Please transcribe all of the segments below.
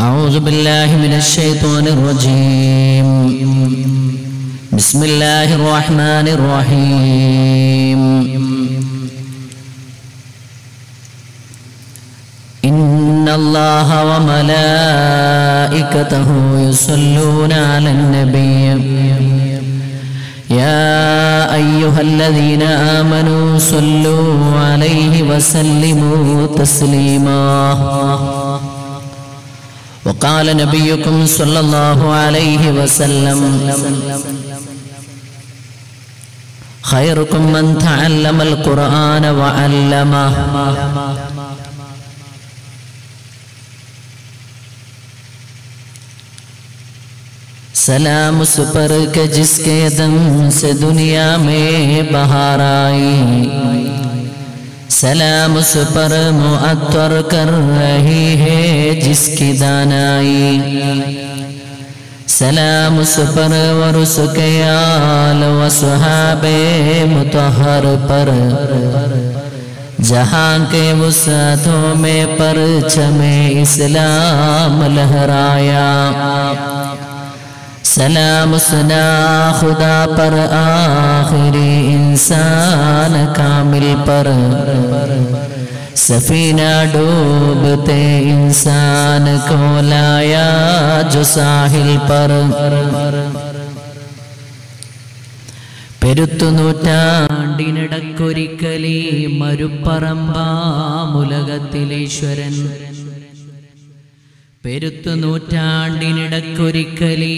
أعوذ بالله من الشيطان الرجيم بسم الله الرحمن الرحيم إن الله وملائكته يصلون على النبي يا أيها الذين آمنوا صلوا عليه وسلموا تسليما وقال نبيكم صلى الله عليه وسلم خيركم من تعلم القرآن وعلمه सलाम उस पर के जिसके दम से दुनिया में बहार आई सलाम उस पर मुअत्तर कर रही है जिसकी दानाई सलाम उस पर और उसके आल व सहाबे मुतहर पर जहाँ के वसातों में परचमे इस्लाम लहराया सलाम सुना खुदा पर आखिरी इंसान कामिल पर सफीना डूबते इंसान को लाया जो साहिल पर പെരുത്തുനൂറ്റാണ്ടിനിടക്കൊരിക്കലീ മരുപ്പറമ്പാമുലകത്തിലേശ്വരൻ പെരുത്തു നൂറ്റാണ്ടിനിടക്കൊരിക്കലീ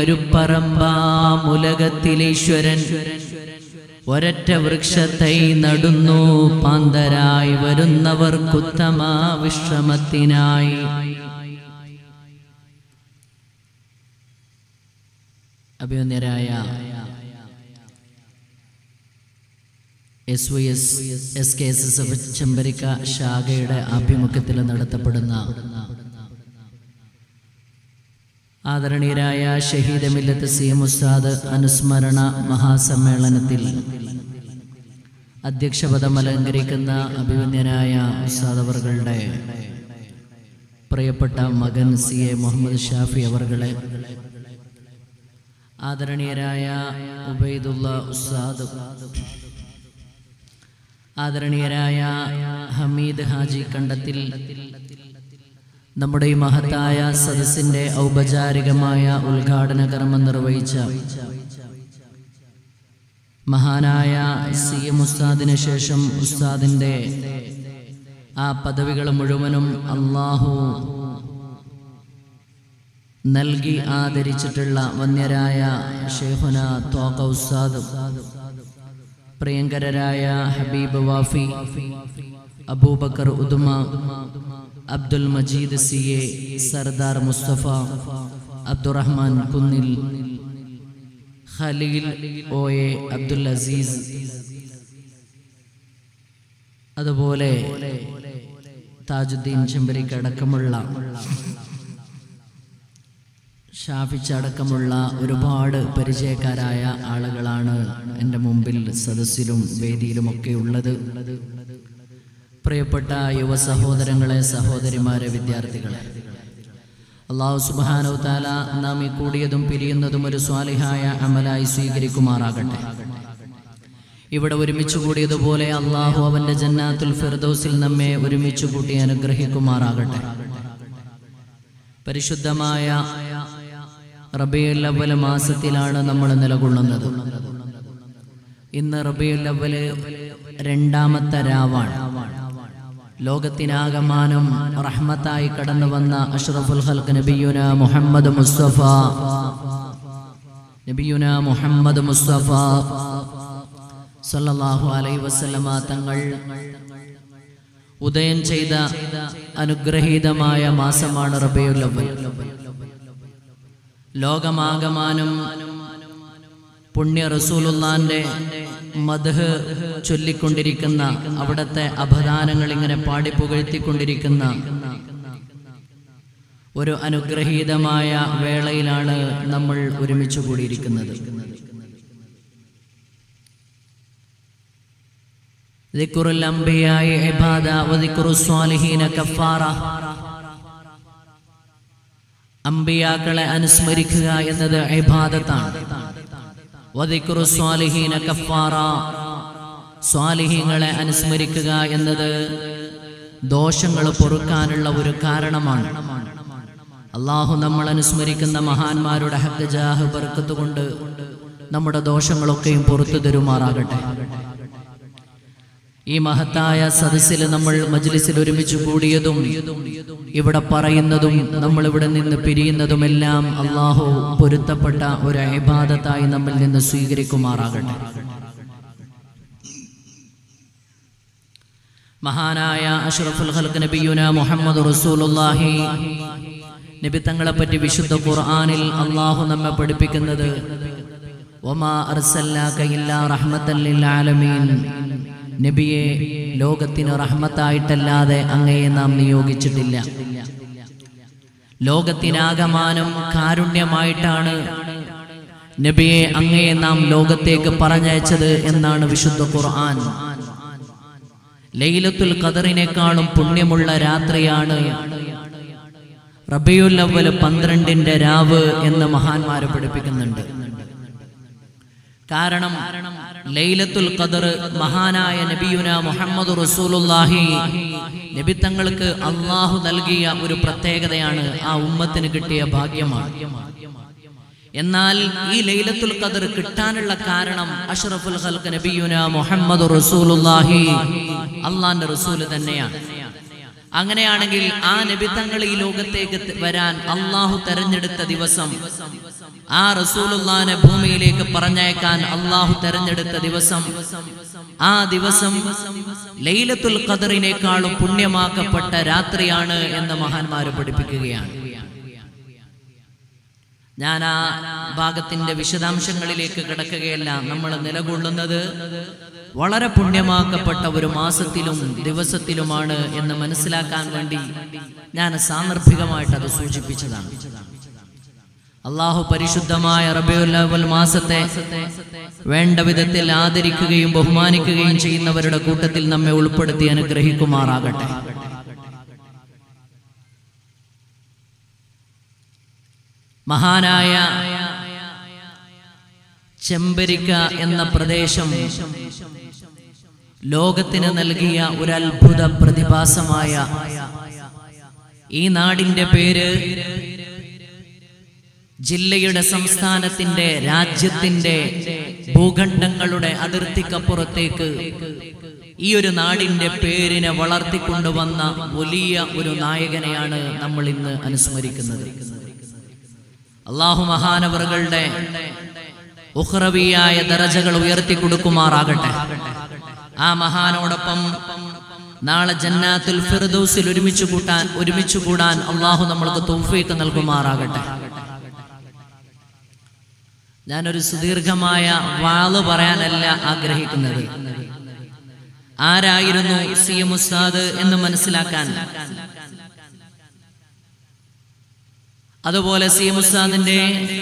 മരുപ്പറമ്പാമുലകത്തിലേശ്വരൻ ഒരറ്റ വൃക്ഷത്തൈ നടുന്നു പാന്തരായി വരുന്നവർ കുത്തമ വിശ്രമത്തിനായി അഭിമന്യരായ S Y S S K S S F Chembarika ശാഖയുടെ ആഭിമുഖ്യത്തിൽ നടത്തപ്പെടുന്ന ആദരണീയരായ ഷഹീദ് മില്ലത്ത് സി എം ഉസ്താദ് അനുസ്മരണ മഹാസമ്മേളനത്തിൽ അധ്യക്ഷപദം അലങ്കരിക്കുന്ന അഭിമന്യനായ ഉസ്താദ് അവർകളുടെ പ്രിയപ്പെട്ട മകൻ സി എ മുഹമ്മദ് ഷാഫി അവർകളെ ആദരണീയരായ ഉബൈദുള്ള ഉസ്താദ് ആദരണീയരായ ഹമീദ് ഹാജി കണ്ടത്തിൽ നമ്മുടെ ഈ മഹത്തായ സദസ്സിന്റെ ഔപചാരികമായ ഉദ്ഘാടന കർമ്മം നിർവഹിച്ച മഹാനായ സി എം ഉസ്താദിന് ശേഷം ഉസ്താദിന്റെ ആ പദവികൾ മുഴുവനും അള്ളാഹു നൽകി ആദരിച്ചിട്ടുള്ള വന്യരായ ഷെയ്ഖുന തോക ഉസ്താദ് പ്രിയങ്കരരായ Habeeb Wafi Abubakar Uduma Abdul Majeed C A Sardar Mustafa Abdurahman Kunnil Khaleel O A Abdul Aziz അതുപോലെ താജുദ്ദീൻ ചെമ്പരിക്ക് അടക്കമുള്ള ഷാഫിച്ചടക്കമുള്ള ഒരുപാട് പരിചയക്കാരായ ആളുകളാണ് എൻ്റെ മുമ്പിൽ സദസ്സിലും വേദിയിലുമൊക്കെ ഉള്ളത് പ്രിയപ്പെട്ട യുവ സഹോദരങ്ങളെ സഹോദരിമാരെ വിദ്യാർത്ഥികളെ അള്ളാഹു സുബാനോ താല നാം ഈ കൂടിയതും പിരിയുന്നതും ഒരു സ്വാലിഹായ അമലായി സ്വീകരിക്കുമാറാകട്ടെ ഇവിടെ ഒരുമിച്ച് കൂടിയതുപോലെ അള്ളാഹു അവന്റെ ജന്നാത്തുൽ ഫിർദൌസിൽ നമ്മെ ഒരുമിച്ച് കൂട്ടി അനുഗ്രഹിക്കുമാറാകട്ടെ പരിശുദ്ധമായ റബിയുൽ അവൽ മാസത്തിലാണ് നമ്മൾ നിലകൊള്ളുന്നത് ഇന്ന് റബിയുൽ അവൽ രണ്ടാമത്തെ രാവാണ് ലോകത്തിനാകമാനം റഹ്മത്തായി കടന്നു വന്ന അഷ്റഫുൽ ഹൽക്ക് നബിയുന മുഹമ്മദ് മുസ്തഫ നബിയുന മുഹമ്മദ് മുസ്തഫ സല്ലല്ലാഹു അലൈഹി വസല്ലമ തങ്ങൾ ഉദയം ചെയ്ത അനുഗ്രഹീതമായ മാസമാണ് റബിയുൽ അവൽ ലോകമാകമാനം പുണ്യ റസൂലുള്ളാന്റെ മധു ചൊല്ലിക്കൊണ്ടിരിക്കുന്ന അവിടുത്തെ അപദാനങ്ങൾ ഇങ്ങനെ പാടിപ്പുകഴ്ത്തിക്കൊണ്ടിരിക്കുന്ന ഒരു അനുഗ്രഹീതമായ വേളയിലാണ് നമ്മൾ ഒരുമിച്ച് കൂടിയിരിക്കുന്നത് ذكر الأنبياء عبادة وذكر الصالحين كفارة അമ്പിയാക്കളെ അനുസ്മരിക്കുക എന്നത് ഇബാദത്താണ് വദിക്റു സ്വാലിഹീന കഫാറ സ്വാലിഹീങ്ങളെ അനുസ്മരിക്കുക എന്നത് ദോഷങ്ങൾ പൊറുക്കാനുള്ള ഒരു കാരണമാണ് അള്ളാഹു നമ്മൾ അനുസ്മരിക്കുന്ന മഹാന്മാരുടെ ഹക്ക് ജാഹ് ബർക്കത്ത് കൊണ്ട് നമ്മുടെ ദോഷങ്ങളൊക്കെയും പുറത്തു തരുമാറാകട്ടെ ഈ മഹത്തായ സദസ്സിൽ നമ്മൾ മജ്ലിസിൽ ഒരുമിച്ച് കൂടിയതും ഇവിടെ പറയുന്നതും നമ്മൾ ഇവിടെ നിന്ന് പിരിയുന്നതുമെല്ലാം അള്ളാഹു പൊരുത്തപ്പെട്ട ഒരു അയബാദത്തായി നമ്മിൽ നിന്ന് സ്വീകരിക്കുമാറാകട്ടെ മഹാനായ അഷ്റഫുൽ ഖൽഖ് നബിയുന മുഹമ്മദ് റസൂലുള്ളാഹി നബി തങ്ങളെ പറ്റി വിശുദ്ധ ഖുർആനിൽ അള്ളാഹു നമ്മെ പഠിപ്പിക്കുന്നത് ഒമാ അർസല്ലാക ഇല്ലാ റഹ്മത്തൻ ലിൽ ആലമീൻ നബിയെ ലോകത്തിന് റഹ്മത്തായിട്ടല്ലാതെ അങ്ങയെ നാം നിയോഗിച്ചിട്ടില്ല ലോകത്തിനാകമാനം കാരുണ്യമായിട്ടാണ് നബിയെ അങ്ങയെ നാം ലോകത്തേക്ക് പറഞ്ഞയച്ചത് എന്നാണ് വിശുദ്ധ ഖുർആൻ ലൈലത്തുൽ ഖദറിനേക്കാളും പുണ്യമുള്ള രാത്രിയാണ് റബിയുൽ അവൽ പന്ത്രണ്ടിന്റെ രാവ് എന്ന് മഹാന്മാരെ പഠിപ്പിക്കുന്നുണ്ട് കാരണം ലൈലത്തുൽ ഖദർ മഹാനായ നബിയുന മുഹമ്മദ് റസൂലുള്ളാഹി നബി തങ്ങൾക്ക് അള്ളാഹു നൽകിയ ഒരു പ്രത്യേകതയാണ് ആ ഉമ്മത്തിന് കിട്ടിയ ഭാഗ്യമാണ് എന്നാൽ ഈ ലൈലത്തുൽ ഖദർ കിട്ടാനുള്ള കാരണം അഷ്റഫുൽ ഖൽഖ് നബിയുന മുഹമ്മദ് റസൂലുള്ളാഹി അള്ളാന്റെ റസൂല് തന്നെയാണ് അങ്ങനെയാണെങ്കിൽ ആ നബി തങ്ങൾ ഈ ലോകത്തേക്ക് ത- വരാൻ അള്ളാഹു തെരഞ്ഞെടുത്ത ദിവസം ആ റസൂലുള്ളാനെ ഭൂമിയിലേക്ക് പറഞ്ഞയക്കാൻ അള്ളാഹു തെരഞ്ഞെടുത്ത ദിവസം ആ ദിവസം ലൈലത്തുൽ ഖദറിനേക്കാളും പുണ്യമാക്കപ്പെട്ട രാത്രിയാണ് എന്ന് മഹാന്മാര് പഠിപ്പിക്കുകയാണ് ഞാൻ ആ ഭാഗത്തിന്റെ വിശദാംശങ്ങളിലേക്ക് കിടക്കുകയല്ല നമ്മൾ നിലകൊള്ളുന്നത് വളരെ പുണ്യമാക്കപ്പെട്ട ഒരു മാസത്തിലും ദിവസത്തിലുമാണ് എന്ന് മനസ്സിലാക്കാൻ വേണ്ടി ഞാൻ സാന്ദർഭികമായിട്ട് അത് സൂചിപ്പിച്ചതാണ് അള്ളാഹു പരിശുദ്ധമായ റബിയുൽ അവൽ മാസത്തെ വേണ്ട വിധത്തിൽ ആദരിക്കുകയും ബഹുമാനിക്കുകയും ചെയ്യുന്നവരുടെ കൂട്ടത്തിൽ നമ്മെ ഉൾപ്പെടുത്തി അനുഗ്രഹിക്കുമാറാകട്ടെ മഹാനായ ചെമ്പരിക്ക എന്ന പ്രദേശം ലോകത്തിന് നൽകിയ ഒരു അത്ഭുത പ്രതിഭാസമായ ഈ നാടിന്റെ പേര് ജില്ലയുടെ സംസ്ഥാനത്തിന്റെ രാജ്യത്തിന്റെ ഭൂഖണ്ഡങ്ങളുടെ അതിർത്തിക്കപ്പുറത്തേക്ക് ഈ ഒരു നാടിന്റെ പേരിനെ വളർത്തിക്കൊണ്ടുവന്ന വലിയ ഒരു നായകനെയാണ് നമ്മൾ ഇന്ന് അനുസ്മരിക്കുന്നത് അള്ളാഹു മഹാനവറുകളുടെ ഉഹ്റവിയായ ദറജകൾ ഉയർത്തി കൊടുക്കുമാറാകട്ടെ ആ മഹാനോടൊപ്പം നാളെ ജന്നാത്തുൽ ഫിർദൗസിൽ ഒരുമിച്ച് കൂട്ടാൻ ഒരുമിച്ച് കൂടാൻ അള്ളാഹു നമ്മൾക്ക് തൗഫീക്ക് നൽകുമാറാകട്ടെ ഞാനൊരു സുദീർഘമായ വാള് പറയാനല്ല ആഗ്രഹിക്കുന്നത് ആരായിരുന്നു സി എം ഉസ്താദ് എന്ന് മനസ്സിലാക്കാൻ അതുപോലെ സി എം ഉസ്താദിന്റെ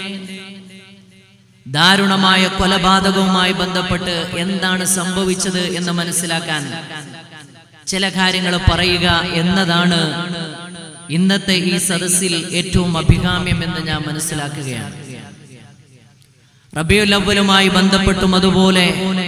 ദാരുണമായ കൊലപാതകവുമായി ബന്ധപ്പെട്ട് എന്താണ് സംഭവിച്ചത് എന്ന് മനസ്സിലാക്കാൻ ചില കാര്യങ്ങൾ പറയുക എന്നതാണ് ഇന്നത്തെ ഈ സദസ്സിൽ ഏറ്റവും അഭികാമ്യം എന്ന് ഞാൻ മനസ്സിലാക്കുകയാണ് റബിയുൽ അവലുമായി ബന്ധപ്പെട്ടും അതുപോലെ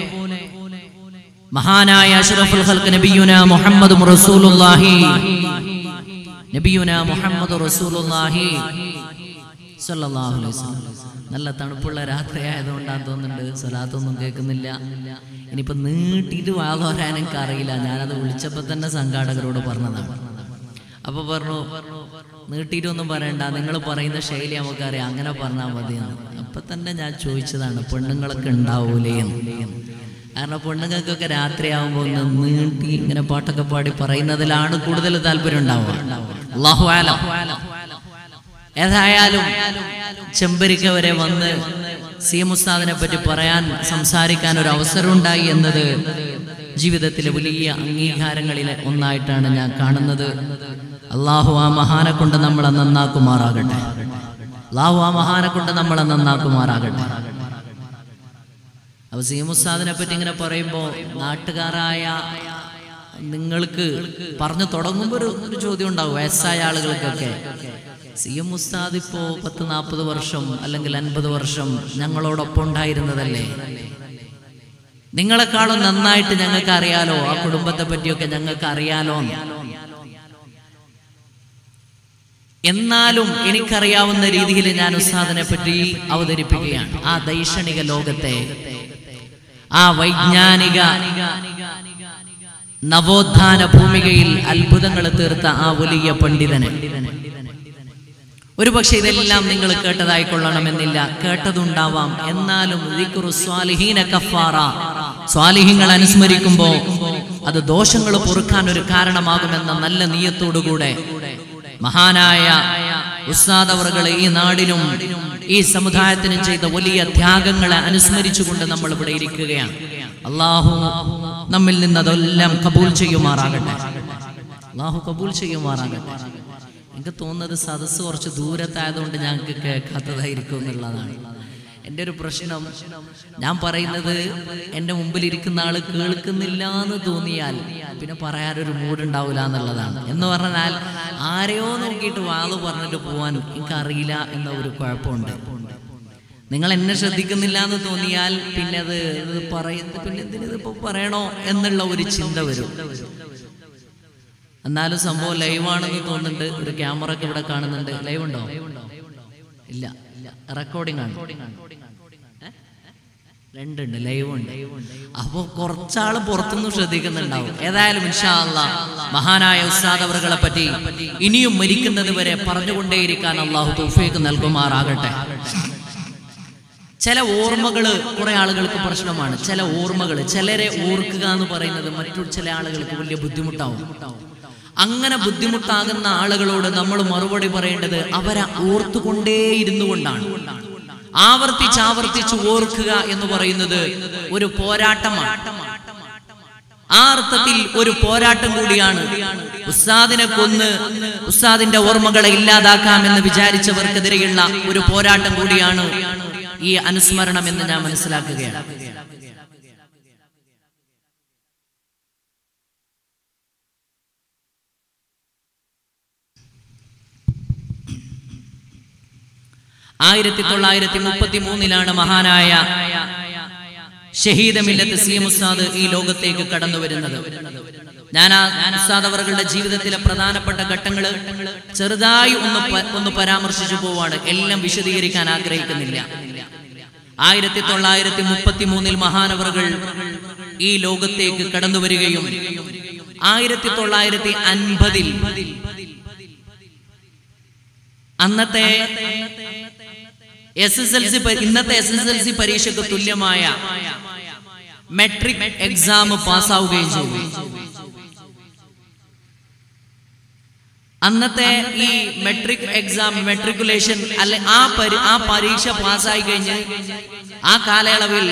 മഹാനായ അഷ്റഫുൽ ഖൽഖ് നബിയുന മുഹമ്മദ് റസൂലുള്ളാഹി നബിയുന മുഹമ്മദ് റസൂലുള്ളാഹി സല്ലല്ലാഹു അലൈഹി വസല്ലം നല്ല തണുപ്പുള്ള രാത്രി ആയതുകൊണ്ടാന്ന് തോന്നുന്നുണ്ട് സ്വലാത്തൊന്നും കേൾക്കുന്നില്ല ഇനിയിപ്പോ നീട്ടിയിട്ട് വാങ്ങ പറയാൻ എനിക്ക് അറിയില്ല ഞാനത് വിളിച്ചപ്പോ തന്നെ സംഘാടകരോട് പറഞ്ഞതാണ് അപ്പൊ പറഞ്ഞു നീട്ടിയിട്ടൊന്നും പറയണ്ട നിങ്ങൾ പറയുന്ന ശൈലി നമുക്കറിയാം അങ്ങനെ പറഞ്ഞാൽ മതി എന്ന് അപ്പൊ തന്നെ ഞാൻ ചോദിച്ചതാണ് പെണ്ണുങ്ങളൊക്കെ ഉണ്ടാവൂലേ എന്ന് കാരണം പെണ്ണുങ്ങൾക്കൊക്കെ രാത്രിയാവുമ്പോൾ ഒന്ന് നീട്ടി ഇങ്ങനെ പാട്ടൊക്കെ പാടി പറയുന്നതിലാണ് കൂടുതൽ താല്പര്യം ഉണ്ടാവുക അള്ളാഹു ആലം ഏതായാലും ചെമ്പരിക്ക വരെ വന്ന് സി എം ഉസ്താദിനെ പറ്റി പറയാൻ സംസാരിക്കാൻ ഒരു അവസരം ഉണ്ടായി എന്നത് ജീവിതത്തിലെ വലിയ അംഗീകാരങ്ങളിലെ ഒന്നായിട്ടാണ് ഞാൻ കാണുന്നത് അള്ളാഹു ആ മഹാനെ കൊണ്ട് നമ്മളെ നന്നാക്കുമാറാകട്ടെ അള്ളാഹു ആ മഹാനെ കൊണ്ട് നമ്മളെ നന്നാക്കുമാറാകട്ടെ അപ്പൊ സി എം ഉസ്താദിനെ പറ്റി ഇങ്ങനെ പറയുമ്പോൾ നാട്ടുകാരായ നിങ്ങൾക്ക് പറഞ്ഞു തുടങ്ങുമ്പോൾ ഒരു ഒരു ചോദ്യം ഉണ്ടാവും വയസ്സായ ആളുകൾക്കൊക്കെ സി എം ഉസ്താദ് ഇപ്പോ പത്ത് നാൽപ്പത് വർഷം അല്ലെങ്കിൽ അൻപത് വർഷം ഞങ്ങളോടൊപ്പം ഉണ്ടായിരുന്നതല്ലേ നിങ്ങളെക്കാളും നന്നായിട്ട് ഞങ്ങൾക്ക് അറിയാലോ ആ കുടുംബത്തെ പറ്റിയൊക്കെ ഞങ്ങൾക്ക് അറിയാലോ എന്ന്. എന്നാലും എനിക്കറിയാവുന്ന രീതിയിൽ ഞാൻ ഉസ്താദിനെ പറ്റി അവതരിപ്പിക്കുകയാണ് ആ ദൈക്ഷണിക ലോകത്തെ ആ വൈജ്ഞാനിക നവോത്ഥാന ഭൂമികയിൽ അത്ഭുതങ്ങൾ തീർത്ത ആ വലിയ പണ്ഡിതനെ ഒരുപക്ഷെ ഇതെല്ലാം നിങ്ങൾ കേട്ടതായി കൊള്ളണമെന്നില്ല കേട്ടതുണ്ടാവാം എന്നാലും ദിക്റു സ്വാലിഹീന കഫാറ സ്വാലിഹീങ്ങൾ അനുസ്മരിക്കുമ്പോ അത് ദോഷങ്ങൾ പൊറുക്കാൻ ഒരു കാരണമാകുമെന്ന നല്ല നീയത്തോടുകൂടെ മഹാനായ ഉസ്താദ് അവറുകൾ ഈ നാടിനും ഈ സമുദായത്തിനും ചെയ്ത വലിയ ത്യാഗങ്ങളെ അനുസ്മരിച്ചുകൊണ്ട് നമ്മൾ ഇവിടെ ഇരിക്കുകയാണ് അള്ളാഹു നമ്മിൽ നിന്ന് അതെല്ലാം കബൂൽ ചെയ്യുമാറാകട്ടെ അള്ളാഹു കബൂൽ ചെയ്യുമാറാകട്ടെ എനിക്ക് തോന്നുന്നത് സദസ്സ് കുറച്ച് ദൂരത്തായതുകൊണ്ട് ഞങ്ങൾക്ക് കേൾക്കാത്തതായിരിക്കും എന്നുള്ളതാണ് എൻ്റെ ഒരു പ്രശ്നം ഞാൻ പറയുന്നത് എൻ്റെ മുമ്പിൽ ഇരിക്കുന്ന ആള് കേൾക്കുന്നില്ല എന്ന് തോന്നിയാൽ പിന്നെ പറയാനൊരു മൂടുണ്ടാവില്ല എന്നുള്ളതാണ് എന്ന് പറഞ്ഞാൽ ആരെയോ നോക്കിയിട്ട് വാള് പറഞ്ഞിട്ട് പോവാൻ എനിക്കറിയില്ല എന്ന ഒരു കുഴപ്പമുണ്ട് നിങ്ങൾ എന്നെ ശ്രദ്ധിക്കുന്നില്ല എന്ന് തോന്നിയാൽ പിന്നെ അത് ഇത് പറയുന്നത് പിന്നെ എന്തിനിതിപ്പോ പറയണോ എന്നുള്ള ഒരു ചിന്ത വരും എന്നാലും സംഭവം ലൈവാണെന്ന് തോന്നുന്നുണ്ട് ഒരു ക്യാമറ ഒക്കെ ഇവിടെ കാണുന്നുണ്ട് ലൈവ് ഉണ്ടോ ഇല്ല റെക്കോർഡിംഗ് ആണ് ഏ? രണ്ടുണ്ട് ലൈവ് ഉണ്ട് അപ്പൊ കുറച്ചാള് പുറത്തുനിന്ന് ശ്രദ്ധിക്കുന്നുണ്ടാവും ഏതായാലും ഇൻഷാ അല്ലാ മഹാനായ ഉസ്താദ് അവറുകളെ പറ്റി ഇനിയും മരിക്കുന്നത് വരെ പറഞ്ഞുകൊണ്ടേയിരിക്കാൻ അള്ളാഹു തൗഫീഖ് നൽകുമാറാകട്ടെ ചില ഓർമ്മകള് കുറെ ആളുകൾക്ക് പ്രശ്നമാണ് ചില ഓർമ്മകൾ ചിലരെ ഓർക്കുക എന്ന് പറയുന്നത് മറ്റു ചില ആളുകൾക്ക് വലിയ ബുദ്ധിമുട്ടാവും അങ്ങനെ ബുദ്ധിമുട്ടാകുന്ന ആളുകളോട് നമ്മൾ മറുപടി പറയേണ്ടത് അവരെ ഓർത്തുകൊണ്ടേയിരുന്നു കൊണ്ടാണ് ആവർത്തിച്ച് ആവർത്തിച്ച് ഓർക്കുക എന്ന് പറയുന്നത് ഒരു പോരാട്ടമാണ് ആ അർത്ഥത്തിൽ ഒരു പോരാട്ടം കൂടിയാണ് ഉസ്താദിനെ കൊന്ന് ഉസ്താദിന്റെ ഓർമ്മകളെ ഇല്ലാതാക്കാമെന്ന് വിചാരിച്ചവർക്കെതിരെയുള്ള ഒരു പോരാട്ടം കൂടിയാണ് ഈ അനുസ്മരണം എന്ന് ഞാൻ മനസ്സിലാക്കുകയാണ് ആയിരത്തി തൊള്ളായിരത്തി മുപ്പത്തി മൂന്നിലാണ് മഹാനായ ഷഹീദ മില്ലത്ത് സി എം ഉസ്താദ് ഈ ലോകത്തേക്ക് കടന്നു വരുന്നത് ഞാൻ ആ ഉസ്താദ് അവരുടെ ജീവിതത്തിലെ പ്രധാനപ്പെട്ട ഘട്ടങ്ങൾ ചെറുതായി ഒന്ന് പ- ഒന്ന് പരാമർശിച്ചു പോവാണ് എല്ലാം വിശദീകരിക്കാൻ ആഗ്രഹിക്കുന്നില്ല ആയിരത്തി തൊള്ളായിരത്തി മുപ്പത്തി മൂന്നിൽ മഹാനവറുകൾ ഈ ലോകത്തേക്ക് കടന്നു വരികയും ആയിരത്തി തൊള്ളായിരത്തി അൻപതിൽ അന്നത്തെ എസ് എസ് എൽ സി ഇന്നത്തെ എസ് എസ് എൽ സി പരീക്ഷയ്ക്ക് തുല്യമായ മെട്രിക് എക്സാം പാസ്സാവുകയും ചെയ്തു അന്നത്തെ ഈ മെട്രിക് എക്സാം മെട്രിക്കുലേഷൻ അല്ലെ ആ പരി ആ പരീക്ഷ പാസ്സായി കഴിഞ്ഞ് ആ കാലയളവിൽ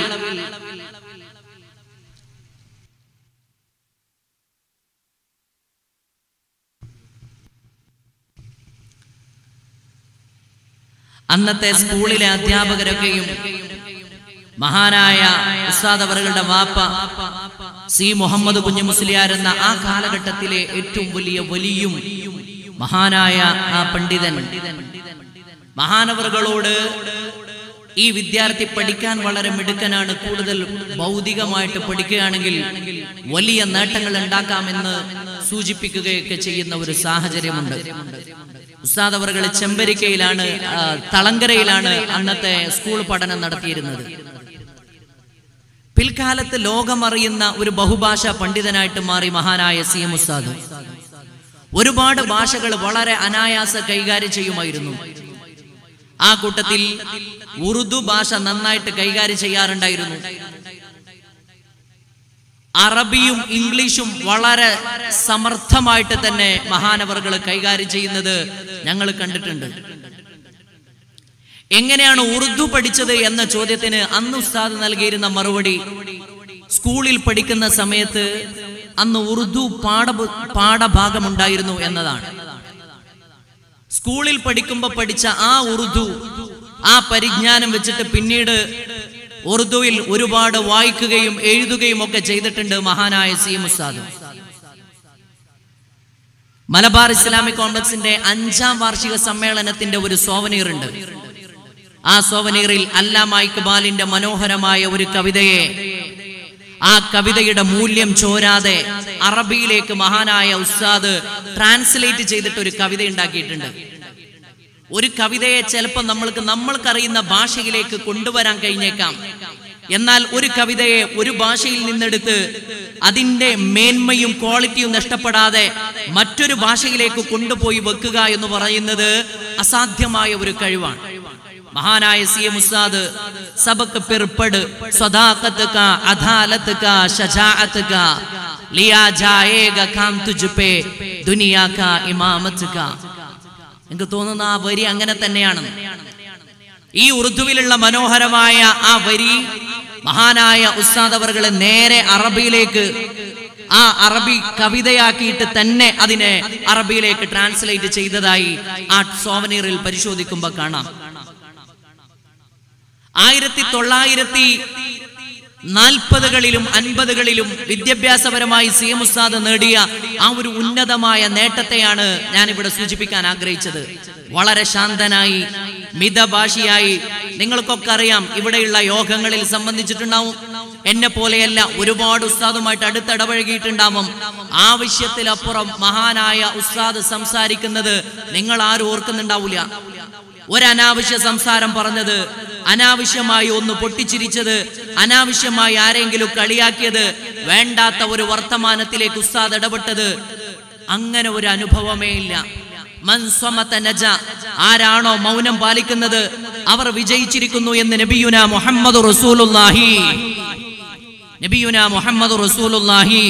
അന്നത്തെ സ്കൂളിലെ അധ്യാപകരൊക്കെയും മഹാനായ ഉസ്താദ് അവറുകളുടെ വാപ്പ സി മുഹമ്മദ് കുഞ്ഞു മുസ്ലിയാർ എന്ന ആ കാലഘട്ടത്തിലെ ഏറ്റവും വലിയ വലിയും മഹാനായ ആ പണ്ഡിതൻ മഹാനവറുകളോട് ഈ വിദ്യാർത്ഥി പഠിക്കാൻ വളരെ മിടുക്കനാണ് കൂടുതൽ ഭൗതികമായിട്ട് പഠിക്കുകയാണെങ്കിൽ വലിയ നേട്ടങ്ങൾ ഉണ്ടാക്കാമെന്ന് സൂചിപ്പിക്കുകയൊക്കെ ചെയ്യുന്ന ഒരു സാഹചര്യമുണ്ട് ഉസ്താദ് അവർകൾ ചെമ്പരിക്കയിലാണ് ആ, തളങ്കരയിലാണ് അന്നത്തെ സ്കൂൾ പഠനം നടത്തിയിരുന്നത് പിൽക്കാലത്ത് ലോകമറിയുന്ന ഒരു ബഹുഭാഷാ പണ്ഡിതനായിട്ട് മാറി മഹാനായ സി എം ഉസ്താദ് ഒരുപാട് ഭാഷകൾ വളരെ അനായാസ കൈകാര്യം ചെയ്യുമായിരുന്നു ആ കൂട്ടത്തിൽ ഉറുദു ഭാഷ നന്നായിട്ട് കൈകാര്യം ചെയ്യാറുണ്ടായിരുന്നു അറബിയും ഇംഗ്ലീഷും വളരെ സമർത്ഥമായിട്ട് തന്നെ മഹാനവറുകൾ കൈകാര്യം ചെയ്യുന്നത് ഞങ്ങൾ കണ്ടിട്ടുണ്ട് എങ്ങനെയാണ് ഉറുദു പഠിച്ചത് എന്ന ചോദ്യത്തിന് അന്ന് ഉസ്താദ് നൽകിയിരുന്ന മറുപടി സ്കൂളിൽ പഠിക്കുന്ന സമയത്ത് അന്ന് ഉറുദു പാഠ പാഠഭാഗമുണ്ടായിരുന്നു എന്നതാണ് സ്കൂളിൽ പഠിക്കുമ്പോൾ പഠിച്ച ആ ഉറുദു ആ പരിജ്ഞാനം വെച്ചിട്ട് പിന്നീട് ഉറുദുവിൽ ഒരുപാട് വായിക്കുകയും എഴുതുകയും ഒക്കെ ചെയ്തിട്ടുണ്ട് മഹാനായ സി എം ഉസ്താദ് മലബാർ ഇസ്ലാമിക് കോംപ്ലക്സിന്റെ അഞ്ചാം വാർഷിക സമ്മേളനത്തിന്റെ ഒരു സോവനീർ ഉണ്ട് ആ സോവനീറിൽ അല്ലാമ ഇക്ബാലിന്റെ മനോഹരമായ ഒരു കവിതയെ ആ കവിതയുടെ മൂല്യം ചോരാതെ അറബിയിലേക്ക് മഹാനായ ഉസ്താദ് ട്രാൻസ്ലേറ്റ് ചെയ്തിട്ട് ഒരു കവിത ഉണ്ടാക്കിയിട്ടുണ്ട് ഒരു കവിതയെ ചിലപ്പോൾ നമ്മൾക്ക് നമ്മൾക്കറിയുന്ന ഭാഷയിലേക്ക് കൊണ്ടുവരാൻ കഴിഞ്ഞേക്കാം എന്നാൽ ഒരു കവിതയെ ഒരു ഭാഷയിൽ നിന്നെടുത്ത് അതിന്റെ മേന്മയും ക്വാളിറ്റിയും നഷ്ടപ്പെടാതെ മറ്റൊരു ഭാഷയിലേക്ക് കൊണ്ടുപോയി വെക്കുക എന്ന് പറയുന്നത് അസാധ്യമായ ഒരു കഴിവാണ് മഹാനായ സി എം ഉസ്താദ് സബക്ക് പിർപ്പട് സ്വദാഖത്ത് കാ അദാലത്ത് കാ ഷജാഅത്ത് കാ ലിയാ ജായേഗ കാം തുജ് പേ ദുനിയാ കാ ഇമാമത്ത് കാ എനിക്ക് തോന്നുന്ന ആ വരി അങ്ങനെ തന്നെയാണ് ഈ ഉറുദുവിലുള്ള മനോഹരമായ ആ വരി മഹാനായ ഉസ്താദ് അവർകളെ നേരെ അറബിയിലേക്ക് ആ അറബി കവിതയാക്കിയിട്ട് തന്നെ അതിനെ അറബിയിലേക്ക് ട്രാൻസ്ലേറ്റ് ചെയ്തതായി ആ സോവനീറിൽ പരിശോധിക്കുമ്പോൾ കാണാം ആയിരത്തി തൊള്ളായിരത്തി നാൽപ്പതുകളിലും അൻപതുകളിലും വിദ്യാഭ്യാസപരമായി സി എം ഉസ്താദ് നേടിയ ആ ഒരു ഉന്നതമായ നേട്ടത്തെയാണ് ഞാൻ ഇവിടെ സൂചിപ്പിക്കാൻ ആഗ്രഹിച്ചത് വളരെ ശാന്തനായി മിതഭാഷിയായി നിങ്ങൾക്കൊക്കെ അറിയാം ഇവിടെയുള്ള യോഗങ്ങളിൽ സംബന്ധിച്ചിട്ടുണ്ടാവും എന്നെ പോലെയല്ല ഒരുപാട് ഉസ്താദുമായിട്ട് അടുത്തിടപഴകിയിട്ടുണ്ടാവും ആവശ്യത്തിലപ്പുറം മഹാനായ ഉസ്താദ് സംസാരിക്കുന്നത് നിങ്ങൾ ആരും ഓർക്കുന്നുണ്ടാവില്ല ഒരനാവശ്യ സംസാരം പറഞ്ഞത് അനാവശ്യമായി ഒന്ന് പൊട്ടിച്ചിരിച്ചത് അനാവശ്യമായി ആരെങ്കിലും കളിയാക്കിയത് വേണ്ടാത്ത ഒരു വർത്തമാനത്തിലേക്ക് ഉസ്താദ് ഇടപെട്ടത് അങ്ങനെ ഒരു അനുഭവമേ ഇല്ല മൻ സ്വമത നജ. ആരാണോ മൗനം പാലിക്കുന്നത് അവർ വിജയിച്ചിരിക്കുന്നു എന്ന് നബിയുന മുഹമ്മദ് റസൂലുള്ളാഹി നബിയുന മുഹമ്മദ് റസൂലുള്ളാഹി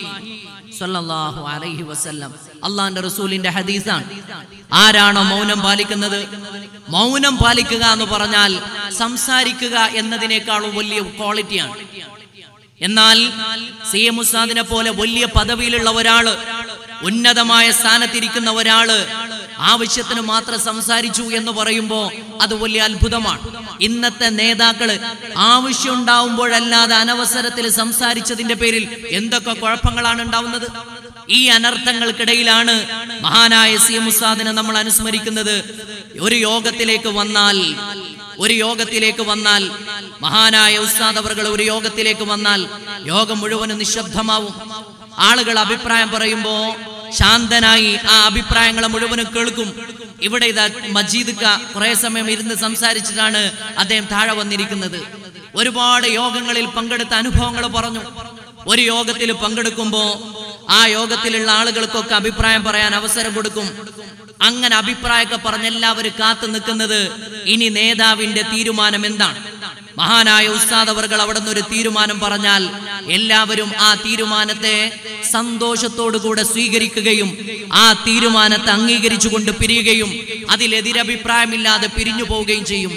സല്ലല്ലാഹു അലൈഹി വസല്ലം അള്ളാന്റെ റസൂലിന്റെ ഹദീസാണ് ആരാണോ മൗനം പാലിക്കുന്നത് മൗനം പാലിക്കുക എന്ന് പറഞ്ഞാൽ സംസാരിക്കുക എന്നതിനേക്കാളും വലിയ ക്വാളിറ്റിയാണ് എന്നാൽ സി എം ഉസ്താദിനെ പോലെ വലിയ പദവിയിലുള്ള ഒരാള് ഉന്നതമായ സ്ഥാനത്തിരിക്കുന്ന ഒരാള് ആവശ്യത്തിന് മാത്രം സംസാരിച്ചു എന്ന് പറയുമ്പോ അത് വലിയ അത്ഭുതമാണ് ഇന്നത്തെ നേതാക്കള് ആവശ്യമുണ്ടാവുമ്പോഴല്ലാതെ അനവസരത്തിൽ സംസാരിച്ചതിന്റെ പേരിൽ എന്തൊക്കെ കുഴപ്പങ്ങളാണ് ഉണ്ടാവുന്നത് ഈ അനർത്ഥങ്ങൾക്കിടയിലാണ് മഹാനായ സി എം ഉസ്താദിനെ നമ്മൾ അനുസ്മരിക്കുന്നത് ഒരു യോഗത്തിലേക്ക് വന്നാൽ ഒരു യോഗത്തിലേക്ക് വന്നാൽ മഹാനായ ഉസ്താദ് അവർകൾ ഒരു യോഗത്തിലേക്ക് വന്നാൽ യോഗം മുഴുവനും നിശബ്ദമാവും ആളുകൾ അഭിപ്രായം പറയുമ്പോ ശാന്തനായി ആ അഭിപ്രായങ്ങളെ മുഴുവനും കേൾക്കും ഇവിടെ ഇതാ മജീദ് ക കുറെ സമയം ഇരുന്ന് സംസാരിച്ചിട്ടാണ് അദ്ദേഹം താഴെ വന്നിരിക്കുന്നത് ഒരുപാട് യോഗങ്ങളിൽ പങ്കെടുത്ത അനുഭവങ്ങൾ പറഞ്ഞു ഒരു യോഗത്തിൽ പങ്കെടുക്കുമ്പോ ആ യോഗത്തിലുള്ള ആളുകൾക്കൊക്കെ അഭിപ്രായം പറയാൻ അവസരം കൊടുക്കും അങ്ങനെ അഭിപ്രായമൊക്കെ പറഞ്ഞ് എല്ലാവരും കാത്തു നിൽക്കുന്നത് ഇനി നേതാവിന്റെ തീരുമാനം എന്താണ് മഹാനായ ഉസ്താദ് അവർകൾ അവിടെ നിന്ന് ഒരു തീരുമാനം പറഞ്ഞാൽ എല്ലാവരും ആ തീരുമാനത്തെ സന്തോഷത്തോടു കൂടെ സ്വീകരിക്കുകയും ആ തീരുമാനത്തെ അംഗീകരിച്ചുകൊണ്ട് പിരിയുകയും അതിലെതിരഭിപ്രായമില്ലാതെ പിരിഞ്ഞു പോവുകയും ചെയ്യും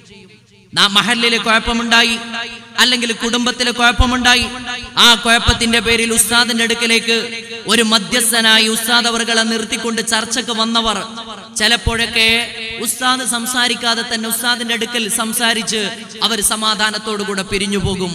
നാ- മഹല്ലില് കുഴപ്പമുണ്ടായി അല്ലെങ്കിൽ കുടുംബത്തില് കുഴപ്പമുണ്ടായി ആ കുഴപ്പത്തിന്റെ പേരിൽ ഉസ്താദിന്റെ അടുക്കലേക്ക് ഒരു മധ്യസ്ഥനായി ഉസ്താദ് അവർകളെ നിർത്തിക്കൊണ്ട് ചർച്ചക്ക് വന്നവർ ചിലപ്പോഴൊക്കെ ഉസ്താദ് സംസാരിക്കാതെ തന്നെ ഉസ്താദിന്റെ അടുക്കൽ സംസാരിച്ച് അവർ സമാധാനത്തോടുകൂടെ പിരിഞ്ഞു പോകും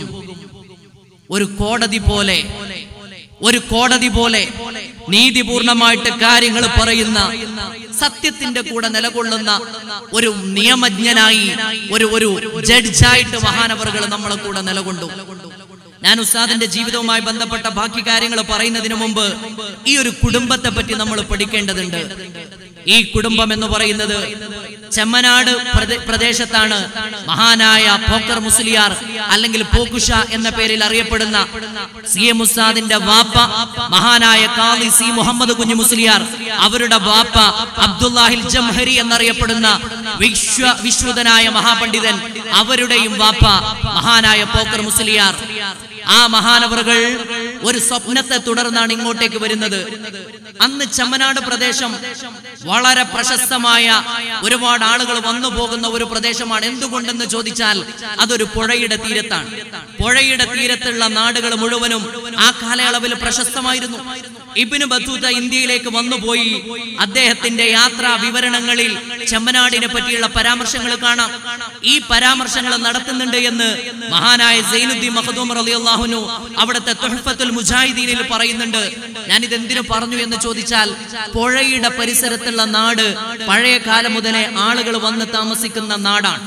ഒരു കോടതി പോലെ ഒരു കോടതി പോലെ നീതിപൂർണമായിട്ട് കാര്യങ്ങൾ പറയുന്ന സത്യത്തിന്റെ കൂടെ നിലകൊള്ളുന്ന ഒരു നിയമജ്ഞനായി ഒരു ഒരു ജഡ്ജായിട്ട് മഹാനവറുകൾ നമ്മളെ കൂടെ നിലകൊണ്ടു ഞാൻ ഉസ്താദിന്റെ ജീവിതവുമായി ബന്ധപ്പെട്ട ബാക്കി കാര്യങ്ങൾ പറയുന്നതിന് മുമ്പ് ഈ ഒരു കുടുംബത്തെ പറ്റി നമ്മൾ പഠിക്കേണ്ടതുണ്ട് ഈ കുടുംബം എന്ന് പറയുന്നത് ചെമ്മനാട് പ്രദേ- പ്രദേശത്താണ് മഹാനായ പോക്കർ മുസ്ലിയാർ അല്ലെങ്കിൽ പോക്കുഷ എന്ന പേരിൽ അറിയപ്പെടുന്ന സി എം ഉസ്താദിന്റെ വാപ്പ മഹാനായ കാളി സി മുഹമ്മദ് കുഞ്ഞു മുസ്ലിയാർ അവരുടെ വാപ്പ അബ്ദുല്ലാഹിൽ ജംഹരി എന്നറിയപ്പെടുന്ന വിശ്വ വിശ്രുതനായ മഹാപണ്ഡിതൻ അവരുടെയും വാപ്പ മഹാനായ പോക്കർ മുസ്ലിയാർ ആ മഹാനവറുകൾ ഒരു സ്വപ്നത്തെ തുടർന്നാണ് ഇങ്ങോട്ടേക്ക് വരുന്നത് അന്ന് ചെമ്മനാട് പ്രദേശം വളരെ പ്രശസ്തമായ ഒരുപാട് ആളുകൾ വന്നു പോകുന്ന ഒരു പ്രദേശമാണ് എന്തുകൊണ്ടെന്ന് ചോദിച്ചാൽ അതൊരു പുഴയുടെ തീരത്താണ് പുഴയുടെ തീരത്തുള്ള നാടുകൾ മുഴുവനും ആ കാലയളവിൽ പ്രശസ്തമായിരുന്നു ഇബിന് ബത്തൂത്ത ഇന്ത്യയിലേക്ക് വന്നുപോയി അദ്ദേഹത്തിന്റെ യാത്രാ വിവരണങ്ങളിൽ ചെമ്മനാടിനെ പറ്റിയുള്ള പരാമർശങ്ങൾ കാണാം ഈ പരാമർശങ്ങൾ നടത്തുന്നുണ്ട് എന്ന് മഹാനായ സൈനുദ്ദീൻ മഖദൂം റളിയല്ലാഹുനു അവിടുത്തെ തുഹഫത്തുൽ മുജാഹിദീനിൽ പറയുന്നുണ്ട് ഞാൻ ഇത് എന്തിനു പറഞ്ഞു എന്ന് ചോദിച്ചാൽ പുഴയുടെ പരിസരത്തുള്ള നാട് പഴയ കാലം മുതലേ ആളുകൾ വന്ന് താമസിക്കുന്ന നാടാണ്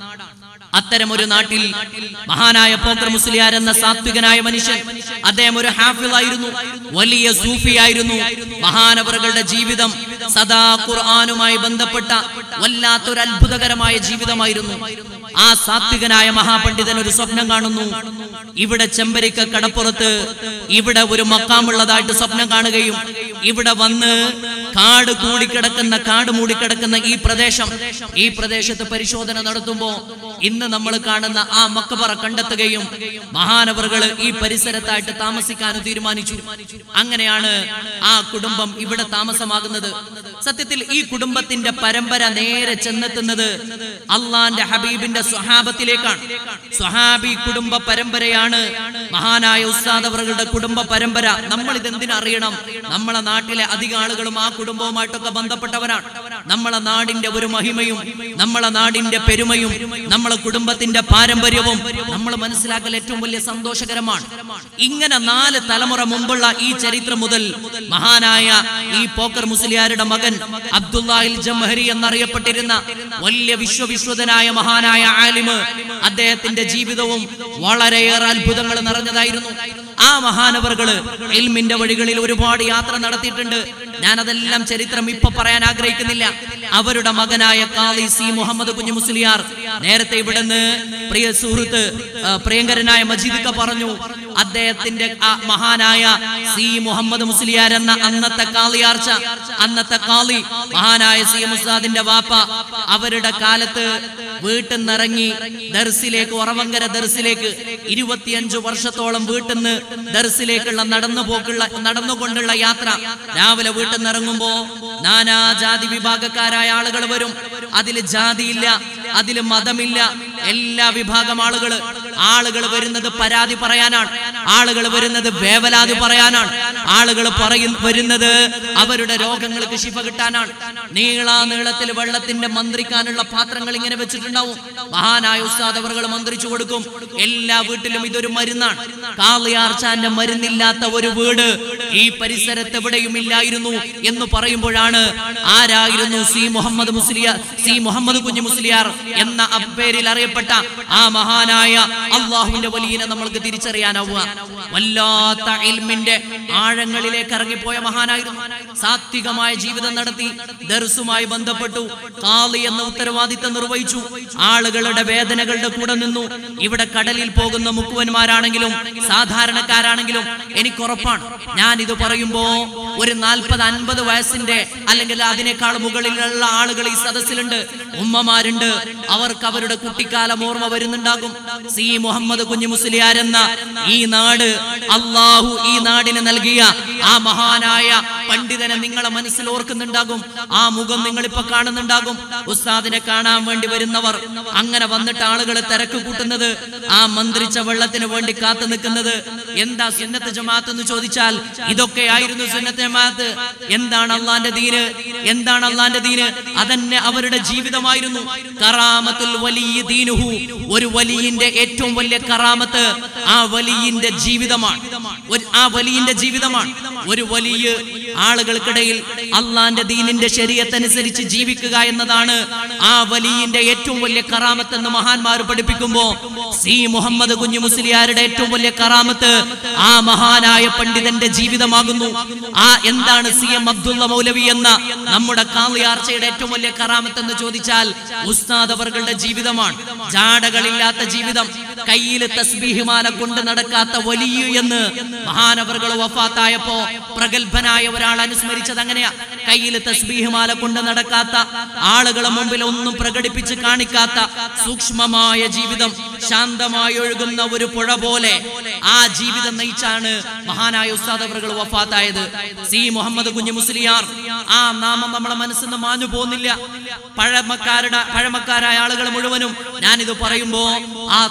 അത്തരം ഒരു നാട്ടിൽ മഹാനായ പോക്കർ മുസ്ലിയാർ എന്ന സാത്വികനായ മനുഷ്യൻ അദ്ദേഹം ഒരു ഹാഫിളായിരുന്നു വലിയ സൂഫിയായിരുന്നു മഹാനവറുകളുടെ ജീവിതം സദാ ഖുർആാനുമായി ബന്ധപ്പെട്ട വല്ലാത്തൊരു അത്ഭുതകരമായ ജീവിതമായിരുന്നു ആ സാത്വികനായ മഹാപണ്ഡിതൻ ഒരു സ്വപ്നം കാണുന്നു ഇവിടെ ചെമ്പരിക്ക കടപ്പുറത്ത് ഇവിടെ ഒരു മക്കാമുള്ളതായിട്ട് സ്വപ്നം കാണുകയും ഇവിടെ വന്ന് കാട് കൂടിക്കിടക്കുന്ന കാട് മൂടിക്കിടക്കുന്ന ഈ പ്രദേശം ഈ പ്രദേശത്ത് പരിശോധന നടത്തുമ്പോ ഇന്ന് നമ്മൾ കാണുന്ന ആ മക്കബറ കണ്ടെത്തുകയും മഹാനവറുകള് ഈ പരിസരത്തായിട്ട് താമസിക്കാനും തീരുമാനിച്ചു അങ്ങനെയാണ് ആ കുടുംബം ഇവിടെ താമസമാകുന്നത് സത്യത്തിൽ ഈ കുടുംബത്തിന്റെ പരമ്പര നേരെ ചെന്നെത്തുന്നത് അള്ളാന്റെ ഹബീബിന്റെ സ്വഹാബത്തിലേക്കാണ് സ്വഹാബി കുടുംബ പരമ്പരയാണ് മഹാനായ ഉസ്താദ് അവറുകളുടെ കുടുംബ പരമ്പര നമ്മൾ ഇതെന്തിനറിയണം നമ്മളെ നാട്ടിലെ അധിക ആളുകളും ആ കുടുംബവുമായിട്ടൊക്കെ ബന്ധപ്പെട്ടവരാണ് നമ്മളെ നാടിന്റെ ഒരു മഹിമയും നമ്മളെ നാടിന്റെ പെരുമയും നമ്മളെ കുടുംബത്തിന്റെ പാരമ്പര്യവും നമ്മൾ മനസ്സിലാക്കൽ ഏറ്റവും വലിയ സന്തോഷകരമാണ് ഇങ്ങനെ നാല് തലമുറ മുമ്പുള്ള ഈ ചരിത്രം മുതൽ മഹാനായ ഈ പോക്കർ മുസ്ലിയാരുടെ മകൻ അബ്ദുല്ലാഹിൽ ജംഹരി എന്നറിയപ്പെട്ടിരുന്ന വലിയ വിശ്വവിശ്വതനായ മഹാനായ ആലിമ് അദ്ദേഹത്തിന്റെ ജീവിതവും വളരെയേറെ അത്ഭുതങ്ങൾ നിറഞ്ഞതായിരുന്നു ആ മഹാനവറുകള് ഇൽമിന്റെ വഴികളിൽ ഒരുപാട് യാത്ര നടത്തിയിട്ടുണ്ട് ഞാൻ അതെല്ലാം ചരിത്രം ഇപ്പൊ പറയാൻ ആഗ്രഹിക്കുന്നില്ല അവരുടെ മകനായ കാളി സി മുഹമ്മദ് കുഞ്ഞു മുസ്ലിയാർ നേരത്തെ ഇവിടുന്ന് പ്രിയ സുഹൃത്ത് ആ, പ്രിയങ്കരനായ മജീദിക്ക പറഞ്ഞു അദ്ദേഹത്തിന്റെ ആ മഹാനായ സി മുഹമ്മദ് മുസ്ലിയാർ എന്ന അന്നത്തെ കാളിയാർച്ച അന്നത്തെ കാളി മഹാനായ സി മുസാദിന്റെ വാപ്പ അവരുടെ കാലത്ത് വീട്ടിൽ നിന്നിറങ്ങി ദർസിലേക്ക് ഉറവങ്കര ദർസിലേക്ക് ഇരുപത്തിയഞ്ചു വർഷത്തോളം വീട്ടിൽ നിന്ന് ദർസിലേക്കുള്ള നടന്നു പോക്കുള്ള നടന്നുകൊണ്ടുള്ള യാത്ര രാവിലെ വീട്ടിൽ നിന്ന് ഇറങ്ങുമ്പോ നാനാ ജാതി വിഭാഗക്കാരായ ആളുകൾ വരും അതിൽ ജാതിയില്ല അതിൽ മതമില്ല എല്ലാ വിഭാഗം ആളുകള് ആളുകൾ വരുന്നത് പരാതി പറയാനാണ് ആളുകൾ വരുന്നത് വേവലാതി പറയാനാണ് ആളുകൾ പറയും വരുന്നത് അവരുടെ രോഗങ്ങൾക്ക് ശിഫ കിട്ടാനാണ് നീളാ നീളത്തിൽ വെള്ളത്തിന്റെ മന്ത്രിക്കാനുള്ള പാത്രങ്ങൾ ഇങ്ങനെ വെച്ചിട്ടുണ്ടാവും മഹാനായ ഉസ്താദ് അവർ മന്ത്രിച്ചു കൊടുക്കും എല്ലാ വീട്ടിലും ഇതൊരു മരുന്നാണ് കാളിയാർച്ചാന്റെ മരുന്നില്ലാത്ത ഒരു വീട് ഈ പരിസരത്ത് എവിടെയും ഇല്ലായിരുന്നു എന്ന് പറയുമ്പോഴാണ് ആരായിരുന്നു സി മുഹമ്മദ് മുസ്ലിയാർ സി മുഹമ്മദ് കുഞ്ഞു മുസ്ലിയാർ എന്ന ആ പേരിൽ അറിയപ്പെട്ട ആ മഹാനായ അള്ളാഹുവിന്റെ വലിയനെ നമ്മൾക്ക് തിരിച്ചറിയാനാവുക വല്ലാത്ത ഇൽമിന്റെ ആഴങ്ങളിലേക്ക് ഇറങ്ങിപ്പോയ മഹാനായിരുന്നു സാത്വികമായ ജീവിതം നടത്തി ദർസുമായി ബന്ധപ്പെട്ടു കാളി എന്ന ഉത്തരവാദിത്തം നിർവഹിച്ചു ആളുകളുടെ വേദനകളുടെ കൂടെ നിന്നു ഇവിടെ കടലിൽ പോകുന്ന മുക്കുവന്മാരാണെങ്കിലും സാധാരണക്കാരാണെങ്കിലും എനിക്ക് ഉറപ്പാണ് ഞാൻ ഇത് പറയുമ്പോ ഒരു നാൽപ്പത് അൻപത് വയസ്സിന്റെ അല്ലെങ്കിൽ അതിനേക്കാൾ മുകളിലുള്ള ആളുകൾ ഈ സദസ്സിലുണ്ട് ഉമ്മമാരുണ്ട് അവർക്ക് അവരുടെ കുട്ടിക്കാലം ഓർമ്മ വരുന്നുണ്ടാകും സി മുഹമ്മദ് കുഞ്ഞു മുസ്ലിയാർ എന്ന ഈ നാട് അള്ളാഹു ഈ നാടിന് നൽകിയ ആ മഹാനായ പണ്ഡിതനെ നിങ്ങളെ മനസ്സിൽ ഓർക്കുന്നുണ്ടാകും ആ മുഖം നിങ്ങൾ ഇപ്പൊ കാണുന്നുണ്ടാകും ഉസ്താദിനെ കാണാൻ വേണ്ടി വരുന്നവർ അങ്ങനെ വന്നിട്ട് ആളുകൾ തിരക്ക് കൂട്ടുന്നത് ആ മന്ത്രിച്ച വെള്ളത്തിന് വേണ്ടി കാത്തു നിൽക്കുന്നത് എന്താ സുന്നത്ത് ജമാഅത്ത് എന്ന് ചോദിച്ചാൽ ഇതൊക്കെയായിരുന്നു സുന്നത്ത് ജമാഅത്ത് എന്താണ് അള്ളാന്റെ ദീന് എന്താണ് അള്ളാന്റെ ദീന് അതന്നെ അവരുടെ ജീവിതമായിരുന്നു കറാമത്തുൽ വലിയ ദീനുഹു ഒരു വലിയന്റെ ഏറ്റവും വലിയ കറാമത്ത് ആ വലിയന്റെ ജീവിതമാണ് ഒരു- ആ വലിയന്റെ ജീവിതമാണ് ഒരു വലിയ ആളുകൾക്കിടയിൽ അള്ളാന്റെ ദീനിന്റെ ശരീരത്തനുസരിച്ച് ജീവിക്കുക എന്നതാണ് ആ വലിയന്റെ ഏറ്റവും വലിയ കറാമത്ത് എന്ന് മഹാന്മാർ പഠിപ്പിക്കുമ്പോ സി മുഹമ്മദ് കുഞ്ഞു മുസ്ലിയാരുടെ ഏറ്റവും വലിയ കറാമത്ത് ആ മഹാനായ പണ്ഡിതന്റെ ജീവിതമാകുന്നു ആ എന്താണ് സി എം അബ്ദുള്ള മൗലവി എന്ന നമ്മുടെ കാളിയാർച്ചയുടെ ഏറ്റവും വലിയ കറാമത്ത് എന്ന് ചോദിച്ചാൽ ഉസ്താദ് അവர்களுടെ ജീവിതമാണ് ജാടകളില്ലാത്ത ജീവിതം കയ്യിൽ തസ്ബീഹിമാല കൊണ്ട് നടക്കാത്ത വലിയ എന്ന് മഹാനവറുകൾ വഫാത്തായപ്പോ പ്രഗത്ഭനായ ഒരാൾ അനുസ്മരിച്ചത് അങ്ങനെയാ കയ്യിൽ തസ്ബീഹിമാല കൊണ്ട് നടക്കാത്ത ആളുകളെ മുമ്പിൽ ഒന്നും പ്രകടിപ്പിച്ച് കാണിക്കാത്ത സൂക്ഷ്മമായ ജീവിതം ശാന്തമായി ഒഴുകുന്ന ഒരു പുഴ പോലെ ആ ജീവിതം നയിച്ചാണ് മഹാനായ ഉസ്താദ് അവറുകൾ വഫാത്തായത് സി മുഹമ്മദ് കുഞ്ഞു മുസ്ലിയാർ ആ നാമം നമ്മളെ മനസ്സിൽ നിന്ന് മാഞ്ഞു പോകുന്നില്ല പഴമക്കാരുടെ പഴമക്കാരായ ആളുകൾ മുഴുവനും ഞാനിത് പറയുമ്പോ ആ തറവാട്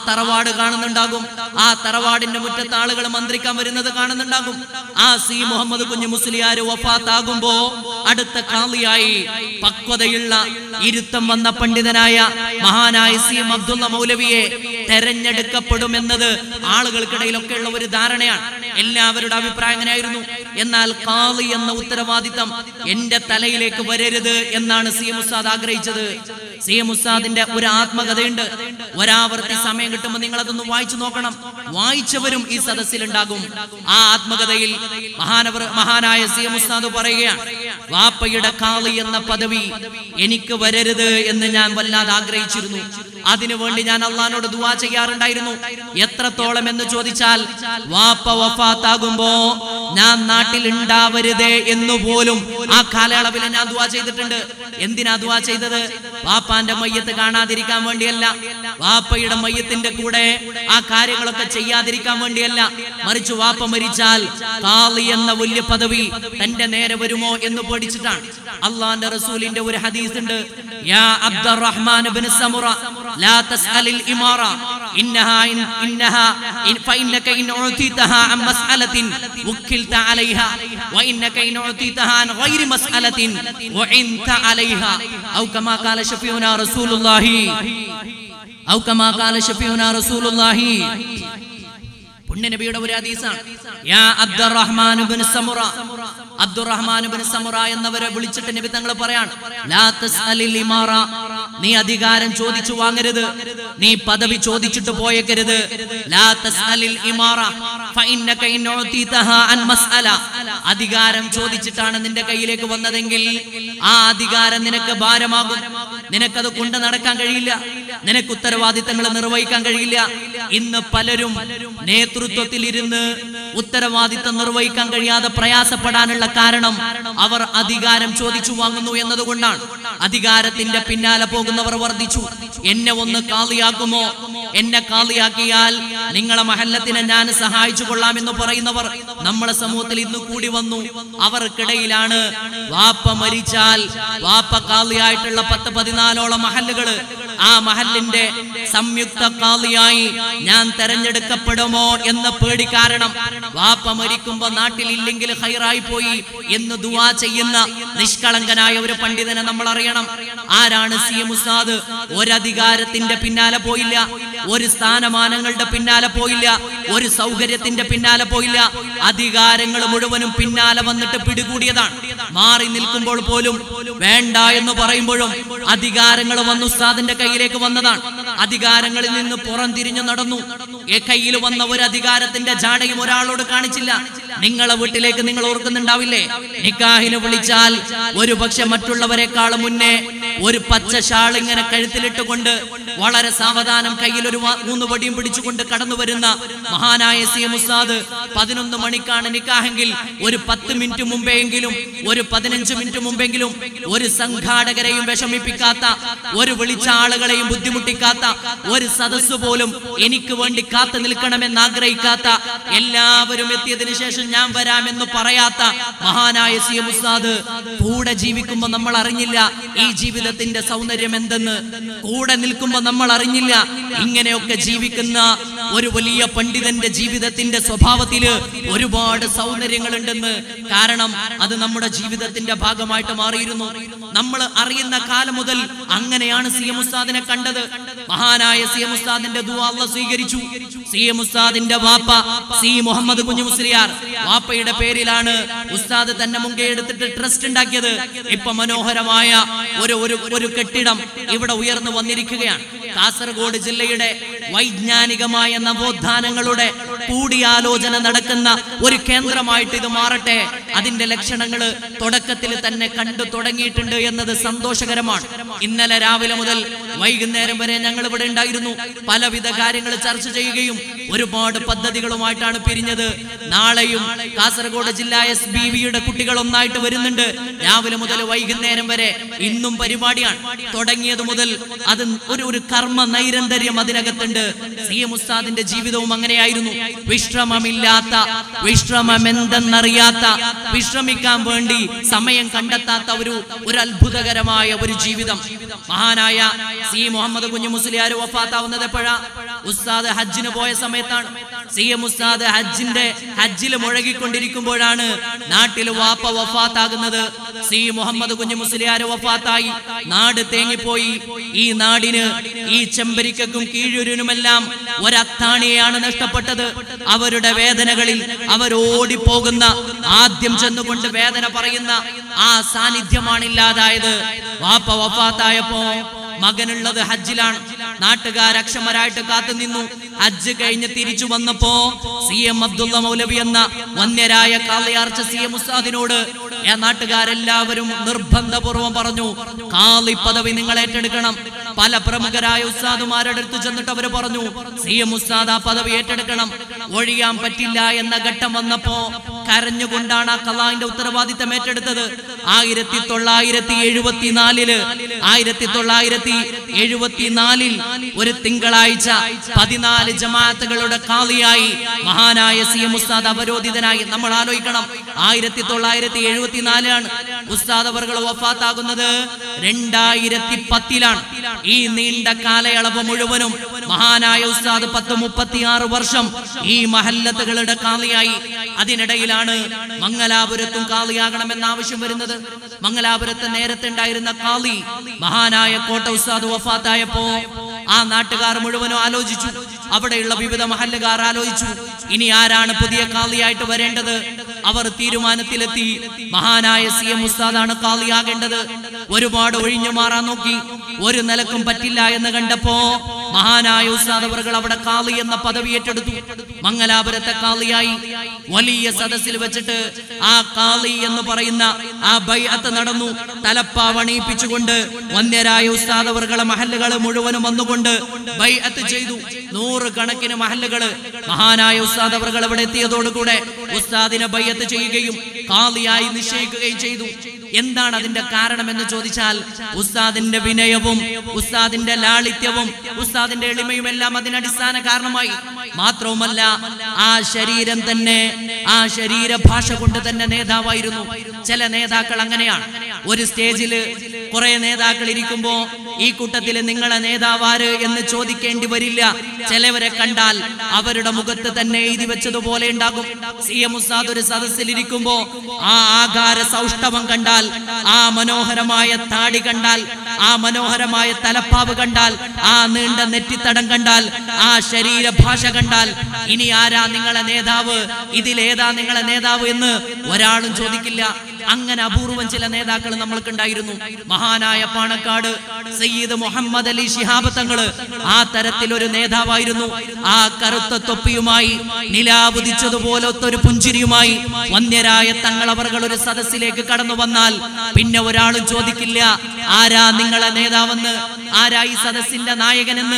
തറവാട് കാണുന്നുണ്ടാകും ആ തറവാടിന്റെ മുറ്റത്ത് ആളുകൾ മന്ത്രിക്കാൻ വരുന്നത് കാണുന്നുണ്ടാകും ആ സി മുഹമ്മദ് കുഞ്ഞു മുസ്ലിയാർ വഫാത്താകുമ്പോ അടുത്ത കാളിയായി പക്വതയുള്ള ഇരുത്തം വന്ന പണ്ഡിതനായ മഹാനായ സി എം അബ്ദുള്ള മൗലവിയെ തെരഞ്ഞെടുക്കപ്പെടുമെന്നത് ആളുകൾക്കിടയിലൊക്കെ ഉള്ള ഒരു ധാരണയാണ് എല്ലാവരുടെ അഭിപ്രായം അങ്ങനെയായിരുന്നു എന്നാൽ കാളി എന്ന ഉത്തരവാദിത്തം എന്റെ തലയിലേക്ക് വരരുത് എന്നാണ് സി എം ഉസ്താദ് ആഗ്രഹിച്ചത് സി എം ഉസ്താദിന്റെ ഒരു ആത്മകഥയുണ്ട് ഒരാവർത്തി സമയം കിട്ടുമ്പോൾ നിങ്ങൾ അതൊന്ന് വായിച്ചു നോക്കണം വായിച്ചവരും ഈ സദസ്സിലുണ്ടാകും ആ ആത്മകഥയിൽ മഹാനവർ മഹാനായ സി എം ഉസ്താദ് പറയുകയാണ് വാപ്പയുടെ കാളി എന്ന പദവി എനിക്ക് വരരുത് എന്ന് ഞാൻ വല്ലാതെ ആഗ്രഹിച്ചിരുന്നു അതിനുവേണ്ടി ഞാൻ അള്ളഹാനോട് ദുവാ ചെയ്യാറുണ്ടായിരുന്നു എത്രത്തോളം എന്ന് ചോദിച്ചാൽ വാപ്പ വഫാത്താകുമ്പോ ഞാൻ നാട്ടിൽ ഉണ്ടാവരുതേ എന്ന് പോലും ആ കാലയളവിൽ ഞാൻ ദുവാ ചെയ്തിട്ടുണ്ട് എന്തിനാ ദുവാ ചെയ്തത് വാപ്പാന്റെ മയ്യത്ത് കാണാതിരിക്കാൻ വേണ്ടിയല്ല വാപ്പയുടെ മയ്യത്തിന്റെ കൂടെ ആ കാര്യങ്ങളൊക്കെ ചെയ്യാതിരിക്കാൻ വേണ്ടിയല്ല മറിച്ച് വാപ്പ മരിച്ചാൽ കാളി എന്ന വലിയ പദവി തന്റെ നേരെ വരുമോ എന്ന് പേടിച്ചിട്ടാണ് അള്ളാന്റെ റസൂലിന്റെ ഒരു ഹദീസ് ഉണ്ട് യാ അബ്ദുറഹ്മാൻ ഇബ്നു സമുറ ലാ തസ്അലിൽ ഇമാറ ഇന്നഹാ ഇൻ- ഇന്നഹാ ഇൻ ഫഇന്നക ഇൻ ഉതീതഹാ അൻ മസ്അലത്തിൻ വക്കിൽത അലൈഹാ വഇന്നക ഇൻ ഉതീതഹാ അൻ ഗൈരി മസ്അലത്തിൻ വഇൻത അലൈഹാ ഔ കമാ ഖാല ഷഫീഉനാ റസൂലുള്ളാഹി ഔ കമാ ഖാല ഷഫീഉനാ റസൂലുള്ളാഹി പുണ്യനബിയുടെ ഒരു ഹദീസാണ് യാ അബ്ദുറഹ്മാൻ ഇബ്നു സമുറ അബ്ദുറഹ്മാൻ ഇബ്നു സമുറ എന്നവരെ വിളിച്ചിട്ട് നബി തങ്ങൾ പറയാണ് ലാ തസ്അലിൽ ഇമാറ നീ അധികാരം ചോദിച്ചു വാങ്ങരുത് നീ പദവി ചോദിച്ചിട്ട് പോയേക്കരുത് ലാ തസ്അലിൽ ഇമാറ ഫഇന്നക ഇൻ ഉതീതഹാ അൻ മസ്അല അധികാരം ചോദിച്ചിട്ടാണ് നിന്റെ കയ്യിലേക്ക് വന്നതെങ്കിൽ ആ അധികാരം നിനക്ക് ഭാരമാകും നിനക്കത് കൊണ്ട് നടക്കാൻ കഴിയില്ല നിനക്ക് ഉത്തരവാദിത്തങ്ങൾ നിർവഹിക്കാൻ കഴിയില്ല ഇന്ന് പലരും നേതൃത്വത്തിൽ ഇരുന്ന് ഉത്തരവാദിത്തം നിർവഹിക്കാൻ കഴിയാതെ പ്രയാസപ്പെടാനുള്ള കാരണം അവർ അധികാരം ചോദിച്ചു വാങ്ങുന്നു എന്നതുകൊണ്ടാണ് അധികാരത്തിന്റെ പിന്നാലെ പോകുന്നവർ വർദ്ധിച്ചു എന്നെ ഒന്ന് കാളിയാക്കുമോ എന്നെ കാളിയാക്കിയാൽ നിങ്ങളെ മഹല്ലത്തിനെ ഞാൻ സഹായിച്ചു കൊള്ളാം എന്ന് പറയുന്നവർ നമ്മളെ സമൂഹത്തിൽ ഇന്ന് കൂടി വന്നു അവർക്കിടയിലാണ് വാപ്പ മരിച്ചാൽ വാപ്പ കാളിയായിട്ടുള്ള പത്ത് പതിനാലോളം മഹല്ലുകള് ആ മഹലിന്റെ സംയുക്ത കാളിയായി ഞാൻ തെരഞ്ഞെടുക്കപ്പെടുമോ എന്ന പേടി കാരണം വാപ്പ മരിക്കുമ്പോ നാട്ടിലില്ലെങ്കിൽ ഹൈറായി പോയി എന്ന് ദുവാ ചെയ്യുന്ന നിഷ്കളങ്കനായ ഒരു പണ്ഡിതനെ നമ്മൾ അറിയണം ആരാണ് സി എം ഉസ്താദ് ഒരധികാരത്തിന്റെ പിന്നാലെ പോയില്ല ഒരു സ്ഥാനമാനങ്ങളുടെ പിന്നാലെ പോയില്ല ഒരു സൗകര്യത്തിന്റെ പിന്നാലെ പോയില്ല അധികാരങ്ങൾ മുഴുവനും പിന്നാലെ വന്നിട്ട് പിടികൂടിയതാണ് മാറി നിൽക്കുമ്പോൾ പോലും വേണ്ട എന്ന് പറയുമ്പോഴും അധികാരങ്ങൾ വന്ന് ഉസ്താദിന്റെ കയ്യിലേക്ക് വന്നതാണ് അധികാരങ്ങളിൽ നിന്ന് പുറം തിരിഞ്ഞു നടന്നു ഏ കയ്യിൽ വന്ന ഒരു അധികാരത്തിന്റെ ജാടയും ഒരാളോട് കാണിച്ചില്ല നിങ്ങളെ വീട്ടിലേക്ക് നിങ്ങൾ ഓർക്കുന്നുണ്ടാവില്ലേ നിക്കാഹിന് വിളിച്ചാൽ ഒരു പക്ഷെ മറ്റുള്ളവരെക്കാൾ മുന്നേ ഒരു പച്ച ഷാൾ ഇങ്ങനെ കഴുത്തിലിട്ടുകൊണ്ട് വളരെ സാവധാനം കയ്യിൽ ഒരു വാ- മൂന്ന് വടിയും പിടിച്ചുകൊണ്ട് കടന്നു വരുന്ന മഹാനായ സി എം ഉസ്താദ് പതിനൊന്ന് മണിക്കാണ് നിക്കാഹെങ്കിൽ ഒരു പത്ത് മിനിറ്റ് മുമ്പെങ്കിലും ഒരു പതിനഞ്ച് മിനിറ്റ് മുമ്പെങ്കിലും ഒരു സംഘാടകരെയും വിഷമിപ്പിക്കാത്ത ഒരു വിളിച്ച ആളുകളെയും ബുദ്ധിമുട്ടിക്കാത്ത ഒരു സദസ്സ് പോലും എനിക്ക് വേണ്ടി കാത്തു നിൽക്കണമെന്ന് ആഗ്രഹിക്കാത്ത എല്ലാവരും എത്തിയതിനു ശേഷം ഞാൻ വരാമെന്ന് പറയാത്ത മഹാനായ സി എം ഉസ്താദ് കൂടെ ജീവിക്കുമ്പോൾ നമ്മൾ അറിഞ്ഞില്ല ഈ ജീവിതത്തിന്റെ സൗന്ദര്യം എന്തെന്ന് കൂടെ നിൽക്കുമ്പോൾ നമ്മൾ അറിഞ്ഞില്ല ഇങ്ങനെയൊക്കെ ജീവിക്കുന്ന ഒരു വലിയ പണ്ഡിതന്റെ ജീവിതത്തിന്റെ സ്വഭാവത്തില് ഒരുപാട് സൗന്ദര്യങ്ങളുണ്ടെന്ന് കാരണം അത് നമ്മുടെ ജീവിതത്തിന്റെ ഭാഗമായിട്ട് മാറിയിരുന്നു നമ്മൾ അറിയുന്ന കാലം മുതൽ അങ്ങനെയാണ് സി എം ഉസ്താദിനെ കണ്ടത് മഹാനായ സി എം ഉസ്താദിന്റെ ദുആ അല്ലാഹ് സ്വീകരിച്ചു സി എം ഉസ്താദിന്റെ വാപ്പ സി മുഹമ്മദ് കുഞ്ഞു മുസ്ലിയാർ വാപ്പയുടെ പേരിലാണ് ഉസ്താദ് തന്നെ മുൻകൈ എടുത്തിട്ട് ട്രസ്റ്റ് ഉണ്ടാക്കിയത് ഇപ്പൊ മനോഹരമായ ഒരു ഒരു ഒരു കെട്ടിടം ഇവിടെ ഉയർന്നു വന്നിരിക്കുകയാണ് കാസർഗോഡ് ജില്ലയുടെ വൈജ്ഞാനികമായ നവോത്ഥാനങ്ങളുടെ കൂടിയാലോചന നടക്കുന്ന ഒരു കേന്ദ്രമായിട്ട് ഇത് മാറട്ടെ അതിന്റെ ലക്ഷണങ്ങൾ തുടക്കത്തിൽ തന്നെ കണ്ടു തുടങ്ങിയിട്ടുണ്ട് എന്നത് സന്തോഷകരമാണ് ഇന്നലെ രാവിലെ മുതൽ വൈകുന്നേരം വരെ ഞങ്ങൾ ഇവിടെ ഉണ്ടായിരുന്നു പലവിധ കാര്യങ്ങൾ ചർച്ച ചെയ്യുകയും ഒരുപാട് പദ്ധതികളുമായിട്ടാണ് പിരിഞ്ഞത് നാളെയും കാസർഗോഡ് ജില്ലാ എസ് ബി വിയുടെ കുട്ടികൾ ഒന്നായിട്ട് വരുന്നുണ്ട് രാവിലെ മുതൽ വൈകുന്നേരം വരെ ഇന്നും പരിപാടിയാണ് തുടങ്ങിയത് മുതൽ അത് ഒരു ഒരു കർമ്മ നൈരന്തര്യം അതിനകത്തുണ്ട് സി എം ഉസ്താദിന്റെ ജീവിതവും അങ്ങനെയായിരുന്നു വിശ്രമമില്ലാത്ത വിശ്രമമെന്തെന്നറിയാത്ത വിശ്രമിക്കാൻ വേണ്ടി സമയം കണ്ടെത്താത്ത ഒരു ഒരു അത്ഭുതകരമായ ഒരു ജീവിതം മഹാനായ സി മുഹമ്മദ് കുഞ്ഞു മുസ്ലിയാർ വഫാത്താവുന്നത് എപ്പോഴാ ഉസ്താദ് ഹജ്ജിന് പോയ സമയത്താണ് സി എം ഉസ്താദ് ഹജ്ജിന്റെ ഹജ്ജിൽ മുഴകിക്കൊണ്ടിരിക്കുമ്പോഴാണ് നാട്ടിൽ വാപ്പ വഫാത്താകുന്നത് സി മുഹമ്മദ് കുഞ്ഞു മുസ്ലിയാർ വഫാത്തായി നാട് തേങ്ങിപ്പോയി ഈ നാടിന് ഈ ചെമ്പരിക്കും കീഴൂരിനുമെല്ലാം ഒരത്താണിയാണ് നഷ്ടപ്പെട്ടത് അവരുടെ വേദനകളിൽ അവർ ഓടിപ്പോകുന്ന ആദ്യം ചെന്നുകൊണ്ട് വേദന പറയുന്ന ആ സാന്നിധ്യമാണ് ഇല്ലാതായത് വാപ്പ വഫാത്തായപ്പോ മകനുള്ളത് ഹജ്ജിലാണ് നാട്ടുകാർ അക്ഷമരായിട്ട് കാത്തുനിന്നു ഹജ്ജ് കഴിഞ്ഞ് തിരിച്ചു വന്നപ്പോ സി എം അബ്ദുള്ള മൗലവി എന്ന വന്യരായ കാളിയാർച്ച സി എം ഉസ്താദിനോട് ആ നാട്ടുകാരെല്ലാവരും നിർബന്ധപൂർവം പറഞ്ഞു കാളി പദവി നിങ്ങൾ ഏറ്റെടുക്കണം പല പ്രമുഖരായ ഉസ്താദുമാരുടെ അടുത്ത് ചെന്നിട്ട് അവർ പറഞ്ഞു സി എം ഉസ്താദ് ആ പദവി ഏറ്റെടുക്കണം ഒഴിയാൻ പറ്റില്ല എന്ന ഘട്ടം വന്നപ്പോ കരഞ്ഞുകൊണ്ടാണ് ആ കലാന്റെ ഉത്തരവാദിത്തം ഏറ്റെടുത്തത് ആയിരത്തി തൊള്ളായിരത്തി എഴുപത്തിനാലില് ആയിരത്തി തൊള്ളായിരത്തി എഴുപത്തിനാലിൽ ഒരു തിങ്കളാഴ്ച പതിനാല് ജമാഅത്തുകളുടെ കാളിയായി മഹാനായ സി എം ഉസ്താദ് അവരോധിതനായി നമ്മൾ ആലോചിക്കണം ആയിരത്തി തൊള്ളായിരത്തി എഴുപത്തിനാലാണ് ഉസ്താദ് അവർകൾ വഫാത്താകുന്നത് രണ്ടായിരത്തി പത്തിലാണ് ഈ നീണ്ട കാലയളവ് മുഴുവനും മഹാനായ ഉസ്താദ് പത്ത് മുപ്പത്തിയാറ് വർഷം ഈ മഹല്ലത്തുകളുടെ കാളിയായി അതിനിടയിലാണ് മംഗലാപുരത്തും കാളിയാകണമെന്ന ആവശ്യം വരുന്നത് മംഗലാപുരത്ത് നേരത്തെ ഉണ്ടായിരുന്ന കാളി മഹാനായ കോട്ട ഉസ്താദ് വഫാത്തായപ്പോ ആ നാട്ടുകാർ മുഴുവനും ആലോചിച്ചു അവിടെയുള്ള വിവിധ മഹല്ലുകാർ ആലോചിച്ചു ഇനി ആരാണ് പുതിയ കാളിയായിട്ട് വരേണ്ടത് അവർ തീരുമാനത്തിലെത്തി മഹാനായ സി എം ഉസ്താദാണ് കാളിയാകേണ്ടത് ഒരുപാട് ഒഴിഞ്ഞു മാറാൻ നോക്കി ഒരു നിലക്കും പറ്റില്ല എന്ന് കണ്ടപ്പോ മഹാനായ ഉസ്താദ് അവർകൾ അവിടെ കാളി എന്ന പദവി ഏറ്റെടുത്തു മംഗലാപുരത്തെ കാളിയായി വലിയ സദസ്സിൽ വെച്ചിട്ട് ആ കാളി എന്ന് പറയുന്ന ആ ബൈഅത്ത് നടന്നു തലപ്പാവണിയിപ്പിച്ചുകൊണ്ട് വന്യരായ ഉസ്താദ് അവർകളെ മഹല്ലുകൾ മുഴുവനും വന്നുകൊണ്ട് ബൈഅത്ത് ചെയ്തു നൂറ് കണക്കിന് മഹല്ലുകള് മഹാനായ ഉസ്താദ് അവർകൾ അവിടെ എത്തിയതോടുകൂടെ ഉസ്താദിനെ ബൈഅത്ത് ചെയ്യുകയും കാളിയായി നിശ്ചയിക്കുകയും ചെയ്തു എന്താണ് അതിന്റെ കാരണം എന്ന് ചോദിച്ചാൽ ഉസ്താദിന്റെ വിനയവും ഉസ്താദിന്റെ ലാളിത്യവും ഉസ്താദിന്റെ എളിമയും എല്ലാം അതിന് അടിസ്ഥാന കാരണമായി മാത്രവുമല്ല ആ ശരീരം തന്നെ ആ ശരീര ഭാഷ കൊണ്ട് തന്നെ നേതാവായിരുന്നു ചില നേതാക്കൾ അങ്ങനെയാണ് ഒരു സ്റ്റേജില് കുറെ നേതാക്കൾ ഇരിക്കുമ്പോ ഈ കൂട്ടത്തിൽ നിങ്ങളെ നേതാവാര് എന്ന് ചോദിക്കേണ്ടി വരില്ല ചിലവരെ കണ്ടാൽ അവരുടെ മുഖത്ത് തന്നെ എഴുതി വെച്ചതുപോലെ ഉണ്ടാകും സി എം ഉസ്താദ് ഒരു സദസ്സിൽ ഇരിക്കുമ്പോ ആ ആകാര സൗഷ്ഠവം കണ്ടാൽ ആ മനോഹരമായ താടി കണ്ടാൽ ആ മനോഹരമായ തലപ്പാവ് കണ്ടാൽ ആ നീണ്ട നെറ്റിത്തടം കണ്ടാൽ ആ ശരീരഭാഷ കണ്ടാൽ ഇനി ആരാ നിങ്ങളെ നേതാവ് ഇതിലേതാ നിങ്ങളെ നേതാവ് എന്ന് ഒരാളും ചോദിക്കില്ല അങ്ങനെ അപൂർവം ചില നേതാക്കൾ നമ്മൾക്കുണ്ടായിരുന്നു മഹാനായ പാണക്കാട് സയ്യിദ് മുഹമ്മദ് അലി ശിഹാബ് തങ്ങള് ആ തരത്തിൽ ഒരു നേതാവായിരുന്നു ആ കറുത്ത തൊപ്പിയുമായി നിലാവുദിച്ചതുപോലത്തെ ഒരു പുഞ്ചിരിയുമായി വന്യരായ തങ്ങളവർകൾ ഒരു സദസ്സിലേക്ക് കടന്നു വന്നാൽ പിന്നെ ഒരാളും ചോദിക്കില്ല ആരാ നിങ്ങളെ നേതാവെന്ന് ആരാ ഈ സദസ്സിന്റെ നായകനെന്ന്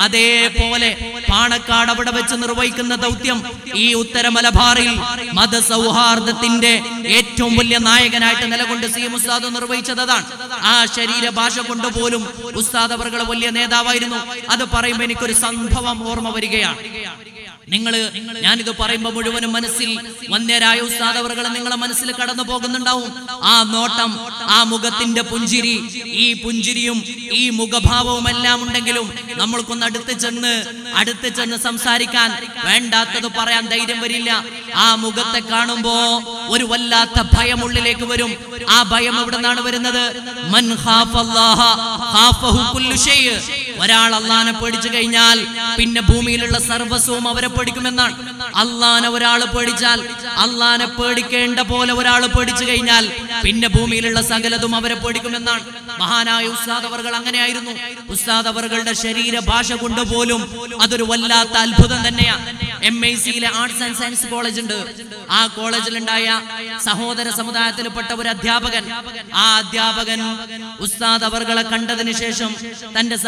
അതേപോലെ പാണക്കാട് അവിടെ വെച്ച് നിർവഹിക്കുന്ന ദൗത്യം ഈ ഉത്തര മലബാറിൽ മതസൗഹാർദ്ദത്തിന്റെ ഏറ്റവും വലിയ നായകനായിട്ട് നിലകൊണ്ട് സി എം ഉസ്താദ് നിർവഹിച്ചത് അതാണ് ആ ശരീരഭാഷ കൊണ്ട് പോലും ഉസ്താദ് അവർ വലിയ നേതാവായിരുന്നു അത് പറയുമ്പോൾ എനിക്കൊരു സംഭവം ഓർമ്മ വരികയാണ് നിങ്ങൾ ഞാനിത് പറയുമ്പോൾ മുഴുവനും മനസ്സിൽ വന്യരായ ഉസ്താദ് അവർ നിങ്ങളെ മനസ്സിൽ കടന്നു പോകുന്നുണ്ടാവും ആ നോട്ടം ആ മുഖത്തിന്റെ പുഞ്ചിരി ഈ പുഞ്ചിരിയും ഈ മുഖഭാവവും എല്ലാം ഉണ്ടെങ്കിലും നമ്മൾക്കൊന്ന് അടുത്ത് ചെന്ന് അടുത്ത് ചെന്ന് സംസാരിക്കാൻ വേണ്ടാത്തത് പറയാൻ ധൈര്യം വരില്ല ആ മുഖത്തെ കാണുമ്പോ ഒരു വല്ലാത്ത ഭയം ഉള്ളിലേക്ക് വരും ആ ഭയം എവിടെ നിന്നാണ് വരുന്നത് മൻ ഖാഫല്ലാഹ ഖാഫഹു കുല്ലു ഷൈഅ്. ഒരാൾ അള്ളാനെ പേടിച്ചു കഴിഞ്ഞാൽ പിന്നെ ഭൂമിയിലുള്ള സർവസ്വവും അവരെ പേടിക്കുമെന്നാണ് അള്ളാനെ ഒരാൾ പേടിച്ചാൽ അള്ളാനെ പേടിക്കേണ്ട പോലെ ഒരാൾ പേടിച്ചു കഴിഞ്ഞാൽ പിന്നെ ഭൂമിയിലുള്ള സകലതും അവരെ പേടിക്കുമെന്നാണ് മഹാനായ ഉസ്താദ് അവർകൾ അങ്ങനെയായിരുന്നു ഉസ്താദ് അവർകളുടെ ശരീര ഭാഷ കൊണ്ട് പോലും അതൊരു വല്ലാത്ത അത്ഭുതം തന്നെയാണ് എം ഐ സിയിലെ ആർട്സ് ആൻഡ് സയൻസ് കോളേജ് ഉണ്ട് ആ കോളേജിലുണ്ടായ സഹോദര സമുദായത്തിൽപ്പെട്ട ഒരു അധ്യാപകൻ ആ അധ്യാപകൻ ഉസ്താദ് അവർകളെ കണ്ടതിന് ശേഷം തന്റെ സഹപ്രവർത്തകർ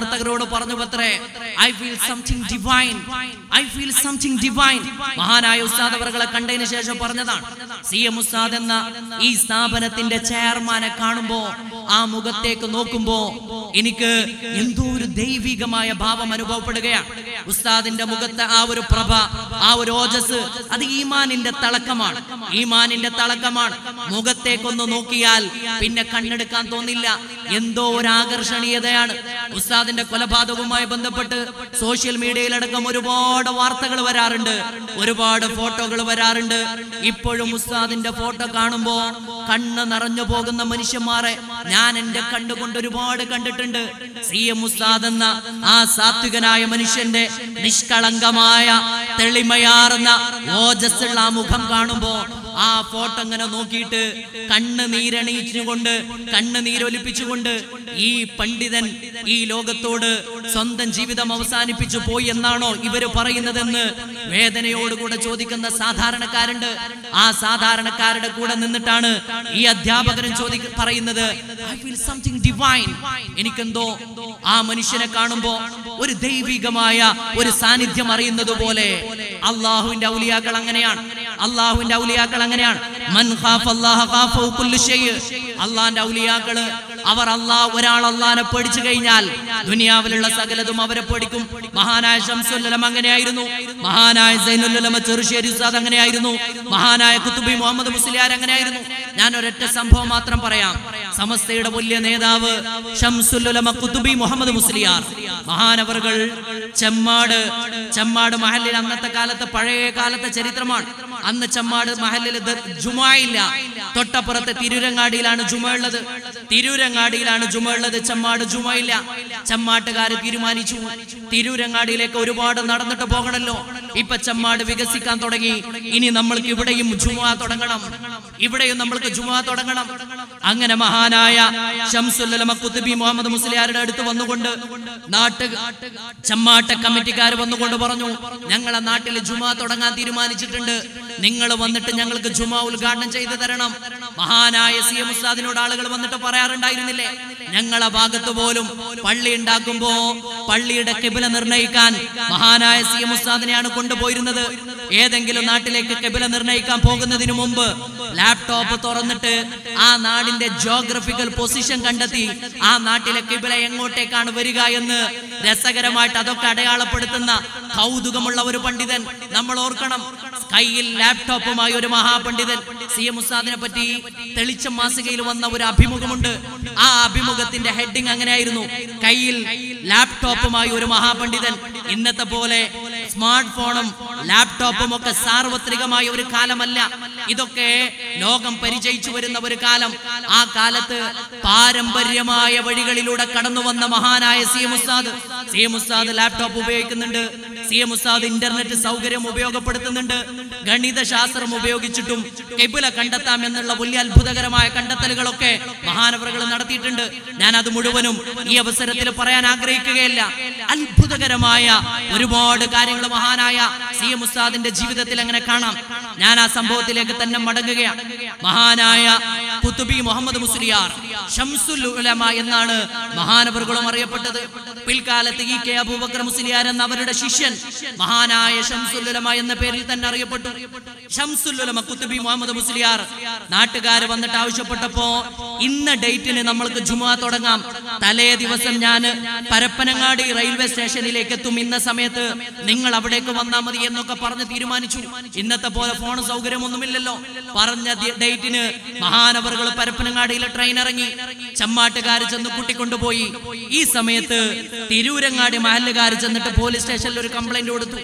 മാധ്യമപ്രവർത്തകരോട് പറഞ്ഞു പത്രേ I feel something divine I feel something divine മഹാനായ ഉസ്താദ് അവറുകളെ കണ്ടതിന് ശേഷം പറഞ്ഞതാണ് സി എം ഉസ്താദ് എന്ന ഈ സ്ഥാപനത്തിന്റെ ചെയർമാനെ കാണുമ്പോ ആ മുഖത്തേക്ക് നോക്കുമ്പോ എനിക്ക് എന്തോ ഒരു ദൈവികമായ ഭാവം അനുഭവപ്പെടുകയാണ് ഉസ്താദിന്റെ മുഖത്തെ ആ ഒരു പ്രഭ ആ ഒരു ഓജസ് അത് ഈമാനിന്റെ തിളക്കമാണ് ഈമാനിന്റെ തിളക്കമാണ് മുഖത്തേക്കൊന്ന് നോക്കിയാൽ പിന്നെ കണ്ണെടുക്കാൻ തോന്നില്ല എന്തോ ഒരു ആകർഷണീയതയാണ് ഉസ്താദിന്റെ കൊലപാതകവുമായി ബന്ധപ്പെട്ട് സോഷ്യൽ മീഡിയയിലടക്കം ഒരുപാട് വാർത്തകൾ വരാറുണ്ട് ഒരുപാട് ഫോട്ടോകൾ വരാറുണ്ട് ഇപ്പോഴും ഉസ്താദിന്റെ ഫോട്ടോ കാണുമ്പോ കണ്ണ് നിറഞ്ഞു പോകുന്ന മനുഷ്യന്മാരെ ഞാൻ എന്റെ കണ്ടുകൊണ്ട് ഒരുപാട് കണ്ടിട്ടുണ്ട് സി എം ഉസ്താദ് എന്ന ആ സാത്വികനായ മനുഷ്യന്റെ നിഷ്കളങ്കമായ തെളിമയാർന്ന ഓജസ്സുള്ള ആ മുഖം കാണുമ്പോ ആ ഫോട്ടോ അങ്ങനെ നോക്കിയിട്ട് കണ്ണ് നീരണയിച്ചുകൊണ്ട് കണ്ണ് നീരൊലിപ്പിച്ചുകൊണ്ട് ഈ പണ്ഡിതൻ ഈ ലോകത്തോട് സ്വന്തം ജീവിതം അവസാനിപ്പിച്ചു പോയി എന്നാണോ ഇവര് പറയുന്നതെന്ന് വേദനയോടുകൂടെ ചോദിക്കുന്ന സാധാരണക്കാരുണ്ട് ആ സാധാരണക്കാരുടെ കൂടെ നിന്നിട്ടാണ് ഈ അധ്യാപകരൻ ചോദി പറയുന്നത് ഐ ഫീൽ സംതിങ് ഡിവൈൻ എനിക്കെന്തോ ആ മനുഷ്യനെ കാണുമ്പോ ഒരു ദൈവികമായ ഒരു സാന്നിധ്യം അറിയുന്നത് പോലെ അള്ളാഹുവിന്റെ ഔലിയാക്കൾ അങ്ങനെയാണ് അള്ളാഹുവിന്റെ ഔലിയാക്കൾ അങ്ങനെയാണ് മൻ ഖാഫ അല്ലാഹ ഖാഫഹു കുല്ലു ഷൈഅ് അള്ളാന്റെ ഔലിയാക്കള് അവർ അള്ളാഹ് ഒരാൾ അള്ളാനെ പേടിച്ചു കഴിഞ്ഞാൽ ദുനിയാവിലുള്ള സകലതും അവരെ പേടിക്കും മഹാനായ ഷംസുല്ലം അങ്ങനെയായിരുന്നു മഹാനായ സൈനുല്ലമ ചെറുശ്ശേരി ഉസ്താദ് അങ്ങനെയായിരുന്നു മഹാനായ കുത്തുബി മുഹമ്മദ് മുസ്ലിയാർ അങ്ങനെയായിരുന്നു ഞാൻ ഒരൊറ്റ സംഭവം മാത്രം പറയാം സമസ്തയുടെ വലിയ നേതാവ് ഷംസുല്ലമ കുത്തുബി മുഹമ്മദ് മുസ്ലിയാർ മഹാനവറുകൾ ചെമ്മാട് ചെമ്മാട് മഹലിൽ അന്നത്തെ കാലത്ത് പഴയ കാലത്തെ ചരിത്രമാണ് അന്ന് ചെമ്മാട് മഹലിൽ ജുമായില്ല തൊട്ടപ്പുറത്തെ തിരൂരങ്ങാടിയിലാണ് ജുമ ഉള്ളത് തിരൂരങ്ങാടിയിലാണ് ജുമ ഉള്ളത് ചെമ്മാട് ജുമയില്ല ചെമ്മാട്ടുകാര് തീരുമാനിച്ചു തിരൂരങ്ങാടിയിലേക്ക് ഒരുപാട് നടന്നിട്ട് പോകണല്ലോ ഇപ്പൊ ചെമ്മാട് വികസിക്കാൻ തുടങ്ങി ഇനി നമ്മൾക്ക് ഇവിടെയും ജുമ തുടങ്ങണം ഇവിടെയും നമ്മൾക്ക് ജുമ തുടങ്ങണം അങ്ങനെ മഹാനായ ഷംസുല്ലമ കുത്തുബി മുഹമ്മദ് മുസ്ലിയാരുടെ അടുത്ത് വന്നുകൊണ്ട് നാട്ട് ചെമ്മാട്ട കമ്മിറ്റിക്കാർ വന്നുകൊണ്ട് പറഞ്ഞു ഞങ്ങളെ നാട്ടിൽ ജുമ തുടങ്ങാൻ തീരുമാനിച്ചിട്ടുണ്ട് നിങ്ങൾ വന്നിട്ട് ഞങ്ങൾക്ക് ജുമ ഉദ്ഘാടനം ചെയ്തു തരണം മഹാനായ സി എം ഉസ്താദിനോട് ആളുകൾ വന്നിട്ട് പറയാറുണ്ടായിരുന്നില്ലേ ഞങ്ങളെ ഭാഗത്ത് പോലും പള്ളി ഉണ്ടാക്കുമ്പോ പള്ളിയുടെ കിബില നിർണയിക്കാൻ മഹാനായ സി എം ഉസ്താദിനെയാണ് കൊണ്ടുപോയിരുന്നത് ഏതെങ്കിലും നാട്ടിലേക്ക് കിബില നിർണയിക്കാൻ പോകുന്നതിന് മുമ്പ് ലാപ്ടോപ്പ് തുറന്നിട്ട് ആ നാടിന്റെ ജോഗ്രഫിക്കൽ പൊസിഷൻ കണ്ടെത്തി ആ നാട്ടിലെ കിബില എങ്ങോട്ടേക്കാണ് വരിക എന്ന് രസകരമായിട്ട് അതൊക്കെ അടയാളപ്പെടുത്തുന്ന കൗതുകമുള്ള ഒരു പണ്ഡിതൻ നമ്മൾ ഓർക്കണം കയ്യിൽ ലാപ്ടോപ്പുമായി ഒരു മഹാപണ്ഡിതൻ സി എം ഉസ്താദിനെ പറ്റി തെളിച്ചം മാസികയിൽ വന്ന ഒരു അഭിമുഖമുണ്ട് ആ അഭിമുഖത്തിന്റെ ഹെഡിങ് അങ്ങനെയായിരുന്നു കയ്യിൽ ലാപ്ടോപ്പുമായി ഒരു മഹാപണ്ഡിതൻ ഇന്നത്തെ പോലെ സ്മാർട്ട് ഫോണും ലാപ്ടോപ്പും ഒക്കെ സാർവത്രികമായ ഒരു കാലമല്ല ഇതൊക്കെ ലോകം പരിചയിച്ചു വരുന്ന ഒരു കാലം ആ കാലത്ത് പാരമ്പര്യമായ വഴികളിലൂടെ കടന്നു വന്ന മഹാനായ സി എം ഉസ്താദ് സി എം ഉസ്താദ് ലാപ്ടോപ്പ് ഉപയോഗിക്കുന്നുണ്ട് സി എം ഉസ്താദ് ഇന്റർനെറ്റ് സൗകര്യം ഉപയോഗപ്പെടുത്തുന്നുണ്ട് ഗണിത ശാസ്ത്രം ഉപയോഗിച്ചിട്ടും കെബില കണ്ടെത്താം എന്നുള്ള വലിയ അത്ഭുതകരമായ കണ്ടെത്തലുകളൊക്കെ മഹാനവറുകൾ നടത്തിയിട്ടുണ്ട് ഞാൻ അത് മുഴുവനും ഈ അവസരത്തിൽ പറയാൻ ആഗ്രഹിക്കുകയില്ല അത്ഭുതകരമായ ഒരുപാട് കാര്യങ്ങൾ മഹാനായ സി എം ഉസ്താദിന്റെ ജീവിതത്തിൽ അങ്ങനെ കാണാം ഞാൻ ആ സംഭവത്തിലേക്ക് തന്നെ മടങ്ങുകയാണ് മഹാനായ കുത്തുബി മുഹമ്മദ് മുസ്ലിയാർ ഷംസുൽ ഉലമ എന്നാണ് മഹാനവറുകളും അറിയപ്പെട്ടത് പിൽക്കാലത്ത് ഇ കെ അബൂബക്കർ മുസ്ലിയാർ എന്ന അവരുടെ ശിഷ്യൻ മഹാനായ ഷംസുൽ ഉലമ എന്ന പേരിൽ തന്നെ അറിയപ്പെട്ടു ഷംസുൽ ഉലമ കുത്തുബി മുഹമ്മദ് മുസ്ലിയാർ നാട്ടുകാർ വന്നിട്ട് ആവശ്യപ്പെട്ടപ്പോ ഇന്ന ഡേറ്റിന് നമ്മൾക്ക് ജുമാ തുടങ്ങാം തലേ ദിവസം ഞാൻ പരപ്പനങ്ങാടി റെയിൽവേ സ്റ്റേഷനിലേക്ക് എത്തും ഇന്ന സമയത്ത് നിങ്ങൾ അവിടേക്ക് വന്നാൽ മതി എന്നൊക്കെ പറഞ്ഞ് തീരുമാനിച്ചു ഇന്നത്തെ പോലെ ഫോൺ സൗകര്യമൊന്നുമില്ലല്ലോ പറഞ്ഞ ദി- ഡേറ്റിന് മഹാനവറുകൾ പരപ്പനങ്ങാടിയിലെ ട്രെയിൻ ഇറങ്ങി ചമ്മാട്ടുകാർ ചെന്ന് കൂട്ടിക്കൊണ്ടുപോയി ഈ സമയത്ത് തിരൂരങ്ങാടി മഹല്ലുകാർ ചെന്നിട്ട് പോലീസ് സ്റ്റേഷനിൽ ഒരു കംപ്ലൈന്റ് കൊടുത്തു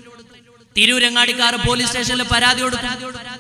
തിരൂരങ്ങാടിക്കാർ പോലീസ് സ്റ്റേഷനിൽ പരാതി കൊടുത്തു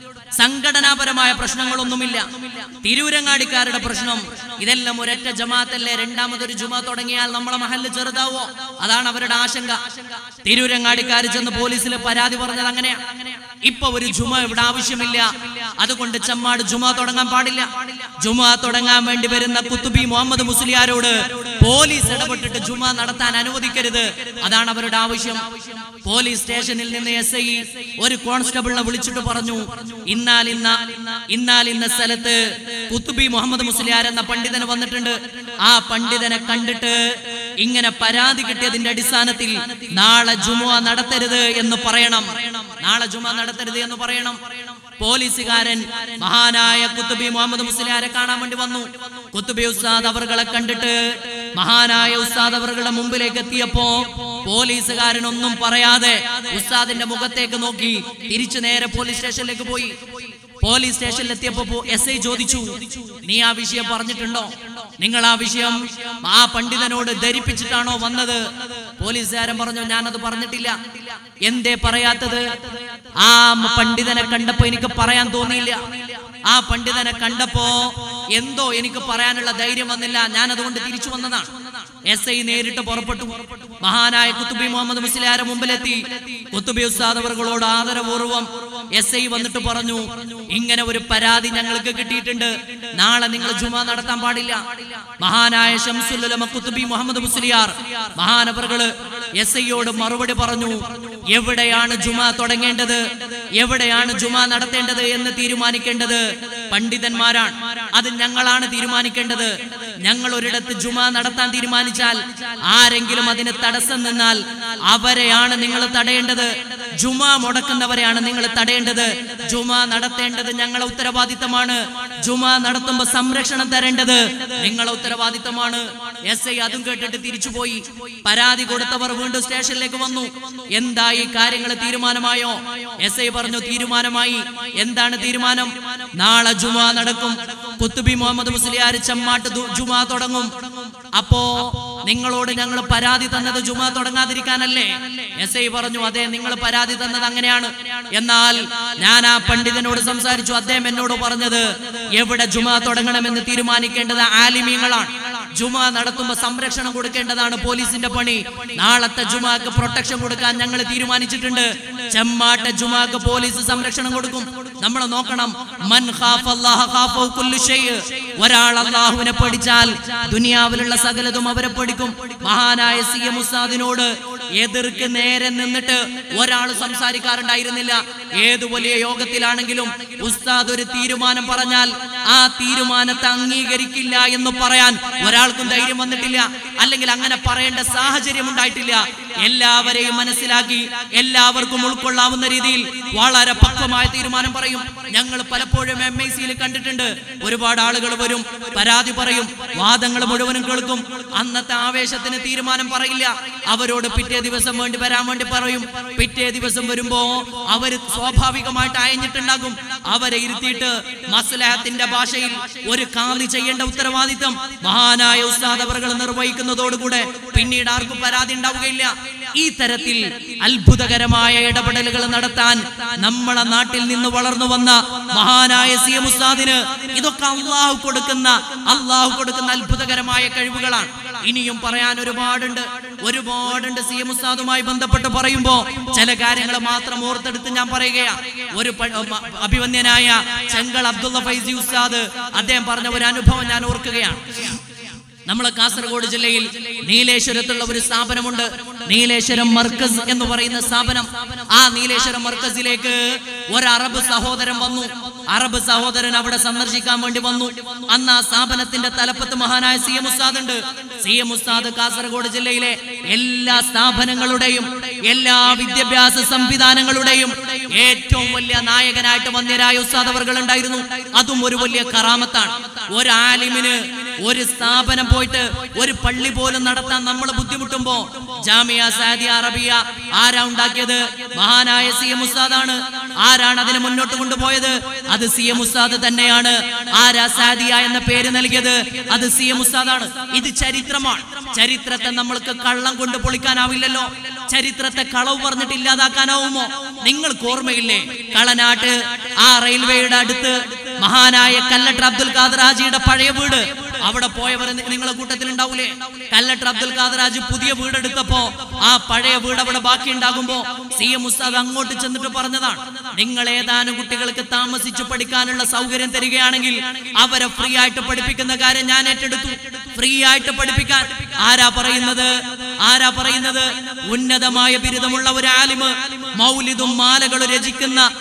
സംഘടനാപരമായ പ്രശ്നങ്ങളൊന്നുമില്ല തിരൂരങ്ങാടിക്കാരുടെ പ്രശ്നം ഇതെല്ലാം ഒരൊറ്റ ജമാഅത്തല്ലേ രണ്ടാമതൊരു ജുമാ തുടങ്ങിയാൽ നമ്മളെ മഹല്ല് ചെറുതാവോ അതാണ് അവരുടെ ആശങ്ക തിരൂരങ്ങാടിക്കാർ ചെന്ന് പോലീസിൽ പരാതി പറഞ്ഞത് അങ്ങനെയാ ഇപ്പൊ ഒരു ജുമ ഇവിടെ ആവശ്യമില്ല അതുകൊണ്ട് ചമ്മാട് ജുമ തുടങ്ങാൻ പാടില്ല ജുമ തുടങ്ങാൻ വേണ്ടി വരുന്ന കുത്തുബി മുഹമ്മദ് മുസ്ലിയാരോട് പോലീസ് ഇടപെട്ടിട്ട് ജുമ നടത്താൻ അനുവദിക്കരുത് അതാണ് അവരുടെ ആവശ്യം പോലീസ് സ്റ്റേഷനിൽ നിന്ന് എസ് ഐ ഒരു കോൺസ്റ്റബിളിനെ വിളിച്ചിട്ട് പറഞ്ഞു ഇന്നാൽ ഇന്ന ഇന്നാൽ ഇന്ന സ്ഥലത്ത് കുത്തുബി മുഹമ്മദ് മുസ്ലിയാർ എന്ന പണ്ഡിതന് വന്നിട്ടുണ്ട് ആ പണ്ഡിതനെ കണ്ടിട്ട് ഇങ്ങനെ പരാതി കിട്ടിയതിന്റെ അടിസ്ഥാനത്തിൽ നാളെ ജുമുഅ നടത്തരുത് എന്ന് പറയണം നാളെ ജുമുഅ നടത്തരുത് എന്ന് പറയണം പോലീസുകാരൻ മഹാനായ കുത്തുബി മുഹമ്മദ് മുസ്ലിയാരെ കാണാൻ വേണ്ടി വന്നു കുത്തുബി ഉസ്താദ് അവർകളെ കണ്ടിട്ട് മഹാനായ ഉസ്താദ് അവരുടെ മുമ്പിലേക്ക് എത്തിയപ്പോ പോലീസുകാരൻ ഒന്നും പറയാതെ ഉസ്താദിന്റെ മുഖത്തേക്ക് നോക്കി തിരിച്ചു നേരെ പോലീസ് സ്റ്റേഷനിലേക്ക് പോയി പോലീസ് സ്റ്റേഷനിൽ എത്തിയപ്പോ എസ് ഐ ചോദിച്ചു നീ ആ വിഷയം പറഞ്ഞിട്ടുണ്ടോ നിങ്ങൾ ആ വിഷയം ആ പണ്ഡിതനോട് ധരിപ്പിച്ചിട്ടാണോ വന്നത് പോലീസുകാരൻ പറഞ്ഞു ഞാനത് പറഞ്ഞിട്ടില്ല എന്തേ പറയാത്തത് ആ പണ്ഡിതനെ കണ്ടപ്പോ എനിക്ക് പറയാൻ തോന്നിയില്ല ആ പണ്ഡിതനെ കണ്ടപ്പോ എന്തോ എനിക്ക് പറയാനുള്ള ധൈര്യം വന്നില്ല ഞാൻ അതുകൊണ്ട് തിരിച്ചു വന്നതാണ് എസ് ഐ നേരിട്ട് പുറപ്പെട്ടു മഹാനായ കുത്തുബി മുഹമ്മദ് മുസ്ലിയാരെ മുമ്പിലെത്തി കുത്തുബി ഉസ്താദ് അവർകളോട് ആദരപൂർവ്വം എസ് ഐ വന്നിട്ട് പറഞ്ഞു ഇങ്ങനെ ഒരു പരാതി ഞങ്ങൾക്ക് കിട്ടിയിട്ടുണ്ട് നാളെ നിങ്ങൾ ജുമ നടത്താൻ പാടില്ല മഹാനായ ഷംസുല്ലമ കുത്തുബി മുഹമ്മദ് മുസ്ലിയാർ മഹാനവറുകള് എസ് ഐയോട് മറുപടി പറഞ്ഞു എവിടെയാണ് ജുമ തുടങ്ങേണ്ടത് എവിടെയാണ് ജുമ നടത്തേണ്ടത് എന്ന് തീരുമാനിക്കേണ്ടത് പണ്ഡിതന്മാരാണ് അത് ഞങ്ങളാണ് തീരുമാനിക്കേണ്ടത് ഞങ്ങൾ ഒരിടത്ത് ജുമ നടത്താൻ തീരുമാനിച്ചാൽ ആരെങ്കിലും അതിന് തടസ്സം നിന്നാൽ അവരെയാണ് നിങ്ങൾ തടയേണ്ടത് ജുമ മുടക്കുന്നവരെയാണ് നിങ്ങൾ തടയേണ്ടത് ജുമ നടത്തേണ്ടത് ഞങ്ങളെ ഉത്തരവാദിത്തമാണ് ജുമ നടത്തുമ്പോ സംരക്ഷണം തരേണ്ടത് നിങ്ങളെ ഉത്തരവാദിത്തമാണ് എസ് ഐ അതും കേട്ടിട്ട് തിരിച്ചുപോയി പരാതി കൊടുത്തവർ വീണ്ടും സ്റ്റേഷനിലേക്ക് വന്നു എന്തായി കാര്യങ്ങൾ തീരുമാനമായോ എസ് ഐ പറഞ്ഞു തീരുമാനമായി എന്താണ് തീരുമാനം നാളെ ജുമ നടക്കും കുത്തുബി മുഹമ്മദ് മുസ്ലിയാർ ചമ്മാട്ട് ദു- ജുമ തുടങ്ങും അപ്പോ നിങ്ങളോട് ഞങ്ങൾ പരാതി തന്നത് ജുമ തുടങ്ങാതിരിക്കാനല്ലേ എസ് ഐ പറഞ്ഞു അതെ നിങ്ങൾ പരാതി തന്നത് അങ്ങനെയാണ് എന്നാൽ ഞാൻ ആ പണ്ഡിതനോട് സംസാരിച്ചു അദ്ദേഹം എന്നോട് പറഞ്ഞത് എവിടെ ജുമ തുടങ്ങണമെന്ന് തീരുമാനിക്കേണ്ടത് ആലിമീങ്ങളാണ് ജുമ നടത്തുമ്പോൾ സംരക്ഷണം കൊടുക്കേണ്ടതാണ് പോലീസിന്റെ പണി നാളത്തെ ജുമാക്ക് പ്രൊട്ടക്ഷൻ കൊടുക്കാൻ ഞങ്ങൾ തീരുമാനിച്ചിട്ടുണ്ട് ചെമ്മാട്ട ജുമാക്ക് പോലീസ് സംരക്ഷണം കൊടുക്കും നമ്മൾ നോക്കണം മൻ ഖാഫ അല്ലാഹ ഖാഫഹു കുല്ലു ഷൈഅ്. ഒരാൾ അള്ളാഹുവിനെ പഠിച്ചാൽ ദുനിയാവിലുള്ള സകലതും അവരെ പഠിക്കും മഹാനായ സി എം ഉസ്താദിനോട് എതിർക്ക് നേരെ നിന്നിട്ട് ഒരാൾ സംസാരിക്കാറുണ്ടായിരുന്നില്ല ഏതു വലിയ യോഗത്തിലാണെങ്കിലും ഉസ്താദ് ഒരു തീരുമാനം പറഞ്ഞാൽ ആ തീരുമാനത്തെ അംഗീകരിക്കില്ല എന്ന് പറയാൻ ഒരാൾക്കും ധൈര്യം വന്നിട്ടില്ല അല്ലെങ്കിൽ അങ്ങനെ പറയേണ്ട സാഹചര്യം ഉണ്ടായിട്ടില്ല എല്ലാവരെയും മനസ്സിലാക്കി എല്ലാവർക്കും ഉൾക്കൊള്ളാവുന്ന രീതിയിൽ വളരെ പക്വമായ തീരുമാനം പറയും ഞങ്ങൾ പലപ്പോഴും എം ഐ സിയിൽ കണ്ടിട്ടുണ്ട് ഒരുപാട് ആളുകൾ വരും പരാതി പറയും വാദങ്ങൾ മുഴുവനും കേൾക്കും അന്നത്തെ ആവേശത്തിന് തീരുമാനം പറയില്ല അവരോട് പിറ്റേ ദിവസം വേണ്ടി വരാൻ വേണ്ടി പറയും പിറ്റേ ദിവസം വരുമ്പോ അവര് സ്വാഭാവികമായിട്ട് അയഞ്ഞിട്ടുണ്ടാകും അവരെ ഇരുത്തിയിട്ട് മസ്ലഹത്തിന്റെ ഭാഷയിൽ ഒരു കാന്തി ചെയ്യേണ്ട ഉത്തരവാദിത്തം മഹാനായ ഉസ്താദ് അവർ നിർവഹിക്കുന്നതോടുകൂടെ പിന്നീട് ആർക്കും പരാതി ഉണ്ടാവുകയില്ല ഈ തരത്തിൽ അത്ഭുതകരമായ ഇടപെടലുകൾ നടത്താൻ നമ്മളെ നാട്ടിൽ നിന്ന് വളർന്നു വന്ന മഹാനായ സി എം ഉസ്താദിന് ഇതൊക്കെ അള്ളാഹു കൊടുക്കുന്ന അള്ളാഹു കൊടുക്കുന്ന അത്ഭുതകരമായ കഴിവുകളാണ് ഇനിയും പറയാൻ ഒരുപാടുണ്ട് ഒരുപാടുണ്ട് സി എം ഉസ്താദുമായി ബന്ധപ്പെട്ട് പറയുമ്പോ ചില കാര്യങ്ങൾ മാത്രം ഓർത്തെടുത്ത് ഞാൻ പറയുകയാണ് ഒരു പ- മ- അഭിവന്യനായ ചെങ്കൾ അബ്ദുള്ള ഫൈസി ഉസ്താദ് അദ്ദേഹം പറഞ്ഞ ഒരു അനുഭവം ഞാൻ ഓർക്കുകയാണ് നമ്മളെ കാസർഗോഡ് ജില്ലയിൽ നീലേശ്വരത്തുള്ള ഒരു സ്ഥാപനമുണ്ട് നീലേശ്വരം മർക്കസ് എന്ന് പറയുന്ന സ്ഥാപനം ആ നീലേശ്വരം മർക്കസിലേക്ക് ഒരു അറബ് സഹോദരൻ വന്നു അറബ് സഹോദരൻ അവിടെ സന്ദർശിക്കാൻ വേണ്ടി വന്നു അന്ന് ആ സ്ഥാപനത്തിന്റെ തലപ്പത്ത് മഹാനായ സി എം ഉസ്താദ് ഉണ്ട് സി എം ഉസ്താദ് കാസർഗോഡ് ജില്ലയിലെ എല്ലാ സ്ഥാപനങ്ങളുടെയും എല്ലാ വിദ്യാഭ്യാസ സംവിധാനങ്ങളുടെയും ഏറ്റവും വലിയ നായകനായിട്ട് വന്യരായ ഉസ്താദ് അവർ ഉണ്ടായിരുന്നു അതും ഒരു വലിയ കറാമത്താണ് ഒരു ആലിമിന് ഒരു സ്ഥാപനം പോയിട്ട് ഒരു പള്ളി പോലും നടത്താൻ നമ്മൾ ബുദ്ധിമുട്ടുമ്പോ ജാമിയ സാദിയ അറബിയ ആരാ ഉണ്ടാക്കിയത് മഹാനായ സി എം ഉസ്താദാണ് ആരാണ് അതിനെ മുന്നോട്ട് കൊണ്ടുപോയത് അത് സി എം ഉസ്താദ് തന്നെയാണ് ആരാ സാദിയ എന്ന പേര് നൽകിയത് അത് സി എം ഉസ്താദാണ് ഇത് ചരിത്രമാണ് ചരിത്രത്തെ നമ്മൾക്ക് കള്ളം കൊണ്ട് പൊളിക്കാനാവില്ലല്ലോ ചരിത്രത്തെ കളവ് പറഞ്ഞിട്ട് ഇല്ലാതാക്കാനാവുമോ നിങ്ങൾക്ക് ഓർമ്മയില്ലേ കളനാട്ട് ആ റെയിൽവേയുടെ അടുത്ത് മഹാനായ കല്ലട്ടർ അബ്ദുൽ ഖാദർ ഹാജിയുടെ പഴയ വീട് അവിടെ പോയവർ നി- നിങ്ങളെ കൂട്ടത്തിൽ ഉണ്ടാവൂലേ കല്ലട്ടർ അബ്ദുൽ ഖാദർ ഹാജി പുതിയ വീട് എടുത്തപ്പോ ആ പഴയ വീട് അവിടെ ബാക്കി ഉണ്ടാകുമ്പോ സി എം ഉസ്താദ് അങ്ങോട്ട് ചെന്നിട്ട് പറഞ്ഞതാണ് നിങ്ങൾ ഏതാനും കുട്ടികൾക്ക് താമസിച്ചു പഠിക്കാനുള്ള സൗകര്യം തരികയാണെങ്കിൽ അവരെ ഫ്രീ ആയിട്ട് പഠിപ്പിക്കുന്ന കാര്യം ഞാൻ ഏറ്റെടുത്തു ഫ്രീ ആയിട്ട് പഠിപ്പിക്കാൻ ആരാ പറയുന്നത് ആരാ പറയുന്നത് ഉന്നതമായ ബിരുദമുള്ള ഒരു ആലിമ് മൗലിദും മാലകളും രചിക്കുന്ന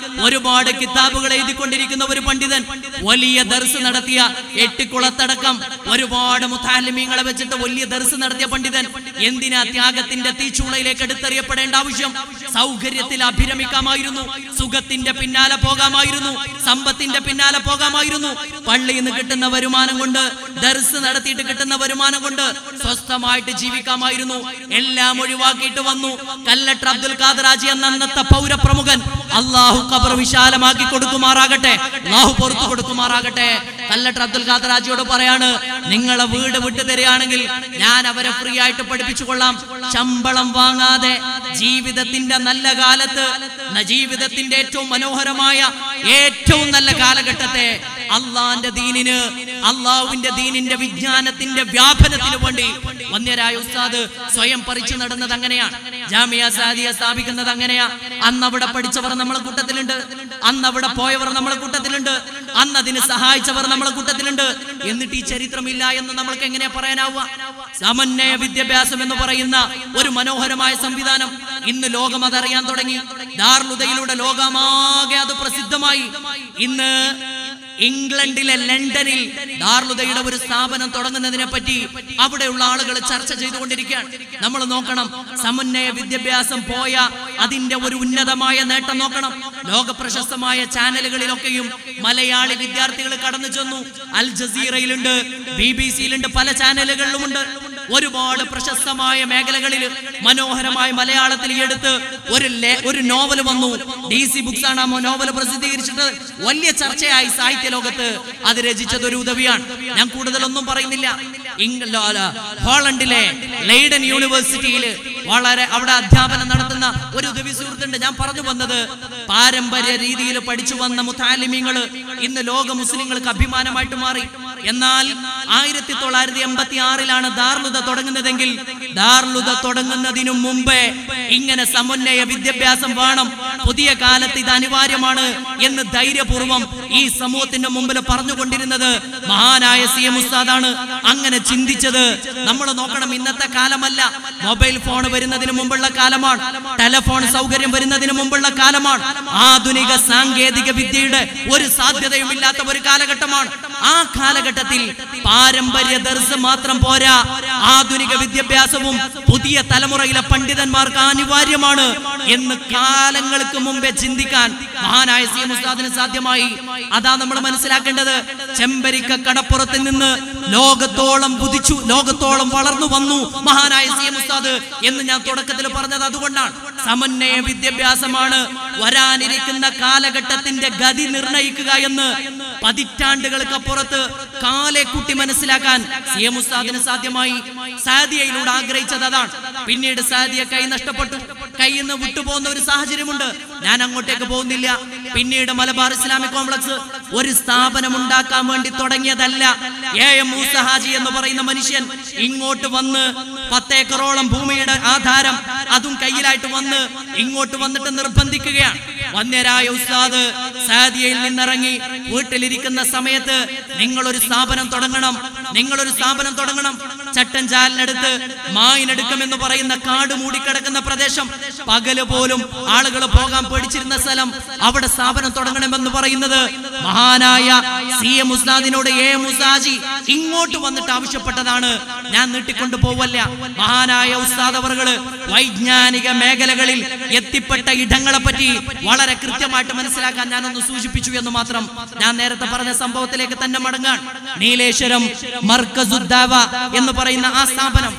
ഒരുപാട് കിതാബുകൾ എഴുതിക്കൊണ്ടിരിക്കുന്ന ഒരു പണ്ഡിതൻ വലിയ ദർസ് നടത്തിയ എട്ടിക്കുളത്തടക്കം ഒരുപാട് മുത്താലിമീങ്ങളെ വെച്ചിട്ട് വലിയ ദർസ് നടത്തിയ പണ്ഡിതൻ എന്തിനാ ത്യാഗത്തിന്റെ തീച്ചൂളയിലേക്ക് എടുത്തെറിയപ്പെടേണ്ട ആവശ്യം സൗകര്യത്തിൽ അഭിരമിക്കാമായിരുന്നു സുഖത്തിന്റെ പിന്നാലെ പോകാമായിരുന്നു സമ്പത്തിന്റെ പിന്നാലെ പോകാമായിരുന്നു പള്ളിയിൽ നിന്ന് കിട്ടുന്ന വരുമാനം കൊണ്ട് ദർസ് നടത്തിയിട്ട് കിട്ടുന്ന വരുമാനം കൊണ്ട് സ്വസ്ഥമായിട്ട് ജീവിക്കാമായിരുന്നു എല്ലാം ഒഴിവാക്കിയിട്ട് വന്നു കല്ലട്ടർ അബ്ദുൽ ഖാദറാജി എന്ന അന്നത്തെ പൗരപ്രമുഖൻ അള്ളാഹു ഖബർ വിശാലമാക്കി കൊടുക്കുമാറാകട്ടെ അള്ളാഹു പുറത്തു കൊടുക്കുമാറാകട്ടെ കല്ലട്ടർ അബ്ദുൽ ഖാദറാജിയോട് പറയാണ് നിങ്ങളെ വീട് വിട്ടു തരികയാണെങ്കിൽ ഞാൻ അവരെ ഫ്രീ ആയിട്ട് പഠിപ്പിച്ചു കൊള്ളാം ശമ്പളം വാങ്ങാതെ ജീവിതത്തിന്റെ നല്ല കാലത്ത് ന- ജീവിതത്തിന്റെ ഏറ്റവും മനോഹരമായ ഏറ്റവും നല്ല കാലഘട്ടത്തെ അള്ളാന്റെ ദീനിന് അള്ളാഹുവിന്റെ ദീനിന്റെ വിജ്ഞാനത്തിന്റെ വ്യാപനത്തിന് വേണ്ടി വന്യരായ ഉസ്താദ് സ്വയം പറിച്ചു നടന്നത് അങ്ങനെയാണ് ജാമിയ സാദിയ സ്ഥാപിക്കുന്നത് അങ്ങനെയാ അന്ന് അവിടെ പഠിച്ചവർ നമ്മളെ കൂട്ടത്തിലുണ്ട് അന്ന് അവിടെ പോയവർ നമ്മളെ കൂട്ടത്തിലുണ്ട് അന്ന് അതിന് സഹായിച്ചവർ നമ്മളെ കൂട്ടത്തിലുണ്ട് എന്നിട്ട് ഈ ചരിത്രമില്ല എന്ന് നമ്മൾക്ക് എങ്ങനെ പറയാനാവുക സമന്വയ വിദ്യാഭ്യാസം എന്ന് പറയുന്ന ഒരു മനോഹരമായ സംവിധാനം ഇന്ന് ലോകം അതറിയാൻ തുടങ്ങി ദാർലുദയിലൂടെ ലോകമാകെ അത് പ്രസിദ്ധമായി ഇന്ന് ഇംഗ്ലണ്ടിലെ ലണ്ടനിൽ ദാർലുദയുടെ ഒരു സ്ഥാപനം തുടങ്ങുന്നതിനെ പറ്റി അവിടെയുള്ള ആളുകൾ ചർച്ച ചെയ്തുകൊണ്ടിരിക്കുകയാണ് നമ്മൾ നോക്കണം സമന്വയ വിദ്യാഭ്യാസം പോയ അതിന്റെ ഒരു ഉന്നതമായ നേട്ടം നോക്കണം ലോക പ്രശസ്തമായ ചാനലുകളിലൊക്കെയും മലയാളി വിദ്യാർത്ഥികൾ കടന്നു ചെന്നു അൽ ജസീറയിലുണ്ട് ബി ബി സിയിലുണ്ട് പല ചാനലുകളിലുമുണ്ട് ഒരുപാട് പ്രശസ്തമായ മേഖലകളിൽ മനോഹരമായ മലയാളത്തിൽ ഈ എടുത്ത് ഒരു ലേ- ഒരു നോവൽ വന്നു ഡി സി ബുക്സ് ആണ് ആ നോവൽ പ്രസിദ്ധീകരിച്ചിട്ട് വലിയ ചർച്ചയായി സാഹിത്യ ലോകത്ത് അത് രചിച്ചത് ഒരു ഉദവിയാണ് ഞാൻ കൂടുതലൊന്നും പറയുന്നില്ല ഇംഗ്ല- അല്ല, ഹോളണ്ടിലെ ലൈഡൻ യൂണിവേഴ്സിറ്റിയിൽ വളരെ അവിടെ അധ്യാപനം നടത്തുന്ന ഒരു ഉദവി സുഹൃത്തുണ്ട് ഞാൻ പറഞ്ഞു വന്നത് പാരമ്പര്യ രീതിയിൽ പഠിച്ചു വന്ന മുത്താലിമ്യങ്ങള് ഇന്ന് ലോക മുസ്ലിങ്ങൾക്ക് അഭിമാനമായിട്ട് മാറി എന്നാൽ ആയിരത്തി തൊള്ളായിരത്തി എൺപത്തി ആറിലാണ് ദാർലുദ തുടങ്ങുന്നതെങ്കിൽ ദാർലുദ തുടങ്ങുന്നതിനു മുമ്പേ ഇങ്ങനെ സമന്വയ വിദ്യാഭ്യാസം വേണം പുതിയ കാലത്ത് ഇത് അനിവാര്യമാണ് എന്ന് ധൈര്യപൂർവം ഈ സമൂഹത്തിന്റെ മുമ്പിൽ പറഞ്ഞുകൊണ്ടിരുന്നത് മഹാനായ സി എം ഉസ്താദാണ് അങ്ങനെ ചിന്തിച്ചത് നമ്മൾ നോക്കണം ഇന്നത്തെ കാലമല്ല മൊബൈൽ ഫോൺ വരുന്നതിന് മുമ്പുള്ള കാലമാണ് ടെലഫോൺ സൗകര്യം വരുന്നതിന് മുമ്പുള്ള കാലമാണ് ആധുനിക സാങ്കേതിക വിദ്യയുടെ ഒരു സാധ്യതയും ഇല്ലാത്ത ഒരു കാലഘട്ടമാണ് ആ കാലഘട്ടത്തിൽ പാരമ്പര്യ ദർസ് മാത്രം പോരാ ആധുനിക വിദ്യാഭ്യാസവും പുതിയ തലമുറയിലെ പണ്ഡിതന്മാർക്ക് അനിവാര്യമാണ് എന്ന് കാലങ്ങൾക്ക് മുമ്പേ ചിന്തിക്കാൻ മഹാനായ സി എം ഉസ്താദിന് സാധ്യമായി അതാ നമ്മൾ മനസ്സിലാക്കേണ്ടത് ചെമ്പരിക്ക കടപ്പുറത്ത് നിന്ന് ലോകത്തോളം കുതിച്ചു ലോകത്തോളം വളർന്നു വന്നു മഹാനായ സി എം ഉസ്താദ് എന്ന് ഞാൻ തുടക്കത്തിൽ പറഞ്ഞത് അതുകൊണ്ടാണ് സമന്വയ വിദ്യാഭ്യാസമാണ് വരാനിരിക്കുന്ന കാലഘട്ടത്തിന്റെ ഗതി നിർണയിക്കുക എന്ന് പതിറ്റാണ്ടുകൾക്കപ്പുറത്ത് കാലെ കുട്ടി മനസ്സിലാക്കാൻ സി എം ഉസ്താദിന് സാധ്യമായി സാദിയയിലൂടെ ആഗ്രഹിച്ചത് അതാണ് പിന്നീട് സാദിയ കൈ നഷ്ടപ്പെട്ടു കയ്യിൽ നിന്ന് വിട്ടുപോകുന്ന ഒരു സാഹചര്യമുണ്ട് ഞാൻ അങ്ങോട്ടേക്ക് പോകുന്നില്ല പിന്നീട് മലബാർ ഇസ്ലാമിക് കോംപ്ലക്സ് ഒരു സ്ഥാപനം ഉണ്ടാക്കാൻ വേണ്ടി തുടങ്ങിയതല്ല എ എം മൂസ ഹാജി എന്ന് പറയുന്ന മനുഷ്യൻ ഇങ്ങോട്ട് വന്ന് പത്തേക്കറോളം ഭൂമിയുടെ ആധാരം അതും കയ്യിലായിട്ട് വന്ന് ഇങ്ങോട്ട് വന്നിട്ട് നിർബന്ധിക്കുകയാണ് വന്യരായ ഉസ്താദ് സാദിയയിൽ നിന്നിറങ്ങി വീട്ടിലിരിക്കുന്ന സമയത്ത് നിങ്ങളൊരു സ്ഥാപനം തുടങ്ങണം നിങ്ങളൊരു സ്ഥാപനം തുടങ്ങണം ചട്ടഞ്ചാലിനടുത്ത് മായിനടുക്കം എന്ന് പറയുന്ന കാട് മൂടിക്കിടക്കുന്ന പ്രദേശം പകല് പോലും ആളുകൾ പോകാൻ പേടിച്ചിരുന്ന സ്ഥലം അവിടെ സ്ഥാപനം തുടങ്ങണമെന്ന് പറയുന്നത് മഹാനായ സി എം ഉസ്താദിനോട് എ മുസാജി ഇങ്ങോട്ട് വന്നിട്ട് ആവശ്യപ്പെട്ടതാണ് ഞാൻ നീട്ടിക്കൊണ്ടു പോവല്ല മഹാനായ ഉസ്താദ് അവർകള് വൈജ്ഞാനിക മേഖലകളിൽ എത്തിപ്പെട്ട ഇടങ്ങളെ പറ്റി വളരെ കൃത്യമായിട്ട് മനസ്സിലാക്കാൻ ഞാനൊന്ന് സൂചിപ്പിച്ചു എന്ന് മാത്രം ഞാൻ നേരത്തെ പറഞ്ഞ സംഭവത്തിലേക്ക് തന്നെ മടങ്ങാൻ നീലേശ്വരം മർക്കസുദ്ദാവ എന്ന് പറയുന്ന ആ സ്ഥാപനം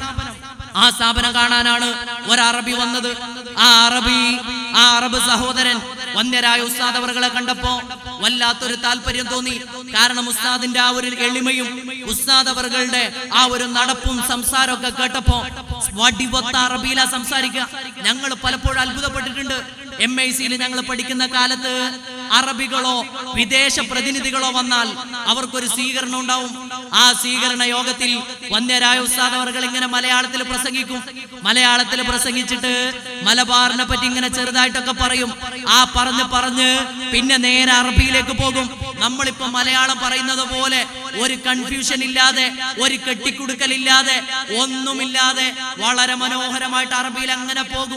ആ സ്ഥാപനം കാണാനാണ് ഒരു അറബി വന്നത് ആ അറബി ആ അറബ് സഹോദരൻ വന്യരായ ഉസ്താദ് അവർകളെ കണ്ടപ്പോ വല്ലാത്തൊരു താല്പര്യം തോന്നി കാരണം ഉസ്താദിന്റെ ആ ഒരു എളിമയും ഉസ്താദ് അവറുകളുടെ ആ ഒരു നടപ്പും സംസാരമൊക്കെ കേട്ടപ്പോ വടിവൊത്ത അറബിയില സംസാരിക്കുക ഞങ്ങൾ പലപ്പോഴും അത്ഭുതപ്പെട്ടിട്ടുണ്ട് എം ഐ സിയിൽ ഞങ്ങൾ പഠിക്കുന്ന കാലത്ത് അറബികളോ വിദേശ പ്രതിനിധികളോ വന്നാൽ അവർക്കൊരു സ്വീകരണം ഉണ്ടാവും ആ സ്വീകരണ യോഗത്തിൽ വന്യരായ ഉസ്താദ് അവർകൾ ഇങ്ങനെ മലയാളത്തിൽ പ്രസംഗിക്കും മലയാളത്തിൽ പ്രസംഗിച്ചിട്ട് മലബാറിനെ പറ്റി ഇങ്ങനെ ചെറുതായിട്ടൊക്കെ പറയും ആ പറഞ്ഞ് പറഞ്ഞ് പിന്നെ നേരെ അറബിയിലേക്ക് പോകും നമ്മളിപ്പോ മലയാളം പറയുന്നത് പോലെ ഒരു കൺഫ്യൂഷൻ ഇല്ലാതെ ഒരു കെട്ടിക്കുടുക്കലില്ലാതെ ഒന്നുമില്ലാതെ വളരെ മനോഹരമായിട്ട് അറബിയിൽ അങ്ങനെ പോകും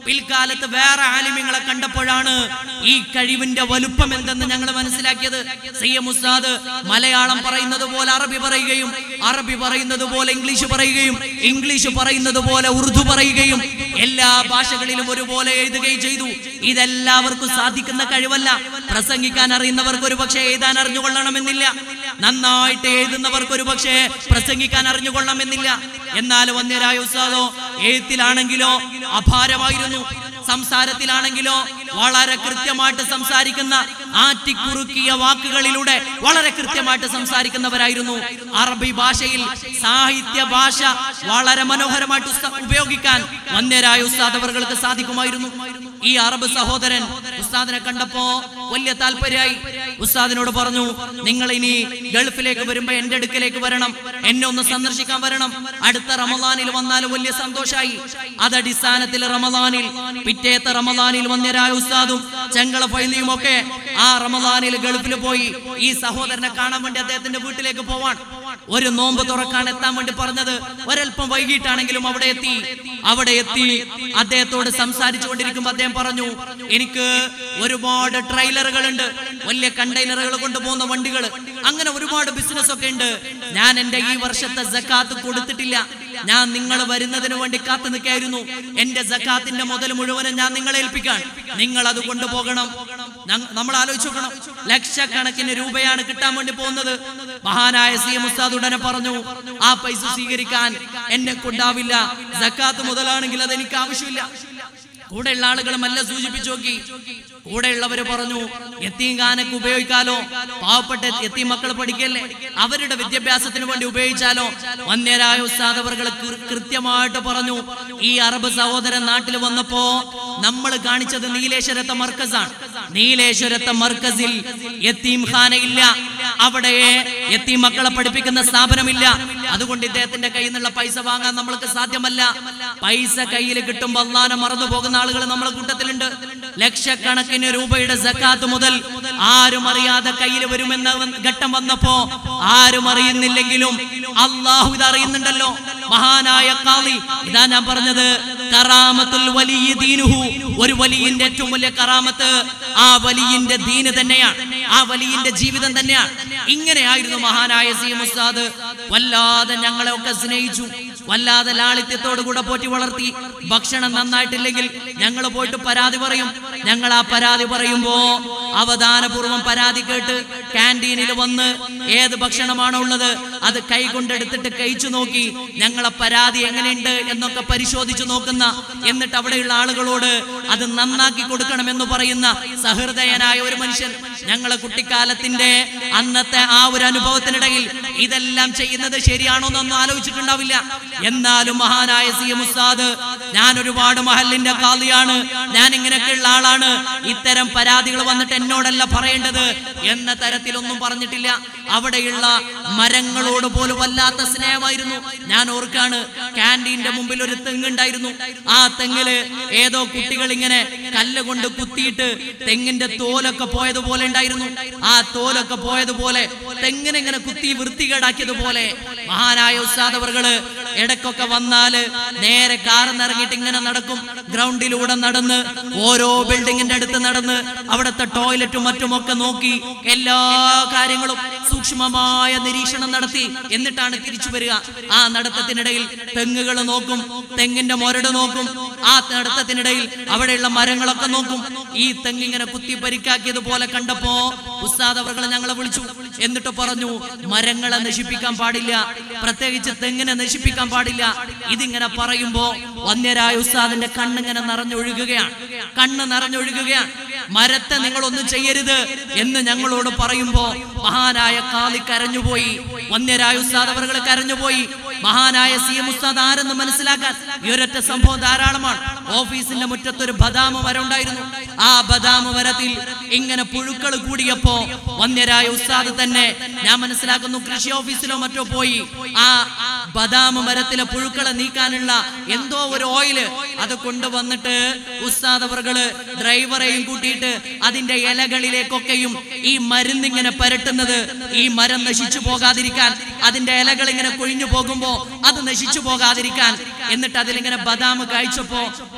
പിൽക്കാലത്ത് വേറെ ആലിമ്യങ്ങളെ കണ്ടപ്പോഴാണ് ഈ കഴിവിന്റെ വലുപ്പം എന്തെന്ന് ഞങ്ങൾ മനസ്സിലാക്കിയത് സി എം ഉസ്താദ് മലയാളം പറയുന്നത് പോലെ അറബി പറയുകയും അറബി പറയുന്നത് പോലെ ഇംഗ്ലീഷ് പറയുകയും ഇംഗ്ലീഷ് പറയുന്നത് പോലെ ഉറുദു പറയുകയും എല്ലാ ഭാഷകളിലും ഒരുപോലെ എഴുതുകയും ചെയ്തു ഇതെല്ലാവർക്കും സാധിക്കുന്ന കഴിവല്ല പ്രസംഗിക്കാൻ അറിയുന്നവർക്ക് ഒരു പക്ഷേ എഴുതാൻ അറിഞ്ഞുകൊള്ളണമെന്നില്ല നന്നായിട്ട് എഴുതുന്നവർക്ക് ഒരു പക്ഷേ പ്രസംഗിക്കാൻ അറിഞ്ഞുകൊള്ളണമെന്നില്ല എന്നാൽ വന്യരായ ഉസ്താദോ എഴുത്തിലാണെങ്കിലോ അപാരമായിരുന്നു സംസാരത്തിലാണെങ്കിലോ വളരെ കൃത്യമായിട്ട് സംസാരിക്കുന്ന ആറ്റിക്കുറുക്കിയ വാക്കുകളിലൂടെ വളരെ കൃത്യമായിട്ട് സംസാരിക്കുന്നവരായിരുന്നു അറബി ഭാഷയിൽ സാഹിത്യ ഭാഷ വളരെ മനോഹരമായിട്ട് ഉസ്ത- ഉപയോഗിക്കാൻ വന്യരായ ഉസ്താദ് അവർക്ക് സാധിക്കുമായിരുന്നു ഈ അറബ് സഹോദരൻ ഉസ്താദിനെ കണ്ടപ്പോ വലിയ താല്പര്യമായി ഉസ്താദിനോട് പറഞ്ഞു നിങ്ങൾ ഇനി ഗൾഫിലേക്ക് വരുമ്പോ എന്റെ അടുക്കലേക്ക് വരണം എന്നെ ഒന്ന് സന്ദർശിക്കാൻ വരണം അടുത്ത റമദാനിൽ വന്നാൽ വലിയ സന്തോഷായി അതടിസ്ഥാനത്തിൽ റമദാനിൽ പിറ്റേത്തെ റമദാനിൽ വന്യരായ ഉസ്താദും ചെങ്കള ഫൈലിയും ഒക്കെ ആ റമദാനിൽ ഗൾഫിൽ പോയി ഈ സഹോദരനെ കാണാൻ വേണ്ടി അദ്ദേഹത്തിന്റെ വീട്ടിലേക്ക് പോവാൻ ഒരു നോമ്പ് തുറക്കാൻ എത്താൻ വേണ്ടി പറഞ്ഞത് ഒരല്പം വൈകിട്ടാണെങ്കിലും അവിടെ എത്തി അവിടെ എത്തി അദ്ദേഹത്തോട് സംസാരിച്ചു കൊണ്ടിരിക്കുമ്പോൾ അദ്ദേഹം പറഞ്ഞു എനിക്ക് ഒരുപാട് ട്രെയിലറുകൾ ഉണ്ട് വലിയ കണ്ടെയ്നറുകൾ കൊണ്ടുപോകുന്ന വണ്ടികൾ അങ്ങനെ ഒരുപാട് ബിസിനസ് ഒക്കെ ഉണ്ട് ഞാൻ എന്റെ ഈ വർഷത്തെ ജക്കാത്ത് കൊടുത്തിട്ടില്ല ഞാൻ നിങ്ങൾ വരുന്നതിന് വേണ്ടി കാത്തു നിൽക്കായിരുന്നു എന്റെ ജക്കാത്തിന്റെ മുതൽ മുഴുവനും ഞാൻ നിങ്ങളെ ഏൽപ്പിക്കാൻ നിങ്ങൾ അത് കൊണ്ടുപോകണം ഞങ്ങ- നമ്മൾ ആലോചിച്ച് നോക്കണം ലക്ഷക്കണക്കിന് രൂപയാണ് കിട്ടാൻ വേണ്ടി പോകുന്നത് മഹാനായ സി എം ഉസ്താദ് ഉടനെ പറഞ്ഞു ആ പൈസ സ്വീകരിക്കാൻ എന്നെ കൊണ്ടാവില്ല ജക്കാത്ത് മുതലാണെങ്കിൽ അത് എനിക്ക് ആവശ്യമില്ല കൂടെയുള്ള ആളുകളും എല്ലാം സൂചിപ്പിച്ചു നോക്കി കൂടെയുള്ളവര് പറഞ്ഞു എത്തീങ്കാനൊക്കെ ഉപയോഗിക്കാലോ പാവപ്പെട്ട എത്തി മക്കൾ പഠിക്കല്ലേ അവരുടെ വിദ്യാഭ്യാസത്തിന് വേണ്ടി ഉപയോഗിച്ചാലോ വന്യരായ ഉസ്താദവർകൾ കൃത്യമായിട്ട് പറഞ്ഞു ഈ അറബ് സഹോദരൻ നാട്ടിൽ വന്നപ്പോ നമ്മൾ കാണിച്ചത് നീലേശ്വരത്തെ മർക്കസാണ് നീലേശ്വരത്തെ മർക്കസിൽ യത്തീം ഖാന ഇല്ല അവിടെ യത്തീം മക്കളെ പഠിപ്പിക്കുന്ന സ്ഥാപനമില്ല അതുകൊണ്ട് ഇദ്ദേഹത്തിന്റെ കയ്യിൽ നിന്നുള്ള പൈസ വാങ്ങാൻ നമ്മൾക്ക് സാധ്യമല്ല പൈസ കയ്യിൽ കിട്ടുമ്പോൾ അള്ളാനെ മറന്നു പോകുന്ന ആളുകൾ നമ്മളെ കൂട്ടത്തിലുണ്ട് ലക്ഷക്കണക്കിന് രൂപയുടെ സക്കാത്ത് മുതൽ ആരും അറിയാതെ കയ്യിൽ വരുമെന്ന വന്ന- ഘട്ടം വന്നപ്പോ ആരും അറിയുന്നില്ലെങ്കിലും അള്ളാഹു ഇത് അറിയുന്നുണ്ടല്ലോ മഹാനായ കാളി ഇതാ ഞാൻ പറഞ്ഞത് കറാമത്തുൽ വലിയ ദീനുഹു ഒരു വലിയന്റെ ഏറ്റവും വലിയ കറാമത്ത് ആ വലിയന്റെ ദീന് തന്നെയാണ് ആ വലിയന്റെ ജീവിതം തന്നെയാണ് ഇങ്ങനെയായിരുന്നു മഹാനായ സി മുസ്താദ് വല്ലാതെ ഞങ്ങളെ ഒക്കെ സ്നേഹിച്ചു വല്ലാതെ ലാളിത്യത്തോടു കൂടെ പോറ്റി വളർത്തി ഭക്ഷണം നന്നായിട്ടില്ലെങ്കിൽ ഞങ്ങൾ പോയിട്ട് പരാതി പറയും ഞങ്ങൾ ആ പരാതി പറയുമ്പോ അവധാനപൂർവ്വം പരാതി കേട്ട് ക്യാൻറ്റീനിൽ വന്ന് ഏത് ഭക്ഷണമാണോ ഉള്ളത് അത് കൈ കൊണ്ടെടുത്തിട്ട് കഴിച്ചു നോക്കി ഞങ്ങളെ പരാതി എങ്ങനെയുണ്ട് എന്നൊക്കെ പരിശോധിച്ചു നോക്കുന്ന എന്നിട്ട് അവിടെയുള്ള ആളുകളോട് അത് നന്നാക്കി കൊടുക്കണമെന്ന് പറയുന്ന സഹൃദയനായ ഒരു മനുഷ്യൻ ഞങ്ങളെ കുട്ടിക്കാലത്തിന്റെ അന്നത്തെ ആ ഒരു അനുഭവത്തിനിടയിൽ ഇതെല്ലാം ചെയ്യുന്നത് ശരിയാണോ എന്നൊന്നും ആലോചിച്ചിട്ടുണ്ടാവില്ല എന്നാലും മഹാനായ സി എം ഉസ്താദ് ഞാൻ ഒരുപാട് മഹലിന്റെ കാളിയാണ് ഞാൻ ഇങ്ങനെയൊക്കെയുള്ള ആളാണ് ഇത്തരം പരാതികൾ വന്നിട്ട് എന്നോടല്ല പറയേണ്ടത് എന്ന തരത്തിലൊന്നും പറഞ്ഞിട്ടില്ല അവിടെയുള്ള മരങ്ങളോട് പോലും വല്ലാത്ത സ്നേഹമായിരുന്നു ഞാൻ ഓർക്കാണ് ക്യാൻറ്റീന്റെ മുമ്പിൽ ഒരു തെങ്ങുണ്ടായിരുന്നു ആ തെങ്ങില് ഏതോ കുട്ടികൾ ഇങ്ങനെ കല്ല് കൊണ്ട് കുത്തിയിട്ട് തെങ്ങിന്റെ തോലൊക്കെ പോയതുപോലെ ഉണ്ടായിരുന്നു ആ തോലൊക്കെ പോയതുപോലെ തെങ്ങിനെ ഇങ്ങനെ കുത്തി വൃത്തികേടാക്കിയതുപോലെ മഹാനായ ഉസ്താദവറുകള് ഇടയ്ക്കൊക്കെ വന്നാല് നേരെ കാറിന്ന് ഇറങ്ങിയിട്ട് ഇങ്ങനെ നടക്കും ഗ്രൗണ്ടിലൂടെ നടന്ന് ഓരോ ബിൽഡിങ്ങിന്റെ അടുത്ത് നടന്ന് അവിടുത്തെ ടോയ്ലറ്റും മറ്റുമൊക്കെ നോക്കി എല്ലാ കാര്യങ്ങളും സൂക്ഷ്മമായ നിരീക്ഷണം നടത്തി എന്നിട്ടാണ് തിരിച്ചു വരിക ആ നടത്തത്തിനിടയിൽ തെങ്ങുകൾ നോക്കും തെങ്ങിന്റെ മൊരട് നോക്കും ആ നടത്തത്തിനിടയിൽ അവിടെയുള്ള മരങ്ങളൊക്കെ നോക്കും ഈ തെങ്ങിങ്ങനെ കുത്തി പരിക്കാക്കിയതുപോലെ കണ്ടപ്പോ ഉസ്താദ് അവർ ഞങ്ങളെ വിളിച്ചു എന്നിട്ട് പറഞ്ഞു മരങ്ങളെ നശിപ്പിക്കാൻ പാടില്ല പ്രത്യേകിച്ച് തെങ്ങിനെ നശിപ്പിക്കാൻ പാടില്ല ഇതിങ്ങനെ പറയുമ്പോ വന്യരായ ഉസ്താദിന്റെ കണ്ണിങ്ങനെ നിറഞ്ഞൊഴുകുകയാണ് കണ്ണ് നിറഞ്ഞൊഴുകുകയാണ് മരത്തെ നിങ്ങളൊന്നും ചെയ്യരുത് എന്ന് ഞങ്ങളോട് പറയുമ്പോ മഹാനായ കാലി കരഞ്ഞുപോയി വന്യരായ ഉസ്താദ് അവർ കരഞ്ഞുപോയി മഹാനായ സി എം ഉസ്താദ് ആരെന്ന് മനസ്സിലാക്കാൻ ഈ ഒരൊറ്റ സംഭവം ധാരാളമാണ് ഓഫീസിന്റെ മുറ്റത്തൊരു ബദാമ മരം ഉണ്ടായിരുന്നു ആ ബദാമ മരത്തിൽ ഇങ്ങനെ പുഴുക്കൾ കൂടിയപ്പോ വന്യരായ ഉസ്താദ് തന്നെ ഞാൻ മനസ്സിലാക്കുന്നു കൃഷി ഓഫീസിലോ മറ്റോ പോയി ആ ബദാമ മരത്തിലെ പുഴുക്കളെ നീക്കാനുള്ള എന്തോ ഒരു ഓയില് അത് കൊണ്ടുവന്നിട്ട് ഉസ്താദ് അവർകള് ഡ്രൈവറെയും കൂട്ടിയിട്ട് അതിന്റെ ഇലകളിലേക്കൊക്കെയും ഈ മരുന്നിങ്ങനെ പരട്ടുന്നത് ഈ മരം നശിച്ചു പോകാതിരിക്കാൻ അതിന്റെ ഇലകൾ ഇങ്ങനെ കൊഴിഞ്ഞു പോകുമ്പോ അത് നശിച്ചു പോകാതിരിക്കാൻ എന്നിട്ട് അതിലിങ്ങനെ ബദാം കഴിച്ചപ്പോ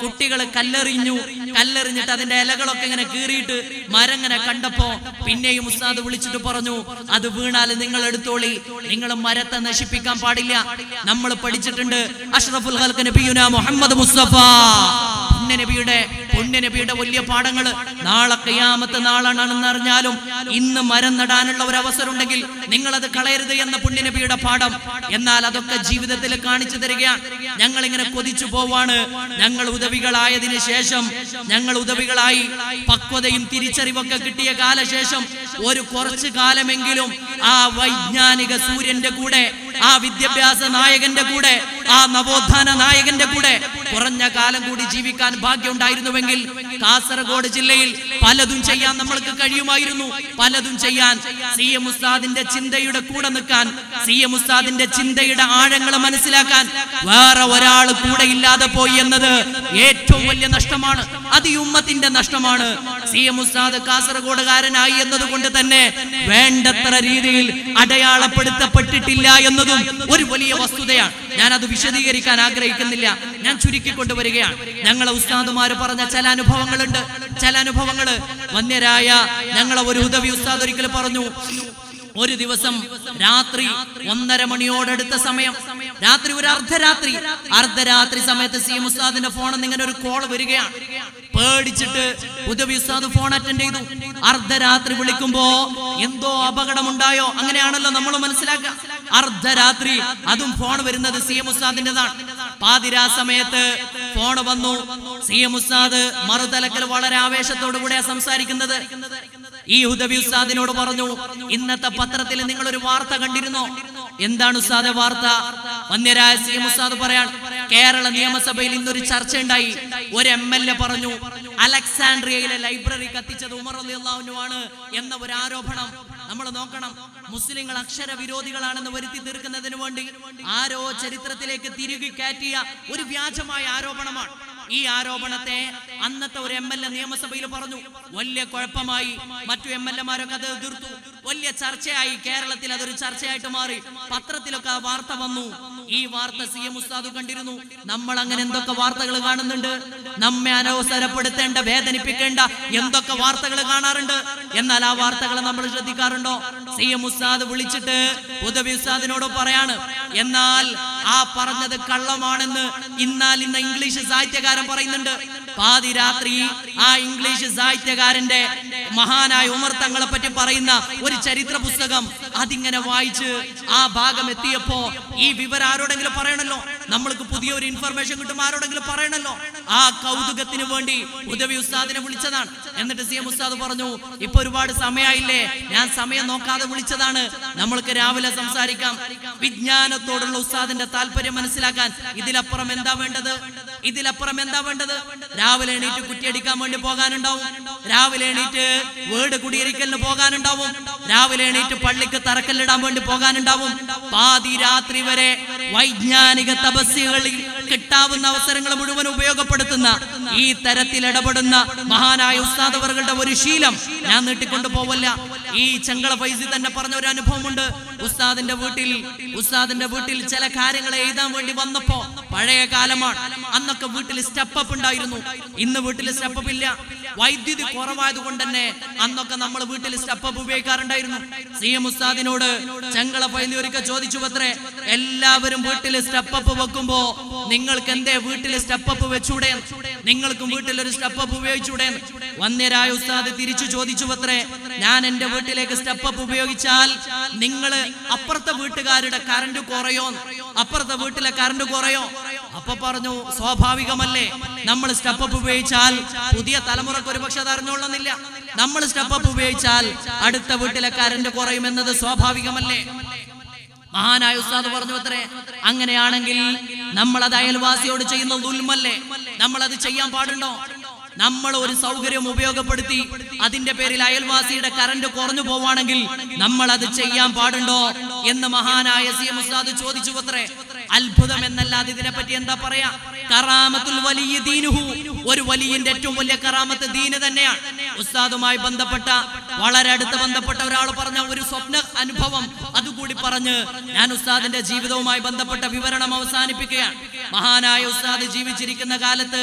കുട്ടികൾ കല്ലെറിഞ്ഞു കല്ലെറിഞ്ഞിട്ട് അതിന്റെ ഇലകളൊക്കെ ഇങ്ങനെ കീറിയിട്ട് മരം ഇങ്ങനെ കണ്ടപ്പോ പിന്നെയും ഉസ്താദ് വിളിച്ചിട്ട് പറഞ്ഞു അത് വീണാൽ നിങ്ങൾ എടുത്തോളി നിങ്ങൾ മരത്തെ നശിപ്പിക്കാൻ പാടില്ല നമ്മൾ പഠിച്ചിട്ടുണ്ട് അഷ്റഫുൽ ഹൽക്ക് നബിയുന മുഹമ്മദ് മുസ്തഫ പുണ്യനബിയുടെ പുണ്യനബിയുടെ വലിയ പാഠങ്ങൾ നാളെ കയ്യാമത്ത് നാളാണെന്ന് അറിഞ്ഞാലും ഇന്ന് മരം നടാനുള്ള ഒരു അവസരം ഉണ്ടെങ്കിൽ നിങ്ങൾ അത് കളയരുത് എന്ന പുണ്യനബിയുടെ പാഠം എന്നാൽ അതൊക്കെ ജീവിതത്തിൽ കാണിച്ചു തരികയാണ് ഞങ്ങൾ ഇങ്ങനെ കൊതിച്ചു പോവാണ് ഞങ്ങൾ ഉദവികളായതിനു ശേഷം ഞങ്ങൾ ഉദവികളായി പക്വതയും തിരിച്ചറിവൊക്കെ കിട്ടിയ കാലശേഷം ഒരു കുറച്ചു കാലമെങ്കിലും ആ വൈജ്ഞാനിക സൂര്യന്റെ കൂടെ ആ വിദ്യാഭ്യാസ നായകന്റെ കൂടെ ആ നവോത്ഥാന നായകന്റെ കൂടെ കുറഞ്ഞ കാലം കൂടി ജീവിക്കാൻ ഭാഗ്യമുണ്ടായിരുന്നുവെങ്കിൽ കാസർഗോഡ് ജില്ലയിൽ പലതും ചെയ്യാൻ നമ്മൾക്ക് കഴിയുമായിരുന്നു പലതും ചെയ്യാൻ സി എം ഉസ്താദിന്റെ ചിന്തയുടെ കൂടെ നിൽക്കാൻ സി എം ഉസ്താദിന്റെ ചിന്തയുടെ ആഴങ്ങൾ മനസ്സിലാക്കാൻ വേറെ ഒരാൾ കൂടെ ഇല്ലാതെ പോയി എന്നത് ഏറ്റവും വലിയ നഷ്ടമാണ് അത് ഈ ഉമ്മത്തിന്റെ നഷ്ടമാണ് സി എം ഉസ്താദ് കാസർഗോഡുകാരനായി എന്നതുകൊണ്ട് തന്നെ വേണ്ടത്ര രീതിയിൽ അടയാളപ്പെടുത്തപ്പെട്ടിട്ടില്ല എന്നതും ഒരു വലിയ വസ്തുതയാണ് ഞാൻ അത് വിശദീകരിക്കാൻ ആഗ്രഹിക്കുന്നില്ല ഞാൻ ചുരുക്കി കൊണ്ടുവരികയാണ് ഞങ്ങളെ ഉസ്താദുമാര് പറഞ്ഞ ചില അനുഭവങ്ങളുണ്ട് ചില അനുഭവങ്ങള് വന്യരായ ഞങ്ങളെ ഒരു ഉദവി ഉസ്താദ് ഒരിക്കൽ പറഞ്ഞു ഒരു ദിവസം രാത്രി ഒന്നര മണിയോടടുത്ത സമയം രാത്രി ഒരു അർദ്ധരാത്രി അർദ്ധരാത്രി സമയത്ത് സി എം ഉസ്താദിന്റെ ഫോണിൽ നിന്ന് ഇങ്ങനെ ഒരു കോൾ വരികയാണ് പേടിച്ചിട്ട് ഉദവി ഉസ്താദ് ഫോൺ അറ്റൻഡ് ചെയ്തു അർദ്ധരാത്രി വിളിക്കുമ്പോ എന്തോ അപകടമുണ്ടായോ അങ്ങനെയാണല്ലോ നമ്മൾ മനസ്സിലാക്കുക അർദ്ധരാത്രി അതും ഫോൺ വരുന്നത് സി എം ഉസ്താദിന്റെതാണ് പാതിരാ സമയത്ത് ഫോൺ വന്നു സി എം ഉസ്താദ് മറുതലക്കൽ വളരെ ആവേശത്തോടു കൂടെയാ സംസാരിക്കുന്നത് ഈ ഹുദവി ഉസ്താദിനോട് പറഞ്ഞു ഇന്നത്തെ പത്രത്തിൽ നിങ്ങൾ ഒരു വാർത്ത കണ്ടിരുന്നോ എന്താണ് ഉസ്താദെ വാർത്ത വന്യരായ സി എം ഉസ്താദ് പറയാൻ കേരള നിയമസഭയിൽ ഇന്നൊരു ചർച്ച ഉണ്ടായി ഒരു എം എൽ എ പറഞ്ഞു അലക്സാൻഡ്രിയയിലെ ലൈബ്രറി കത്തിച്ചത് ഉമർ അള്ളാഹുനു ആണ് എന്ന ഒരു ആരോപണം നമ്മൾ നോക്കണം മുസ്ലിങ്ങൾ അക്ഷര വിരോധികളാണെന്ന് വരുത്തി തീർക്കുന്നതിന് വേണ്ടി ആരോ ചരിത്രത്തിലേക്ക് തിരികെ കയറ്റിയ ഒരു വ്യാജമായ ആരോപണമാണ് ഈ ആരോപണത്തെ അന്നത്തെ ഒരു എം എൽ എ നിയമസഭയിൽ പറഞ്ഞു വലിയ കുഴപ്പമായി മറ്റു എം എൽ എമാരൊക്കെ അത് എതിർത്തു വലിയ ചർച്ചയായി കേരളത്തിൽ അതൊരു ചർച്ചയായിട്ട് മാറി പത്രത്തിലൊക്കെ ആ വാർത്ത വന്നു ഈ വാർത്ത സി എം ഉസ്താദ് കണ്ടിരുന്നു നമ്മൾ അങ്ങനെ എന്തൊക്കെ വാർത്തകൾ കാണുന്നുണ്ട് നമ്മെ അനവസരപ്പെടുത്തേണ്ട വേദനിപ്പിക്കേണ്ട എന്തൊക്കെ വാർത്തകൾ കാണാറുണ്ട് എന്നാൽ ആ വാർത്തകൾ നമ്മൾ ശ്രദ്ധിക്കാറുണ്ടോ സി എം ഉസ്താദ് വിളിച്ചിട്ട് ഉദവി ഉസ്താദിനോട് പറയാണ് എന്നാൽ ആ പറഞ്ഞത് കള്ളമാണെന്ന് ഇന്നാൽ ഇന്ന് ഇംഗ്ലീഷ് സാഹിത്യകാരൻ പറയുന്നുണ്ട് പാതിരാത്രി ആ ഇംഗ്ലീഷ് സാഹിത്യകാരന്റെ മഹാനായ ഉമർ തങ്ങളെ പറ്റി പറയുന്ന ഒരു ചരിത്ര പുസ്തകം അതിങ്ങനെ വായിച്ച് ആ ഭാഗം എത്തിയപ്പോ ഈ വിവരം ആരോടെങ്കിലും പറയണല്ലോ നമ്മൾക്ക് പുതിയ ഒരു ഇൻഫർമേഷൻ കിട്ടും ആരോടെങ്കിലും പറയണല്ലോ ആ കൗതുകത്തിന് വേണ്ടി ഉദവി ഉസ്താദിനെ വിളിച്ചതാണ് എന്നിട്ട് സി എം ഉസ്താദ് പറഞ്ഞു ഇപ്പൊ ഒരുപാട് സമയമായില്ലേ ഞാൻ സമയം നോക്കാതെ വിളിച്ചതാണ് നമ്മൾക്ക് രാവിലെ സംസാരിക്കാം വിജ്ഞാനത്തോടുള്ള ഉസ്താദിന്റെ താല്പര്യം മനസ്സിലാക്കാൻ ഇതിലപ്പുറം എന്താ വേണ്ടത് ഇതിലപ്പുറം എന്താ വേണ്ടത് രാവിലെ എണീറ്റ് കുറ്റിയടിക്കാൻ വേണ്ടി പോകാനുണ്ടാവും രാവിലെ എണീറ്റ് വീട് കുടിയിരിക്കലിന് പോകാനുണ്ടാവും രാവിലെ എണീറ്റ് പള്ളിക്ക് തറക്കല്ലിടാൻ വേണ്ടി പോകാനുണ്ടാവും പാതി രാത്രി വരെ വൈജ്ഞാനിക തപസ്യകളിൽ കിട്ടാവുന്ന അവസരങ്ങൾ മുഴുവൻ ഉപയോഗപ്പെടുത്തുന്ന ഈ തരത്തിൽ ഇടപെടുന്ന മഹാനായ ഉസ്താദവറുകളുടെ ഒരു ശീലം ഞാൻ നീട്ടിക്കൊണ്ടു പോവല്ല ഈ ചെങ്കള ഫൈസി തന്നെ പറഞ്ഞ ഒരു അനുഭവമുണ്ട് ഉസ്താദിന്റെ വീട്ടിൽ ഉസ്താദിന്റെ വീട്ടിൽ ചില കാര്യങ്ങൾ എഴുതാൻ വേണ്ടി വന്നപ്പോ പഴയ കാലമാണ് അന്നൊക്കെ വീട്ടിൽ സ്റ്റെപ്പ് ഉണ്ടായിരുന്നു ഇന്ന് വീട്ടിൽ സ്റ്റെപ്പ് ഇല്ല വൈദ്യുതി കുറവായത് കൊണ്ട് തന്നെ അന്നൊക്കെ നമ്മൾ വീട്ടിൽ സ്റ്റെപ്പ് ഉപയോഗിക്കാറുണ്ടായിരുന്നു സി എം ഉസ്താദിനോട് ചെങ്കള ഫൈലി ഒരിക്കൽ ചോദിച്ചു പത്രേ എല്ലാവരും വീട്ടിൽ സ്റ്റെപ്പ് വെക്കുമ്പോ നിങ്ങൾക്ക് എന്തേ വീട്ടിൽ സ്റ്റെപ്പ് വെച്ചൂടെ നിങ്ങൾക്കും വീട്ടിൽ ഒരു സ്റ്റെപ്പ് ഉപയോഗിച്ചൂടെ വന്യരായ ഉസ്താദ് തിരിച്ചു ചോദിച്ചു പത്രേ ഞാൻ എന്റെ വീട്ടിലേക്ക് സ്റ്റെപ്പ് ഉപയോഗിച്ചാൽ നിങ്ങൾ അപ്പുറത്തെ വീട്ടുകാരുടെ കറണ്ട് കുറയോ അപ്പുറത്തെ വീട്ടിലെ കറണ്ട് കുറയോ അപ്പൊ പറഞ്ഞു സ്വാഭാവികമല്ലേ നമ്മൾ സ്റ്റെപ്പ് ഉപയോഗിച്ചാൽ പുതിയ തലമുറക്ക് ഒരു പക്ഷെ അത് അറിഞ്ഞോളുന്നില്ല നമ്മൾ സ്റ്റെപ്പ് ഉപയോഗിച്ചാൽ അടുത്ത വീട്ടിലെ കറണ്ട് കുറയുമെന്നത് സ്വാഭാവികമല്ലേ മഹാനായ ഉസ്താദ് പറഞ്ഞു അത്രേ അങ്ങനെയാണെങ്കിൽ നമ്മൾ അത് അയൽവാസിയോട് ചെയ്യുന്ന ദുൽമല്ലേ നമ്മൾ അത് ചെയ്യാൻ പാടുണ്ടോ നമ്മൾ ഒരു സൗകര്യം ഉപയോഗപ്പെടുത്തി അതിന്റെ പേരിൽ അയൽവാസിയുടെ കറണ്ട് കുറഞ്ഞു പോവാണെങ്കിൽ നമ്മൾ അത് ചെയ്യാൻ പാടുണ്ടോ എന്ന് മഹാനായ സി എം ഉസ്താദ് ചോദിച്ചു അത്രേ അത്ഭുതം എന്നല്ലാതെ ഇതിനെപ്പറ്റി എന്താ പറയാ കറാമത്തുൽ വലിയ ദീനുഹു ഒരു വലിയന്റെ ഏറ്റവും വലിയ കറാമത്ത് ദീന് തന്നെയാണ് ഉസ്താദുമായി ബന്ധപ്പെട്ട വളരെ അടുത്ത് ബന്ധപ്പെട്ട ഒരാൾ പറഞ്ഞ ഒരു സ്വപ്ന അനുഭവം അതുകൂടി പറഞ്ഞ് ഞാൻ ഉസ്താദിന്റെ ജീവിതവുമായി ബന്ധപ്പെട്ട വിവരണം അവസാനിപ്പിക്കുകയാണ് മഹാനായ ഉസ്താദ് ജീവിച്ചിരിക്കുന്ന കാലത്ത്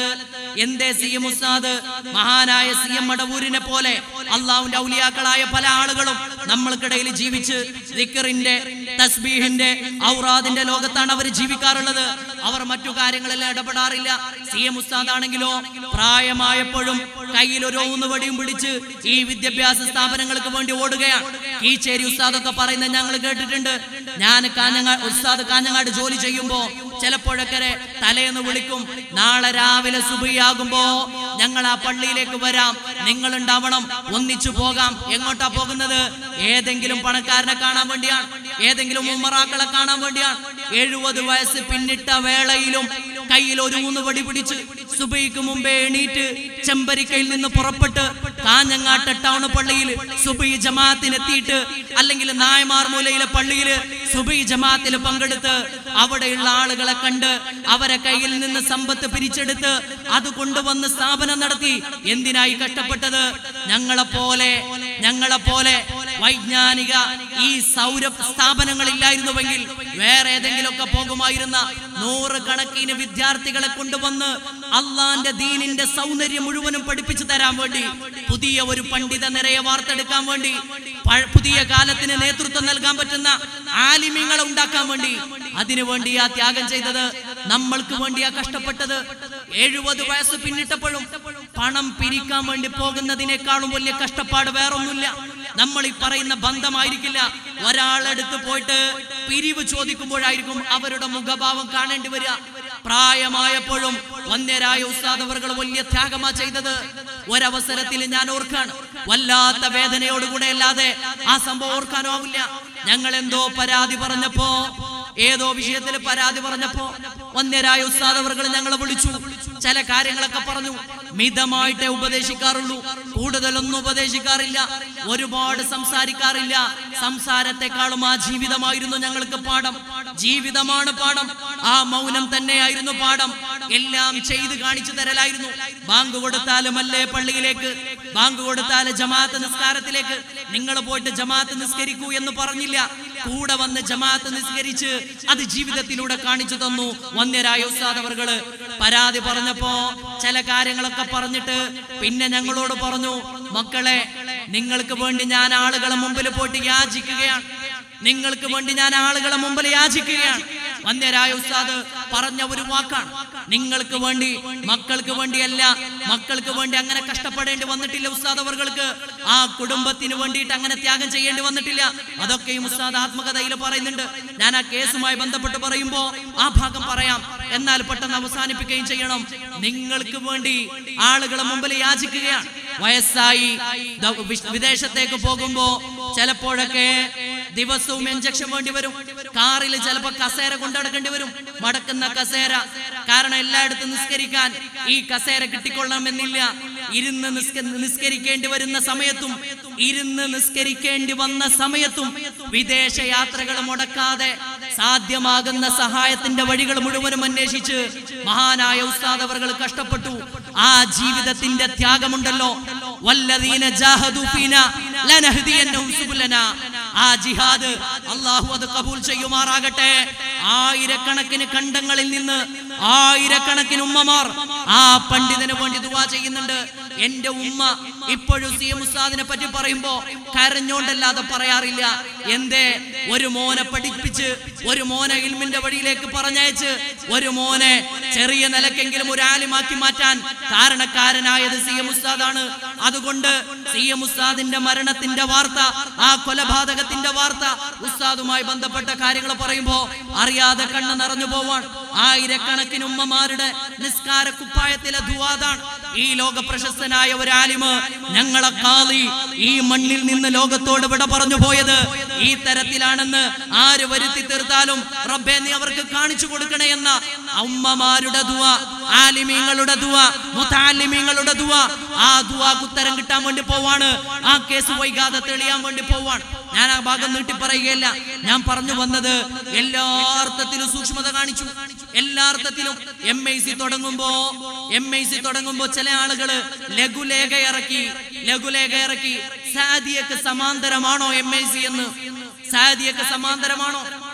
എന്തേ സി എം ഉസ്താദ് മഹാനായ സി എം മടവൂരിനെ പോലെ അള്ളാഹുവിന്റെ ഔലിയാക്കളായ പല ആളുകളും നമ്മൾക്കിടയിൽ ജീവിച്ച് ദിക്കറിന്റെ തസ്ബീഹിന്റെ ഔറാദിന്റെ ലോകത്താണ് അവർ ജീവിക്കാറുള്ളത് അവർ മറ്റു കാര്യങ്ങളെല്ലാം ഇടപെടാറില്ല സി എം ഉസ്താദ് ആണെങ്കിലോ പ്രായമായപ്പോഴും കയ്യിൽ ഒരു ഊന്നുവടിയും പിടിച്ച് ഈ വിദ്യാഭ്യാസ സ്ഥാപനങ്ങൾക്ക് വേണ്ടി ഓടുകയാണ് കീച്ചേരി ഉസ്താദൊക്കെ പറയുന്നത് ഞങ്ങൾ കേട്ടിട്ടുണ്ട് ഞാൻ കാഞ്ഞങ്ങാട് ഉസ്താദ് കാഞ്ഞങ്ങാട് ജോലി ചെയ്യുമ്പോ ചിലപ്പോഴൊക്കെ തലേന്ന് വിളിക്കും നാളെ രാവിലെ സുബിയാകുമ്പോ ഞങ്ങൾ ആ പള്ളിയിലേക്ക് വരാം നിങ്ങൾ ഉണ്ടാവണം ഒന്നിച്ചു പോകാം എങ്ങോട്ടാ പോകുന്നത് ഏതെങ്കിലും പണക്കാരനെ കാണാൻ വേണ്ടിയാണ് ഏതെങ്കിലും ഉമ്മറാക്കളെ കാണാൻ വേണ്ടിയാണ് എഴുപത് വയസ്സ് പിന്നിട്ട വേളയിലും കയ്യിൽ ഒരു ഊന്നുവടി പിടിച്ച് സുബൈക്ക് മുമ്പേ എണീറ്റ് ചെമ്പരിക്കയിൽ നിന്ന് പുറപ്പെട്ട് കാഞ്ഞങ്ങാട്ട് ടൗൺ പള്ളിയിൽ സുബൈ ജമാഅത്തിനെത്തിയിട്ട് അല്ലെങ്കിൽ നായമാർ മൂലയിലെ പള്ളിയിൽ സുബൈ ജമാഅത്തിൽ പങ്കെടുത്ത് അവിടെയുള്ള ആളുകളെ കണ്ട് അവരെ കയ്യിൽ നിന്ന് സമ്പത്ത് പിരിച്ചെടുത്ത് അത് കൊണ്ടുവന്ന് സ്ഥാപനം നടത്തി എന്തിനായി കഷ്ടപ്പെട്ടത് ഞങ്ങളെപ്പോലെ ഞങ്ങളെപ്പോലെ വൈജ്ഞാനിക ഈ സൗര സ്ഥാപനങ്ങളില്ലായിരുന്നുവെങ്കിൽ വേറെ ഏതെങ്കിലുമൊക്കെ പോകുമായിരുന്ന നൂറ് കണക്കിന് വിദ്യാർത്ഥികളെ കൊണ്ടുവന്ന് അള്ളാന്റെ ദീനിന്റെ സൗന്ദര്യം മുഴുവനും പഠിപ്പിച്ചു തരാൻ വേണ്ടി പുതിയ ഒരു പണ്ഡിത നിരയെ വാർത്തെടുക്കാൻ വേണ്ടി പഴ- പുതിയ കാലത്തിന് നേതൃത്വം നൽകാൻ പറ്റുന്ന ആലിമ്യങ്ങളെ ഉണ്ടാക്കാൻ വേണ്ടി അതിനു വേണ്ടി ആ ത്യാഗം ചെയ്തത് നമ്മൾക്ക് വേണ്ടിയാ കഷ്ടപ്പെട്ടത് എഴുപത് വയസ്സ് പിന്നിട്ടപ്പോഴും പണം പിരിക്കാൻ വേണ്ടി പോകുന്നതിനേക്കാളും വലിയ കഷ്ടപ്പാട് വേറൊന്നുമില്ല നമ്മൾ ഈ പറയുന്ന ബന്ധമായിരിക്കില്ല ഒരാളെടുത്ത് പോയിട്ട് പിരിവ് ചോദിക്കുമ്പോഴായിരിക്കും അവരുടെ മുഖഭാവം കാണേണ്ടി വരിക പ്രായമായപ്പോഴും വന്യരായ ഉസ്താദ് അവർകൾ വലിയ ത്യാഗമാ ചെയ്തത് ഒരവസരത്തിൽ ഞാൻ ഓർക്കാണ് വല്ലാത്ത വേദനയോടുകൂടെ അല്ലാതെ ആ സംഭവം ഓർക്കാനോ ആവില്ല ഞങ്ങൾ എന്തോ പരാതി പറഞ്ഞപ്പോ ഏതോ വിഷയത്തിൽ പരാതി പറഞ്ഞപ്പോ വന്യരായ ഉസ്താദ് അവർകൾ ഞങ്ങളെ വിളിച്ചു ചില കാര്യങ്ങളൊക്കെ പറഞ്ഞു മിതമായിട്ടേ ഉപദേശിക്കാറുള്ളൂ കൂടുതലൊന്നും ഉപദേശിക്കാറില്ല ഒരുപാട് സംസാരിക്കാറില്ല സംസാരത്തെക്കാളും ആ ജീവിതമായിരുന്നു ഞങ്ങൾക്ക് പാഠം ജീവിതമാണ് പാഠം ആ മൗനം തന്നെയായിരുന്നു പാഠം എല്ലാം ചെയ്ത് കാണിച്ചു തരലായിരുന്നു ബാങ്ക് കൊടുത്താലും അല്ലേ പള്ളിയിലേക്ക് ബാങ്ക് കൊടുത്താല് ജമാഅത്ത് നിസ്കാരത്തിലേക്ക് നിങ്ങൾ പോയിട്ട് ജമാഅത്ത് നിസ്കരിക്കൂ എന്ന് പറഞ്ഞില്ല കൂടെ വന്ന് ജമാഅത്ത് നിസ്കരിച്ച് അത് ജീവിതത്തിലൂടെ കാണിച്ചു തന്നു വന്യരായ ഉസ്താദ് അവർകള് പരാതി പറഞ്ഞപ്പോ ചില കാര്യങ്ങളൊക്കെ പറഞ്ഞിട്ട് പിന്നെ ഞങ്ങളോട് പറഞ്ഞു മക്കളെ നിങ്ങൾക്ക് വേണ്ടി ഞാൻ ആളുകളെ മുമ്പിൽ പോയിട്ട് യാചിക്കുകയാണ് നിങ്ങൾക്ക് വേണ്ടി ഞാൻ ആളുകളെ മുമ്പിൽ യാചിക്കുകയാണ് വന്യരായ ഉസ്താദ് പറഞ്ഞ ഒരു വാക്കാണ് നിങ്ങൾക്ക് വേണ്ടി മക്കൾക്ക് വേണ്ടിയല്ല മക്കൾക്ക് വേണ്ടി അങ്ങനെ കഷ്ടപ്പെടേണ്ടി വന്നിട്ടില്ല ഉസ്താദ് അവർക്ക് ആ കുടുംബത്തിന് വേണ്ടിയിട്ട് അങ്ങനെ ത്യാഗം ചെയ്യേണ്ടി വന്നിട്ടില്ല അതൊക്കെയും ഉസ്താദ് ആത്മകഥയിൽ പറയുന്നുണ്ട് ഞാൻ ആ കേസുമായി ബന്ധപ്പെട്ട് പറയുമ്പോ ആ ഭാഗം പറയാം എന്നാൽ പെട്ടെന്ന് അവസാനിപ്പിക്കുകയും ചെയ്യണം നിങ്ങൾക്ക് വേണ്ടി ആളുകളെ മുമ്പിൽ യാചിക്കുകയാണ് വയസ്സായി ദ- വിശ്- വിദേശത്തേക്ക് പോകുമ്പോ ചിലപ്പോഴൊക്കെ ദിവസവും ഇഞ്ചക്ഷൻ വേണ്ടി വരും കാറിൽ ചിലപ്പോ കസേര കൊണ്ടടക്കേണ്ടി വരും മടക്കുന്ന കസേര കാരണം എല്ലായിടത്തും നിസ്കരിക്കാൻ ഈ കസേര കിട്ടിക്കൊള്ളണമെന്നില്ല ഇരുന്ന് നിസ്ക- നിസ്കരിക്കേണ്ടി വരുന്ന സമയത്തും ഇരുന്ന് നിസ്കരിക്കേണ്ടി വന്ന സമയത്തും വിദേശ യാത്രകൾ മുടക്കാതെ സാധ്യമാകുന്ന സഹായത്തിന്റെ വഴികൾ മുഴുവനും അന്വേഷിച്ച് മഹാനായ ഉസ്താദ് അവർ കഷ്ടപ്പെട്ടു ആ ജീവിതത്തിന്റെ ത്യാഗമുണ്ടല്ലോ വല്ലദീന ജാഹദു ഫീനാ ലനഹ്ദിയന്നഹും സുബുലനാ ആ ജിഹാദ് അള്ളാഹു അത് കബൂൽ ചെയ്യുമാറാകട്ടെ ആയിരക്കണക്കിന് കണ്ടങ്ങളിൽ നിന്ന് ആയിരക്കണക്കിന് ഉമ്മമാർ ആ പണ്ഡിതന് വേണ്ടി ദുവാ ചെയ്യുന്നുണ്ട് എന്റെ ഉമ്മ ഇപ്പോഴും സി എം ഉസ്താദിനെ പറ്റി പറയുമ്പോ കരഞ്ഞോണ്ടല്ലാതെ പറയാറില്ല എന്തേ ഒരു മോനെ പഠിപ്പിച്ച് ഒരു മോനെ ഇൽമിന്റെ വഴിയിലേക്ക് പറഞ്ഞയച്ച് ഒരു മോനെ ചെറിയ നിലക്കെങ്കിലും ഒരു ആലിമാക്കി മാറ്റാൻ കാരണക്കാരനായത് സി എം ഉസ്താദാണ് അതുകൊണ്ട് സി എം ഉസ്താദിന്റെ മരണത്തിന്റെ വാർത്ത ആ കൊലപാതകത്തിന്റെ വാർത്ത ഉസ്താദുമായി ബന്ധപ്പെട്ട കാര്യങ്ങൾ പറയുമ്പോ അറിയാതെ കണ്ണ് നിറഞ്ഞു പോവാൻ ആയിരക്കണക്കിന് ഉമ്മമാരുടെ നിസ്കാര കുപ്പായത്തിലെ ദുവാദാണ് ഈ ലോക പ്രശസ്തനായ ഒരു ആലിമ് ഞങ്ങളെ കാളി ഈ മണ്ണിൽ നിന്ന് ലോകത്തോട് വിട പറഞ്ഞു പോയത് ഈ തരത്തിലാണെന്ന് ആര് വരുത്തി തീർത്താലും റബ്ബെ നീ അവർക്ക് കാണിച്ചു കൊടുക്കണേ എന്ന ഉമ്മമാരുടെ ദുവ ആലിമീങ്ങളുടെ ദുവ മുത്താലിമീങ്ങളുടെ ദുവ ആ ദുവാക്ക് ഉത്തരം കിട്ടാൻ വേണ്ടി പോവാണ് ആ കേസ് വൈകാതെ തെളിയാൻ വേണ്ടി പോവാണ് ഞാൻ ആ ഭാഗം നീട്ടി പറയുകയല്ല ഞാൻ പറഞ്ഞു വന്നത് എല്ലാ അർത്ഥത്തിലും സൂക്ഷ്മത കാണിച്ചു എല്ലാ അർത്ഥത്തിലും എം ഐ സി തുടങ്ങുമ്പോ എം ഐ സി തുടങ്ങുമ്പോ ചില ആളുകള് ലഘുലേഖ ഇറക്കി ലഘുലേഖ ഇറക്കി സാദിയക്ക് സമാന്തരമാണോ എം ഐ സി എന്ന് സാദിയക്ക് സമാന്തരമാണോ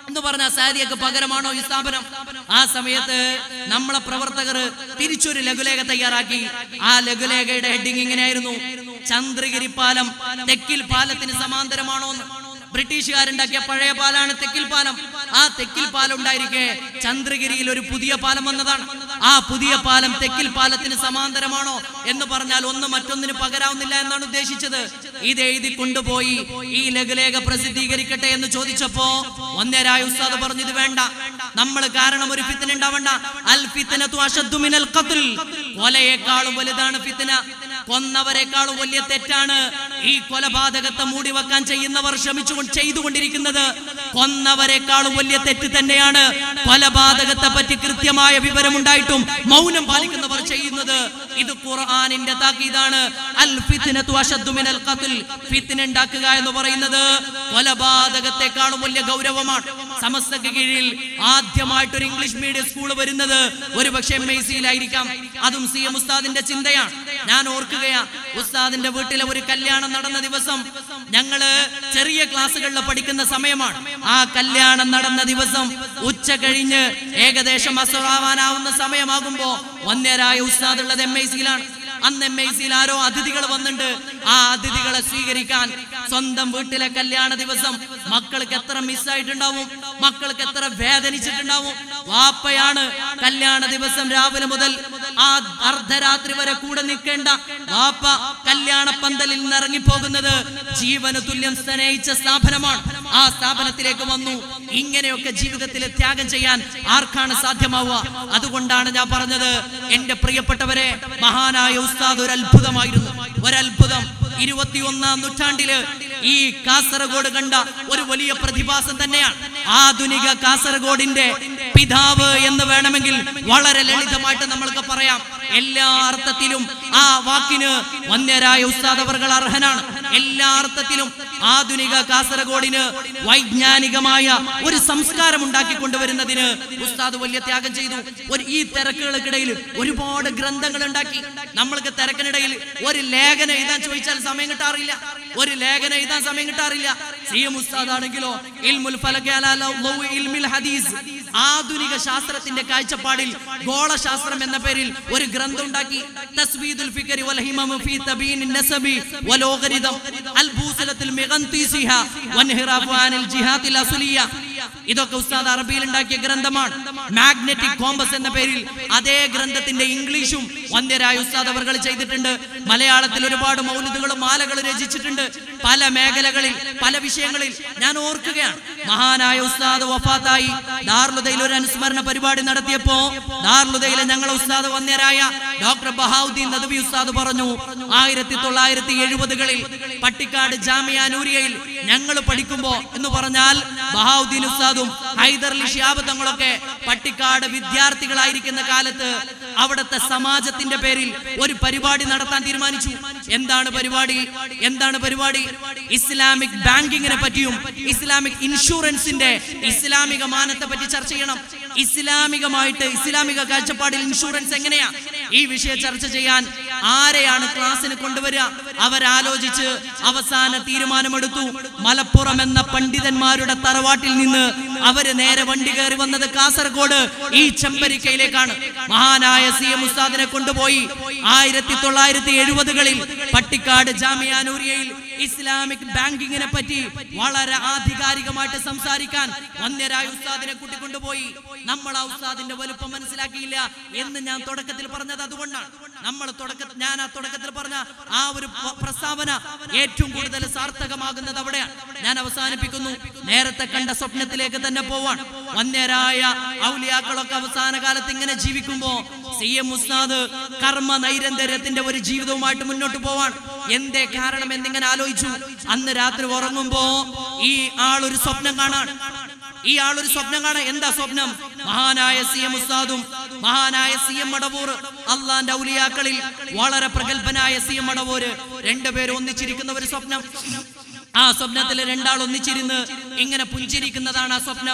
എന്ന് പറഞ്ഞ സാരിയൊക്കെ പകരമാണോ ഈ സ്ഥാപനം ആ സമയത്ത് നമ്മളെ പ്രവർത്തകർ തിരിച്ചൊരു ലഘുലേഖ തയ്യാറാക്കി ആ ലഘുലേഖയുടെ ഹെഡിങ് ഇങ്ങനെയായിരുന്നു ചന്ദ്രഗിരി പാലം തെക്കിൽ പാലത്തിന് സമാന്തരമാണോ എന്ന് ബ്രിട്ടീഷുകാരുണ്ടാക്കിയ പഴയ പാലാണ് തെക്കിൽ പാലം ആ തെക്കിൽ പാലം ഉണ്ടായിരിക്കെ ചന്ദ്രഗിരിയിൽ ഒരു പുതിയ പാലം വന്നതാണ് ആ പുതിയ പാലം തെക്കിൽ പാലത്തിന് സമാന്തരമാണോ എന്ന് പറഞ്ഞാൽ ഒന്ന് മറ്റൊന്നിന് പകരാവുന്നില്ല എന്നാണ് ഉദ്ദേശിച്ചത് ഇത് എഴുതി കൊണ്ടുപോയി ഈ ലഘുലേഖ പ്രസിദ്ധീകരിക്കട്ടെ എന്ന് ചോദിച്ചപ്പോ ഒന്നേരായ ഉസ്താദ് പറഞ്ഞു ഇത് വേണ്ട നമ്മൾ കാരണം ഒരു ഫിത്തന ഉണ്ടാവണ്ട അൽ ഫിത്തനത്തു അശദ്ദു മിനൽ ഖത്ൽ കൊലയേക്കാളും വലുതാണ് ഫിത്തന കൊന്നവരെക്കാളും വലിയ തെറ്റാണ് ഈ കൊലപാതകത്തെ മൂടി വെക്കാൻ ചെയ്യുന്നവർ ശ്രമിച്ചു ചെയ്തുകൊണ്ടിരിക്കുന്നത് കൊന്നവരെക്കാളും വലിയ തെറ്റ് തന്നെയാണ് കൊലപാതകത്തെ പറ്റി കൃത്യമായ വിവരമുണ്ടായിട്ടും മൗനം പാലിക്കുന്നവർ ചെയ്യുന്നത് ഇത് ഖുർആനിന്റെ താക്കീതാണ് അൽ ഫിത്നതു അശദ്ദു മിനൽ ഖത്ൽ ഫിത്ന ഉണ്ടാക്കുക എന്ന് പറയുന്നത് കൊലപാതകത്തെക്കാളും വലിയ ഗൗരവമാണ് സമസ്തക്ക് കീഴിൽ ആദ്യമായിട്ട് ഒരു ഇംഗ്ലീഷ് മീഡിയം സ്കൂൾ വരുന്നത് ഒരു പക്ഷേ എം ഐ സിയിലായിരിക്കാം അതും സി എം ഉസ്താദിന്റെ ചിന്തയാണ് ഞാൻ ഓർക്കുകയാ ഉസ്താദിന്റെ വീട്ടിലെ ഒരു കല്യാണം നടന്ന ദിവസം ഞങ്ങള് ചെറിയ ക്ലാസ്സുകളിൽ പഠിക്കുന്ന സമയമാണ് ആ കല്യാണം നടന്ന ദിവസം ഉച്ച കഴിഞ്ഞ് ഏകദേശം അസുറാവാനാവുന്ന സമയമാകുമ്പോ വന്യരായ ഉസ്താദ് ഉള്ളത് എം ഐ സിയിലാണ് അന്ന് എം ഐ സിയിൽ ആരോ അതിഥികൾ വന്നിട്ടുണ്ട് ആ അതിഥികളെ സ്വീകരിക്കാൻ സ്വന്തം വീട്ടിലെ കല്യാണ ദിവസം മക്കൾക്ക് എത്ര മിസ്സായിട്ടുണ്ടാവും മക്കൾക്ക് എത്ര വേദനിച്ചിട്ടുണ്ടാവും വാപ്പയാണ് കല്യാണ ദിവസം രാവിലെ മുതൽ ആ അർദ്ധരാത്രി വരെ കൂടെ നിൽക്കേണ്ട വാപ്പ കല്യാണ പന്തലിൽ നിന്ന് ഇറങ്ങിപ്പോകുന്നത് ജീവന് തുല്യം സ്നേഹിച്ച സ്ഥാപനമാണ് ആ സ്ഥാപനത്തിലേക്ക് വന്നു ഇങ്ങനെയൊക്കെ ജീവിതത്തിൽ ത്യാഗം ചെയ്യാൻ ആർക്കാണ് സാധ്യമാവുക അതുകൊണ്ടാണ് ഞാൻ പറഞ്ഞത് എന്റെ പ്രിയപ്പെട്ടവരെ മഹാനായ ഉസ്താദ് ഒരു അത്ഭുതമായിരുന്നു ഒരത്ഭുതം ഇരുപത്തിയൊന്നാം നൂറ്റാണ്ടില് ഈ കാസർഗോഡ് കണ്ട ഒരു വലിയ പ്രതിഭാസം തന്നെയാണ് ആധുനിക കാസർഗോഡിന്റെ പിതാവ് എന്ന് വേണമെങ്കിൽ വളരെ ലളിതമായിട്ട് നമ്മൾക്ക് പറയാം എല്ലാ അർത്ഥത്തിലും ആ വാക്കിന് വന്യരായ ഉസ്താദ് അവർകൾ അർഹനാണ് എല്ലാ അർത്ഥത്തിലും ആധുനിക കാസർഗോഡിന് വൈജ്ഞാനികമായ ഒരു സംസ്കാരം ഉണ്ടാക്കി കൊണ്ടുവരുന്നതിന് ഉസ്താദ് വലിയ ത്യാഗം ചെയ്തു ഒരു ഈ തിരക്കുകൾക്കിടയിൽ ഒരുപാട് ഗ്രന്ഥങ്ങൾ ഉണ്ടാക്കി നമ്മൾക്ക് തിരക്കിനിടയിൽ ഒരു ലേഖനം എഴുതാൻ ചോദിച്ചാൽ സമയം കിട്ടാറില്ല ഒരു ലേഖനം എഴുതാൻ സമയം കിട്ടാറില്ല സി എം ഉസ്താദ് ആണെങ്കിലോ ഇൽമുൽ ഫലക അലാ ലൗ ഇൽമിൽ ഹദീസ് ആധുനിക ശാസ്ത്രത്തിന്റെ കാഴ്ചപ്പാടിൽ ഗോളശാസ്ത്രം എന്ന പേരിൽ ഒരു ഗ്രന്ഥം ഉണ്ടാക്കി തസ്വീദുൽ ഫിക്രി വൽ ഹിമം ഫീ തബീൻ നസബി വൽ ലോഗരിതം അൽ ബൂസലത്തുൽ മിഗൻതീസിഹ വൻഹിറാഫു അനിൽ ജിഹാദിൽ അസ്ലിയ ഇതൊക്കെ ഉസ്താദ് അറബിയിൽ ഉണ്ടാക്കിയ ഗ്രന്ഥമാണ് മാഗ്നറ്റിക് കോമ്പസ് എന്ന പേരിൽ അതേ ഗ്രന്ഥത്തിന്റെ ഇംഗ്ലീഷും വന്ധ്യരായ ഉസ്താദ് അവർ ചെയ്തിട്ടുണ്ട് മലയാളത്തിൽ ഒരുപാട് മൗലിദുകളും മാലകളും രചിച്ചിട്ടുണ്ട് പല മേഖലകളിൽ പല വിഷയങ്ങളിൽ ഞാൻ ഓർക്കുകയാണ് മഹാനായ ഉസ്താദ് വഫാത്തായി ദാർലുദയിൽ ഒരു അനുസ്മരണ പരിപാടി നടത്തിയപ്പോ ദാർലുദയിലെ ഞങ്ങളെ ഉസ്താദ് വന്ധ്യരായ ഡോക്ടർ ബഹാവുദ്ദീൻ നദവി ഉസ്താദ് പറഞ്ഞു ആയിരത്തി തൊള്ളായിരത്തി എഴുപതുകളിൽ പട്ടിക്കാട് ജാമിയ നൂരിയയിൽ ഞങ്ങൾ പഠിക്കുമ്പോ എന്ന് പറഞ്ഞാൽ ബഹാവുദ്ദീൻ ഉസ്താദും ഹൈദർലി ഷിയാബ് തങ്ങളൊക്കെ പട്ടിക്കാട് വിദ്യാർത്ഥികളായിരിക്കുന്ന കാലത്ത് അവിടുത്തെ സമാജത്തിന്റെ പേരിൽ ഒരു പരിപാടി നടത്താൻ തീരുമാനിച്ചു എന്താണ് പരിപാടി എന്താണ് പരിപാടി ഇസ്ലാമിക് ബാങ്കിങ്ങിനെ പറ്റിയും ഇസ്ലാമിക് ഇൻഷുറൻസിന്റെ ഇസ്ലാമിക മാനത്തെ പറ്റി ചർച്ച ചെയ്യണം ഇസ്ലാമികമായിട്ട് ഇസ്ലാമിക കാഴ്ചപ്പാടിൽ ഇൻഷുറൻസ് എങ്ങനെയാ ഈ വിഷയം ചർച്ച ചെയ്യാൻ ആരെയാണ് ക്ലാസ്സിന് കൊണ്ടുവരിക അവരാലോചിച്ച് അവസാന തീരുമാനമെടുത്തു മലപ്പുറം എന്ന പണ്ഡിതന്മാരുടെ തറവാട്ടിൽ നിന്ന് അവര് നേരെ വണ്ടി കയറി വന്നത് കാസർഗോഡ് ഈ ചെമ്പരിക്കയിലേക്കാണ് മഹാനായ സി എം ഉസ്താദിനെ കൊണ്ടുപോയി ആയിരത്തി തൊള്ളായിരത്തി എഴുപതുകളിൽ പട്ടിക്കാട് ജാമിയാനൂരിയയിൽ ഇസ്ലാമിക് ബാങ്കിങ്ങിനെ പറ്റി വളരെ ആധികാരികമായിട്ട് സംസാരിക്കാൻ വന്യരായ ഉസ്താദിനെ കൂട്ടിക്കൊണ്ടുപോയി നമ്മൾ ആ ഉസ്താദിന്റെ വലുപ്പം മനസ്സിലാക്കിയില്ല എന്ന് ഞാൻ തുടക്കത്തിൽ പറഞ്ഞത് അതുകൊണ്ടാണ് നമ്മൾ തുടക്ക ഞാൻ ആ തുടക്കത്തിൽ പറഞ്ഞ ആ ഒരു പ- പ്രസ്താവന ഏറ്റവും കൂടുതൽ സാർത്ഥകമാകുന്നത് അവിടെയാണ് ഞാൻ അവസാനിപ്പിക്കുന്നു നേരത്തെ കണ്ട സ്വപ്നത്തിലേക്ക് തന്നെ പോവാൻ വന്യരായ ഔലിയാക്കളൊക്കെ അവസാന കാലത്ത് ഇങ്ങനെ ജീവിക്കുമ്പോ സി എം ഉസ്താദ് കർമ്മ നൈരന്തര്യത്തിന്റെ ഒരു ജീവിതവുമായിട്ട് മുന്നോട്ട് പോവാൻ എന്തേ കാരണം എന്നിങ്ങനെ ആലോചിച്ചു അന്ന് രാത്രി ഉറങ്ങുമ്പോ ഈ ആളൊരു സ്വപ്നം കാണാൻ ഈ ആളൊരു സ്വപ്നം കാണാൻ എന്താ സ്വപ്നം മഹാനായ സി എം ഉസ്താദും മഹാനായ സി എം മടവൂർ അള്ളാന്റെ ഔലിയാക്കളിൽ വളരെ പ്രഗത്ഭനായ സി എം മടവൂര് രണ്ടുപേരും ഒന്നിച്ചിരിക്കുന്ന ഒരു സ്വപ്നം ആ സ്വപ്നത്തിൽ രണ്ടാൾ ഒന്നിച്ചിരുന്ന് ഇങ്ങനെ പുഞ്ചിരിക്കുന്നതാണ് ആ സ്വപ്നം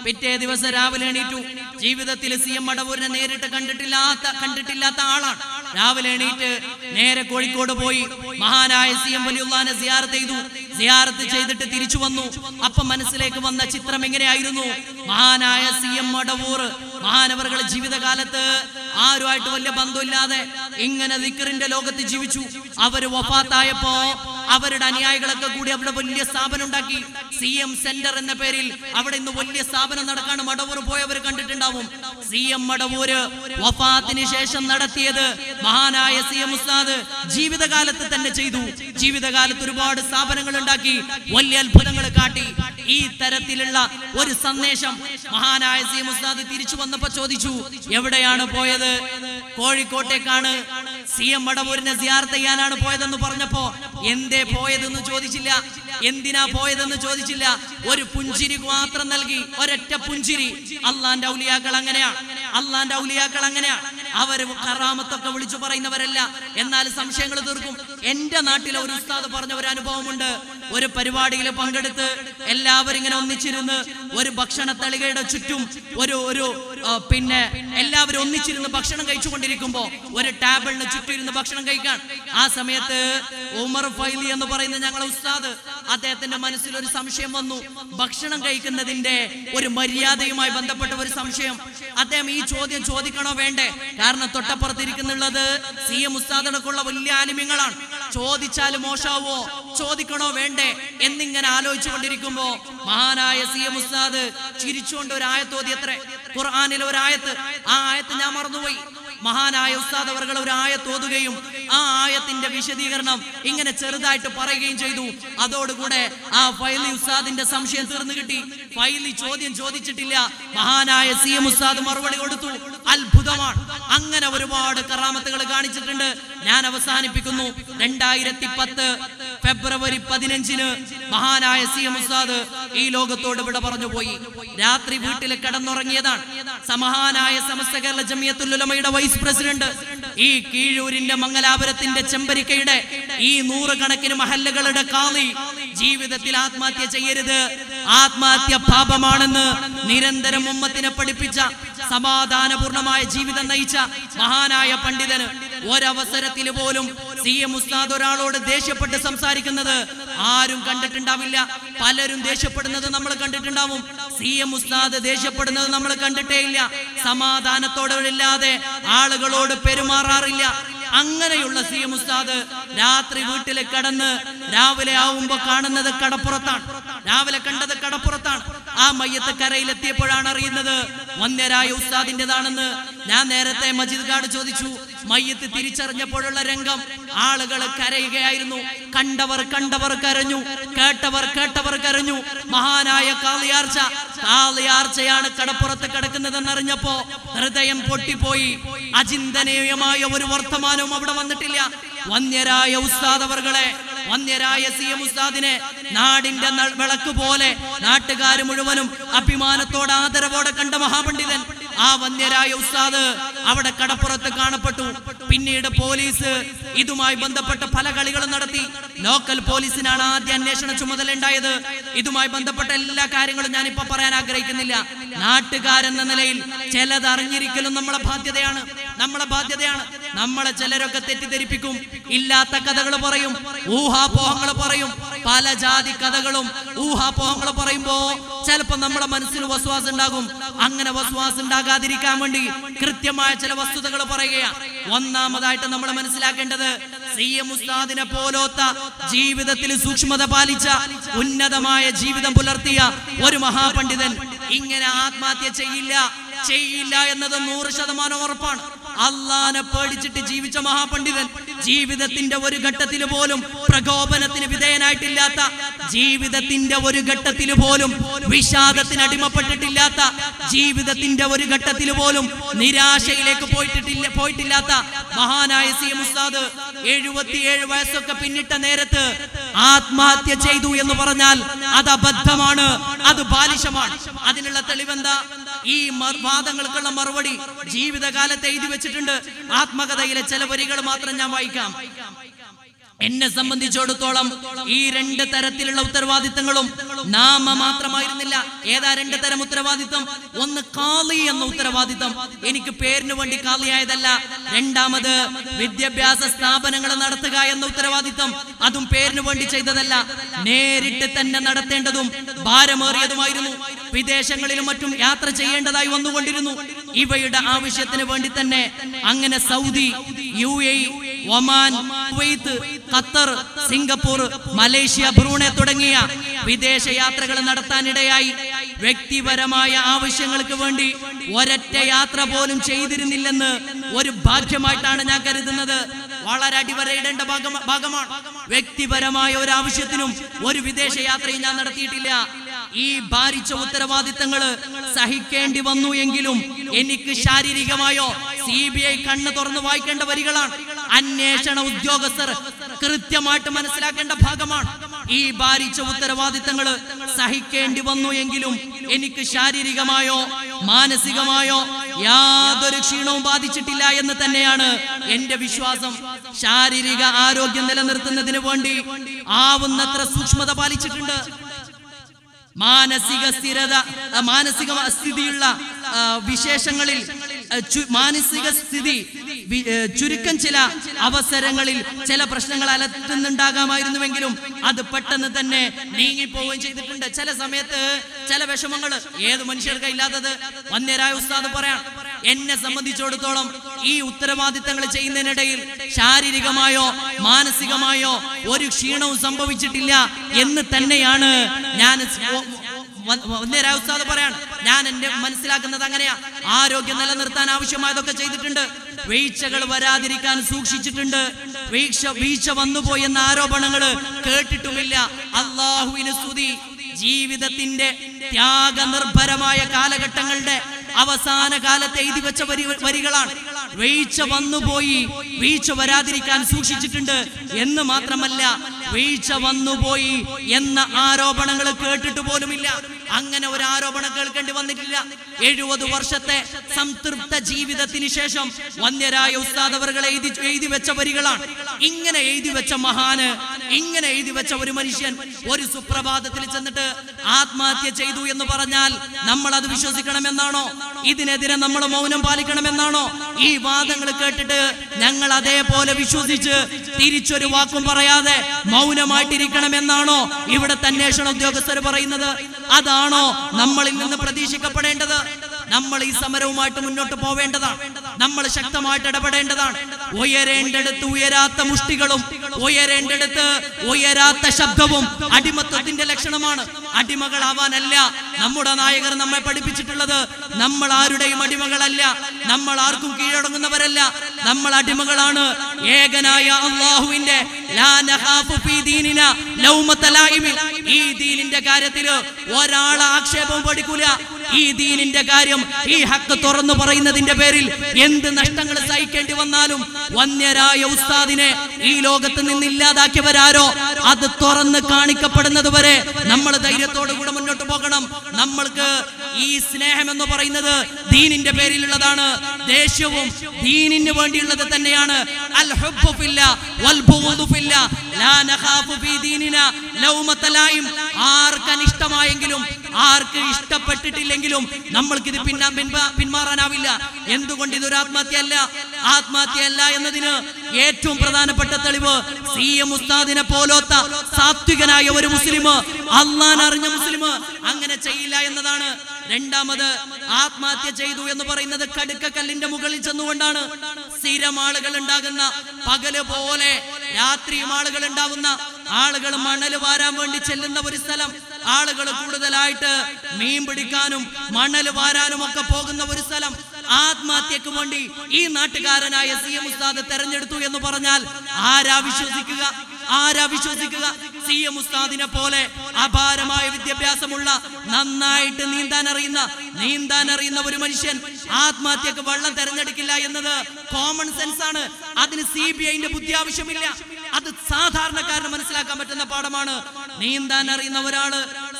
പിറ്റേ ദിവസം രാവിലെ എണീറ്റു ജീവിതത്തിൽ സി എം മടവൂരിനെ നേരിട്ട് കണ്ടിട്ടില്ലാത്ത കണ്ടിട്ടില്ലാത്ത ആളാണ് രാവിലെ എണീറ്റ് നേരെ കോഴിക്കോട് പോയി മഹാനായ സി എം വലിയുള്ളാനെ സിയാറത്ത് ചെയ്തു സിയാറത്ത് ചെയ്തിട്ട് തിരിച്ചു വന്നു അപ്പൊ മനസ്സിലേക്ക് വന്ന ചിത്രം എങ്ങനെയായിരുന്നു മഹാനായ സി എം മടവൂർ മഹാനവറുകളുടെ ജീവിതകാലത്ത് ആരുമായിട്ട് വലിയ ബന്ധമില്ലാതെ ഇങ്ങനെ ദിക്കറിന്റെ ലോകത്ത് ജീവിച്ചു അവര് വഫാത്തായപ്പോ അവരുടെ അനുയായികളൊക്കെ കൂടി അവിടെ വലിയ സ്ഥാപനം ഉണ്ടാക്കി സി എം സെന്റർ എന്ന പേരിൽ അവിടെ ഇന്ന് വലിയ സ്ഥാപനം നടക്കാണ് മടവൂർ പോയവർ കണ്ടിട്ടുണ്ടാവും സി എം മടവൂര് വഫാത്തിന് ശേഷം നടത്തിയത് മഹാനായ സി എം ഉസ്താദ് ജീവിതകാലത്ത് തന്നെ ചെയ്തു ജീവിതകാലത്ത് ഒരുപാട് സ്ഥാപനങ്ങൾ ഉണ്ടാക്കി വലിയ അത്ഭുതങ്ങൾ കാട്ടി ഈ തരത്തിലുള്ള ഒരു സന്ദേശം മഹാനായ സി എം ഉസ്താദ് തിരിച്ചു വന്നപ്പോ ചോദിച്ചു എവിടെയാണ് പോയത് കോഴിക്കോട്ടേക്കാണ് സി എം മടവൂരിനെ സിയാർത്ത് ചെയ്യാനാണ് പോയതെന്ന് പറഞ്ഞപ്പോ എന്തേ പോയതെന്ന് ചോദിച്ചില്ല എന്തിനാ പോയതെന്ന് ചോദിച്ചില്ല ഒരു പുഞ്ചിരി മാത്രം നൽകി ഒരൊറ്റ പുഞ്ചിരി അള്ളാന്റെ ഔലിയാക്കൾ അങ്ങനെയാണ് അള്ളാന്റെ ഔലിയാക്കൾ അങ്ങനെയാണ് അവര് കറാമത്തൊക്കെ വിളിച്ചു പറയുന്നവരല്ല എന്നാൽ സംശയങ്ങൾ തീർക്കും എന്റെ നാട്ടിലെ ഒരു ഉസ്താദ് പറഞ്ഞ ഒരു അനുഭവമുണ്ട് ഒരു പരിപാടിയിൽ പങ്കെടുത്ത് എല്ലാവരും ഇങ്ങനെ ഒന്നിച്ചിരുന്ന് ഒരു ഭക്ഷണ തളികയുടെ ചുറ്റും ഒരു ഒരു ആ, പിന്നെ എല്ലാവരും ഒന്നിച്ചിരുന്ന് ഭക്ഷണം കഴിച്ചുകൊണ്ടിരിക്കുമ്പോ ഒരു ടേബിളിന് ചുറ്റും ഇരുന്ന് ഭക്ഷണം കഴിക്കാൻ ആ സമയത്ത് ഉമർ ഫൈലി എന്ന് പറയുന്ന ഞങ്ങളെ ഉസ്താദ് അദ്ദേഹത്തിന്റെ മനസ്സിൽ ഒരു സംശയം വന്നു ഭക്ഷണം കഴിക്കുന്നതിന്റെ ഒരു മര്യാദയുമായി ബന്ധപ്പെട്ട ഒരു സംശയം അദ്ദേഹം ഈ ചോദ്യം ചോദിക്കണോ വേണ്ടേ കാരണം തൊട്ടപ്പുറത്തിരിക്കുന്നുള്ളത് സി എം ഉസ്താദടക്കുള്ള വലിയ ആലിമ്യങ്ങളാണ് ചോദിച്ചാൽ മോശാവോ ചോദിക്കണോ വേണ്ടേ എന്നിങ്ങനെ ആലോചിച്ചു കൊണ്ടിരിക്കുമ്പോ മഹാനായ സി എം ഉസ്താദ് ചിരിച്ചുകൊണ്ട് ഒരു ആയത്തോതി എത്ര ഖുർആാനിലെ ഒരു ആയത്ത് ആ ആയത്ത് ഞാൻ മറന്നുപോയി മഹാനായ ഉസ്താദ് അവർകൾ ഒരു ആയത്ത് ഓതുകയും ആ ആയത്തിന്റെ വിശദീകരണം ഇങ്ങനെ ചെറുതായിട്ട് പറയുകയും ചെയ്തു അതോടുകൂടെ ആ ഫൈലി ഉസ്താദിന്റെ സംശയം തീർന്നു കിട്ടി ഫൈലി ചോദ്യം ചോദിച്ചിട്ടില്ല മഹാനായ സി എം ഉസ്താദ് മറുപടി കൊടുത്തു അത്ഭുതമാണ് അങ്ങനെ ഒരുപാട് കറാമത്തുകൾ കാണിച്ചിട്ടുണ്ട് ഞാൻ അവസാനിപ്പിക്കുന്നു രണ്ടായിരത്തി പത്ത് ഫെബ്രുവരി പതിനഞ്ചിന് മഹാനായ സി എം ഉസ്താദ് ഈ ലോകത്തോട് വിട പറഞ്ഞു പോയി രാത്രി വീട്ടിൽ കിടന്നുറങ്ങിയതാണ് സമഹാനായ സമസ്ത കേരള ജമിയത്തുലുലമയുടെ വൈസ് പ്രസിഡന്റ് ഈ കീഴൂരിന്റെ മംഗലാപുരത്തിന്റെ ചെമ്പരിക്കയുടെ ഈ നൂറുകണക്കിന് മഹല്ലുകളുടെ കാളി ജീവിതത്തിൽ ആത്മഹത്യ ചെയ്യരുത് ആത്മഹത്യ പാപമാണെന്ന് നിരന്തരം ഉമ്മത്തിനെ പഠിപ്പിച്ച സമാധാനപൂർണമായ ജീവിതം നയിച്ച മഹാനായ പണ്ഡിതന് ഒരവസരത്തിൽ പോലും സി എം ഉസ്താദ് ഒരാളോട് ദേഷ്യപ്പെട്ട് സംസാരിക്കുന്നത് ആരും കണ്ടിട്ടുണ്ടാവില്ല പലരും ദേഷ്യപ്പെടുന്നത് നമ്മൾ കണ്ടിട്ടുണ്ടാവും സി എം ഉസ്താദ് ദേഷ്യപ്പെടുന്നത് നമ്മൾ കണ്ടിട്ടേ ഇല്ല സമാധാനത്തോടെ ഇല്ലാതെ ആളുകളോട് പെരുമാറാറില്ല അങ്ങനെയുള്ള സി എം ഉസ്താദ് രാത്രി വീട്ടിൽ കിടന്ന് രാവിലെ ആവുമ്പോ കാണുന്നത് കടപ്പുറത്താണ് രാവിലെ കണ്ടത് കടപ്പുറത്താണ് ആ മയ്യത്ത് കരയിലെത്തിയപ്പോഴാണ് അറിയുന്നത് വന്യരായ ഉസ്താദിൻ്റെതാണെന്ന് ഞാൻ നേരത്തെ മജീദ് കാട് ചോദിച്ചു മയ്യത്ത് തിരിച്ചറിഞ്ഞപ്പോഴുള്ള രംഗം ആളുകൾ കരയുകയായിരുന്നു കണ്ടവർ കണ്ടവർ കരഞ്ഞു കേട്ടവർ കേട്ടവർ കരഞ്ഞു മഹാനായ കാളിയാർച്ച കാളിയാർച്ചയാണ് കടപ്പുറത്ത് കിടക്കുന്നതെന്നറിഞ്ഞപ്പോ ഹൃദയം പൊട്ടിപ്പോയി അചിന്തനീയമായ ഒരു വർത്തമാനവും അവിടെ വന്നിട്ടില്ല വന്യരായ ഉസ്താദ് അവർകളെ വന്യരായ സി എം ഉസ്താദിനെ നാടിന്റെ ന- വിളക്ക് പോലെ നാട്ടുകാർ മുഴുവനും അഭിമാനത്തോടെ ആദരവോടെ കണ്ട മഹാപണ്ഡിതൻ ആ വന്യരായ ഉസ്താദ് അവിടെ കടപ്പുറത്ത് കാണപ്പെട്ടു പിന്നീട് പോലീസ് ഇതുമായി ബന്ധപ്പെട്ട പല കളികളും നടത്തി ലോക്കൽ പോലീസിനാണ് ആദ്യ അന്വേഷണ ചുമതല ഉണ്ടായത് ഇതുമായി ബന്ധപ്പെട്ട എല്ലാ കാര്യങ്ങളും ഞാനിപ്പോ പറയാൻ ആഗ്രഹിക്കുന്നില്ല നാട്ടുകാരെന്ന നിലയിൽ ചിലത് അറിഞ്ഞിരിക്കലും നമ്മളെ ബാധ്യതയാണ് നമ്മളെ ബാധ്യതയാണ് നമ്മളെ ചിലരൊക്കെ തെറ്റിദ്ധരിപ്പിക്കും ഇല്ലാത്ത കഥകൾ പറയും ഊഹാപോഹങ്ങൾ പറയും പല ജാതി കഥകളും ഊഹാപോഹങ്ങൾ പറയുമ്പോ ചിലപ്പോ നമ്മുടെ മനസ്സിൽ വസ്വാസം ഉണ്ടാകും അങ്ങനെ വസ്വാസം ഉണ്ടാകാതിരിക്കാൻ വേണ്ടി കൃത്യമായ ചില വസ്തുതകൾ പറയുകയാണ് ഒന്നാമതായിട്ട് നമ്മൾ മനസ്സിലാക്കേണ്ടത് സി എം ഉസ്താദിനെ പോലോത്ത ജീവിതത്തിൽ സൂക്ഷ്മത പാലിച്ച ഉന്നതമായ ജീവിതം പുലർത്തിയ ഒരു മഹാപണ്ഡിതൻ ഇങ്ങനെ ആത്മഹത്യ ചെയ്യില്ല ചെയ്യില്ല എന്നത് നൂറ് ശതമാനം ഉറപ്പാണ് അള്ളാനെ പേടിച്ചിട്ട് ജീവിച്ച മഹാപണ്ഡിതൻ ജീവിതത്തിന്റെ ഒരു ഘട്ടത്തിൽ പോലും പ്രകോപനത്തിന് വിധേയനായിട്ടില്ലാത്ത ജീവിതത്തിന്റെ ഒരു ഘട്ടത്തിൽ പോലും വിഷാദത്തിന് അടിമപ്പെട്ടിട്ടില്ലാത്ത ജീവിതത്തിന്റെ ഒരു ഘട്ടത്തിൽ പോലും നിരാശയിലേക്ക് പോയിട്ടില്ല പോയിട്ടില്ലാത്ത മഹാനായ സി എം ഉസ്താദ് എഴുപത്തിയേഴ് വയസ്സൊക്കെ പിന്നിട്ട നേരത്ത് ആത്മഹത്യ ചെയ്തു എന്ന് പറഞ്ഞാൽ അത് അബദ്ധമാണ് അത് ബാലിശമാണ് അതിനുള്ള തെളിവെന്താ ഈ മർ- വാദങ്ങൾക്കുള്ള മറുപടി ജീവിതകാലത്ത് എഴുതി വെച്ചിട്ടുണ്ട് ആത്മകഥയിലെ ചില വരികൾ മാത്രം ഞാൻ വായിക്കാം എന്നെ സംബന്ധിച്ചിടത്തോളം ഈ രണ്ട് തരത്തിലുള്ള ഉത്തരവാദിത്തങ്ങളും നാമ മാത്രമായിരുന്നില്ല ഏതാ രണ്ട് തരം ഉത്തരവാദിത്തം ഒന്ന് കാളി എന്ന ഉത്തരവാദിത്തം എനിക്ക് പേരിന് വേണ്ടി കാളിയായതല്ല രണ്ടാമത് വിദ്യാഭ്യാസ സ്ഥാപനങ്ങൾ നടത്തുക എന്ന ഉത്തരവാദിത്തം അതും പേരിന് വേണ്ടി ചെയ്തതല്ല നേരിട്ട് തന്നെ നടത്തേണ്ടതും ഭാരമേറിയതുമായിരുന്നു വിദേശങ്ങളിലും മറ്റും യാത്ര ചെയ്യേണ്ടതായി വന്നുകൊണ്ടിരുന്നു ഇവയുടെ ആവശ്യത്തിന് വേണ്ടി തന്നെ അങ്ങനെ Saudi U A Oman Kuwait Qatar Singapore Malaysia Brunei തുടങ്ങിയ വിദേശ യാത്രകൾ നടത്താനിടയായി വ്യക്തിപരമായ ആവശ്യങ്ങൾക്ക് വേണ്ടി ഒരൊറ്റ യാത്ര പോലും ചെയ്തിരുന്നില്ലെന്ന് ഒരു ഭാഗ്യമായിട്ടാണ് ഞാൻ കരുതുന്നത് വളരെ അടിവരയിടേണ്ട ഭാഗമ- ഭാഗമാണ് വ്യക്തിപരമായ ഒരു ആവശ്യത്തിനും ഒരു വിദേശ യാത്രയും ഞാൻ നടത്തിയിട്ടില്ല ഈ ഭാരിച്ച ഉത്തരവാദിത്തങ്ങള് സഹിക്കേണ്ടി വന്നു എങ്കിലും എനിക്ക് ശാരീരികമായോ സി ബി ഐ കണ്ണ് തുറന്ന് വായിക്കേണ്ട വരികളാണ് അന്വേഷണ ഉദ്യോഗസ്ഥർ കൃത്യമായിട്ട് മനസ്സിലാക്കേണ്ട ഭാഗമാണ് ഈ ഭാരിച്ച ഉത്തരവാദിത്തങ്ങള് സഹിക്കേണ്ടി വന്നു എങ്കിലും എനിക്ക് ശാരീരികമായോ മാനസികമായോ യാതൊരു ക്ഷീണവും ബാധിച്ചിട്ടില്ല എന്ന് തന്നെയാണ് എന്റെ വിശ്വാസം ശാരീരിക ആരോഗ്യം നിലനിർത്തുന്നതിന് വേണ്ടി ആവുന്നത്ര സൂക്ഷ്മത പാലിച്ചിട്ടുണ്ട് മാനസിക സ്ഥിരത ആ, മാനസിക സ്ഥിതിയുള്ള ആ, വിശേഷങ്ങളിൽ ആ, ചു- മാനസിക സ്ഥിതി വി- ഏ, ചുരുക്കം ചില അവസരങ്ങളിൽ ചില പ്രശ്നങ്ങൾ അലട്ടുന്നുണ്ടാകാമായിരുന്നുവെങ്കിലും അത് പെട്ടെന്ന് തന്നെ നീങ്ങിപ്പോവുകയും ചെയ്തിട്ടുണ്ട് ചില സമയത്ത് ചില വിഷമങ്ങൾ ഏത് മനുഷ്യർക്ക് ഇല്ലാത്തത് വന്യരായ ഉസ്താദ് പറയാം എന്നെ സംബന്ധിച്ചിടത്തോളം ഈ ഉത്തരവാദിത്തങ്ങൾ ചെയ്യുന്നതിനിടയിൽ ശാരീരികമായോ മാനസികമായോ ഒരു ക്ഷീണവും സംഭവിച്ചിട്ടില്ല എന്ന് തന്നെയാണ് ഞാൻ വന്യരായ ഉസ്താദ് പറയാണ് ഞാൻ എന്റെ മനസ്സിലാക്കുന്നത് അങ്ങനെയാ ആരോഗ്യം നിലനിർത്താൻ ആവശ്യമായതൊക്കെ ചെയ്തിട്ടുണ്ട് വീഴ്ചകൾ വരാതിരിക്കാൻ സൂക്ഷിച്ചിട്ടുണ്ട് വീഴ്ച വീഴ്ച വന്നുപോയി എന്ന ആരോപണങ്ങൾ കേട്ടിട്ടുമില്ല അള്ളാഹുവിന് സ്തുതി ജീവിതത്തിന്റെ ത്യാഗനിർഭരമായ കാലഘട്ടങ്ങളുടെ അവസാന കാലത്ത് എഴുതി വെച്ച വരി വരികളാണ് വീഴ്ച വന്നുപോയി വീഴ്ച വരാതിരിക്കാൻ സൂക്ഷിച്ചിട്ടുണ്ട് എന്ന് മാത്രമല്ല വീഴ്ച വന്നുപോയി എന്ന ആരോപണങ്ങൾ കേട്ടിട്ട് പോലുമില്ല അങ്ങനെ ഒരു ആരോപണം കേൾക്കേണ്ടി വന്നിട്ടില്ല എഴുപത് വർഷത്തെ സംതൃപ്ത ജീവിതത്തിന് ശേഷം വന്യരായ ഉസ്താദ് അവറുകൾ എഴുതി എഴുതി വെച്ച വരികളാണ് ഇങ്ങനെ എഴുതി വെച്ച മഹാന് ഇങ്ങനെ എഴുതി വെച്ച ഒരു മനുഷ്യൻ ഒരു സുപ്രഭാതത്തിൽ ചെന്നിട്ട് ആത്മഹത്യ ചെയ്തു എന്ന് പറഞ്ഞാൽ നമ്മൾ അത് വിശ്വസിക്കണമെന്നാണോ ഇതിനെതിരെ നമ്മൾ മൗനം പാലിക്കണമെന്നാണോ ഈ വാദങ്ങൾ കേട്ടിട്ട് ഞങ്ങൾ അതേപോലെ വിശ്വസിച്ച് തിരിച്ചൊരു വാക്കും പറയാതെ മൗനമായിട്ടിരിക്കണമെന്നാണോ ഇവിടുത്തെ അന്വേഷണ ഉദ്യോഗസ്ഥർ പറയുന്നത് അതാണോ നമ്മളിൽ നിന്ന് പ്രതീക്ഷിക്കപ്പെടേണ്ടത് നമ്മൾ ഈ സമരവുമായിട്ട് മുന്നോട്ട് പോവേണ്ടതാണ് നമ്മൾ ശക്തമായിട്ട് ഇടപെടേണ്ടതാണ് ഉയരേണ്ടടുത്ത് ഉയരാത്ത മുഷ്ടികളും ഉയരേണ്ടടുത്ത് ഉയരാത്ത ശബ്ദവും അടിമത്വത്തിന്റെ ലക്ഷണമാണ് അടിമകളാവാനല്ല നമ്മുടെ നായകർ നമ്മെ പഠിപ്പിച്ചിട്ടുള്ളത് നമ്മൾ ആരുടെയും അടിമകളല്ല നമ്മൾ ആർക്കും കീഴടങ്ങുന്നവരല്ല നമ്മൾ അടിമകളാണ് ഏകനായ അള്ളാഹുവിന്റെ ലാ നഖാഫു ഫീ ദീനിന ലൗമത ലായിമിൻ. ഈ ദീനിന്റെ കാര്യത്തില് ഒരാളെ ആക്ഷേപവും പഠിക്കൂല ഈ ദീനിന്റെ കാര്യം ഈ ഹക്ക് തുറന്നു പറയുന്നതിന്റെ പേരിൽ എന്ത് നഷ്ടങ്ങൾ സഹിക്കേണ്ടി വന്നാലും വന്യരായ ഉസ്താദിനെ ഈ ലോകത്ത് നിന്ന് ഇല്ലാതാക്കിയവരാരോ അത് തുറന്ന് കാണിക്കപ്പെടുന്നത് വരെ നമ്മൾ ധൈര്യത്തോടു കൂടെ മുന്നോട്ട് പോകണം നമ്മൾക്ക് ഈ സ്നേഹം എന്ന് പറയുന്നത് ദീനിന്റെ പേരിലുള്ളതാണ് ദേഷ്യവും ദീനിന് വേണ്ടിയുള്ളത് തന്നെയാണ് അൽ ഹുബ്ബു ഫില്ല വൽ ബുഗ്ദു ഫില്ല ലാ നഖാഫു ഫീ ദീനിന ലൗമത ലായിം ആർക്ക് അനിഷ്ടമായെങ്കിലും ആർക്ക് ഇഷ്ടപ്പെട്ടിട്ടില്ലെങ്കിലും നമ്മൾക്ക് ഇത് പിന്നാ പിൻപാ- പിന്മാറാനാവില്ല എന്തുകൊണ്ട് ഇതൊരു ആത്മഹത്യയല്ല ആത്മഹത്യയല്ല എന്നതിന് ഏറ്റവും പ്രധാനപ്പെട്ട തെളിവ് സി എം ഉസ്താദിനെ പോലോത്ത സാത്വികനായ ഒരു മുസ്ലിം അള്ളാൻ അറിഞ്ഞ മുസ്ലിം അങ്ങനെ ചെയ്യില്ല എന്നതാണ് രണ്ടാമത് ആത്മഹത്യ ചെയ്തു എന്ന് പറയുന്നത് കടുക്കക്കല്ലിന്റെ മുകളിൽ ചെന്നുകൊണ്ടാണ് സ്ഥിരം ആളുകൾ ഉണ്ടാകുന്ന പകല് പോലെ രാത്രിയും ആളുകൾ ഉണ്ടാവുന്ന ആളുകൾ മണൽ വാരാൻ വേണ്ടി ചെല്ലുന്ന ഒരു സ്ഥലം ആളുകൾ കൂടുതലായിട്ട് മീൻ പിടിക്കാനും മണൽ വാരാനും ഒക്കെ പോകുന്ന ഒരു സ്ഥലം ആത്മഹത്യക്ക് വേണ്ടി ഈ നാട്ടുകാരനായ സി എം ഉസ്താദ് തെരഞ്ഞെടുത്തു എന്ന് പറഞ്ഞാൽ ആരാ വിശ്വസിക്കുക ആരാ വിശ്വസിക്കുക സി എം ഉസ്താദിനെ പോലെ അപാരമായ വിദ്യാഭ്യാസമുള്ള നന്നായിട്ട് നീന്താൻ അറിയുന്ന നീന്താൻ അറിയുന്ന ഒരു മനുഷ്യൻ ആത്മഹത്യക്ക് വെള്ളം തെരഞ്ഞെടുക്കില്ല എന്നത് കോമൺ സെൻസ് ആണ് അതിന് സി ബി ഐന്റെ ബുദ്ധി ആവശ്യമില്ല അത് സാധാരണക്കാരന് മനസ്സിലാക്കാൻ പറ്റുന്ന പാഠമാണ് നീന്താൻ അറിയുന്ന ഒരാള്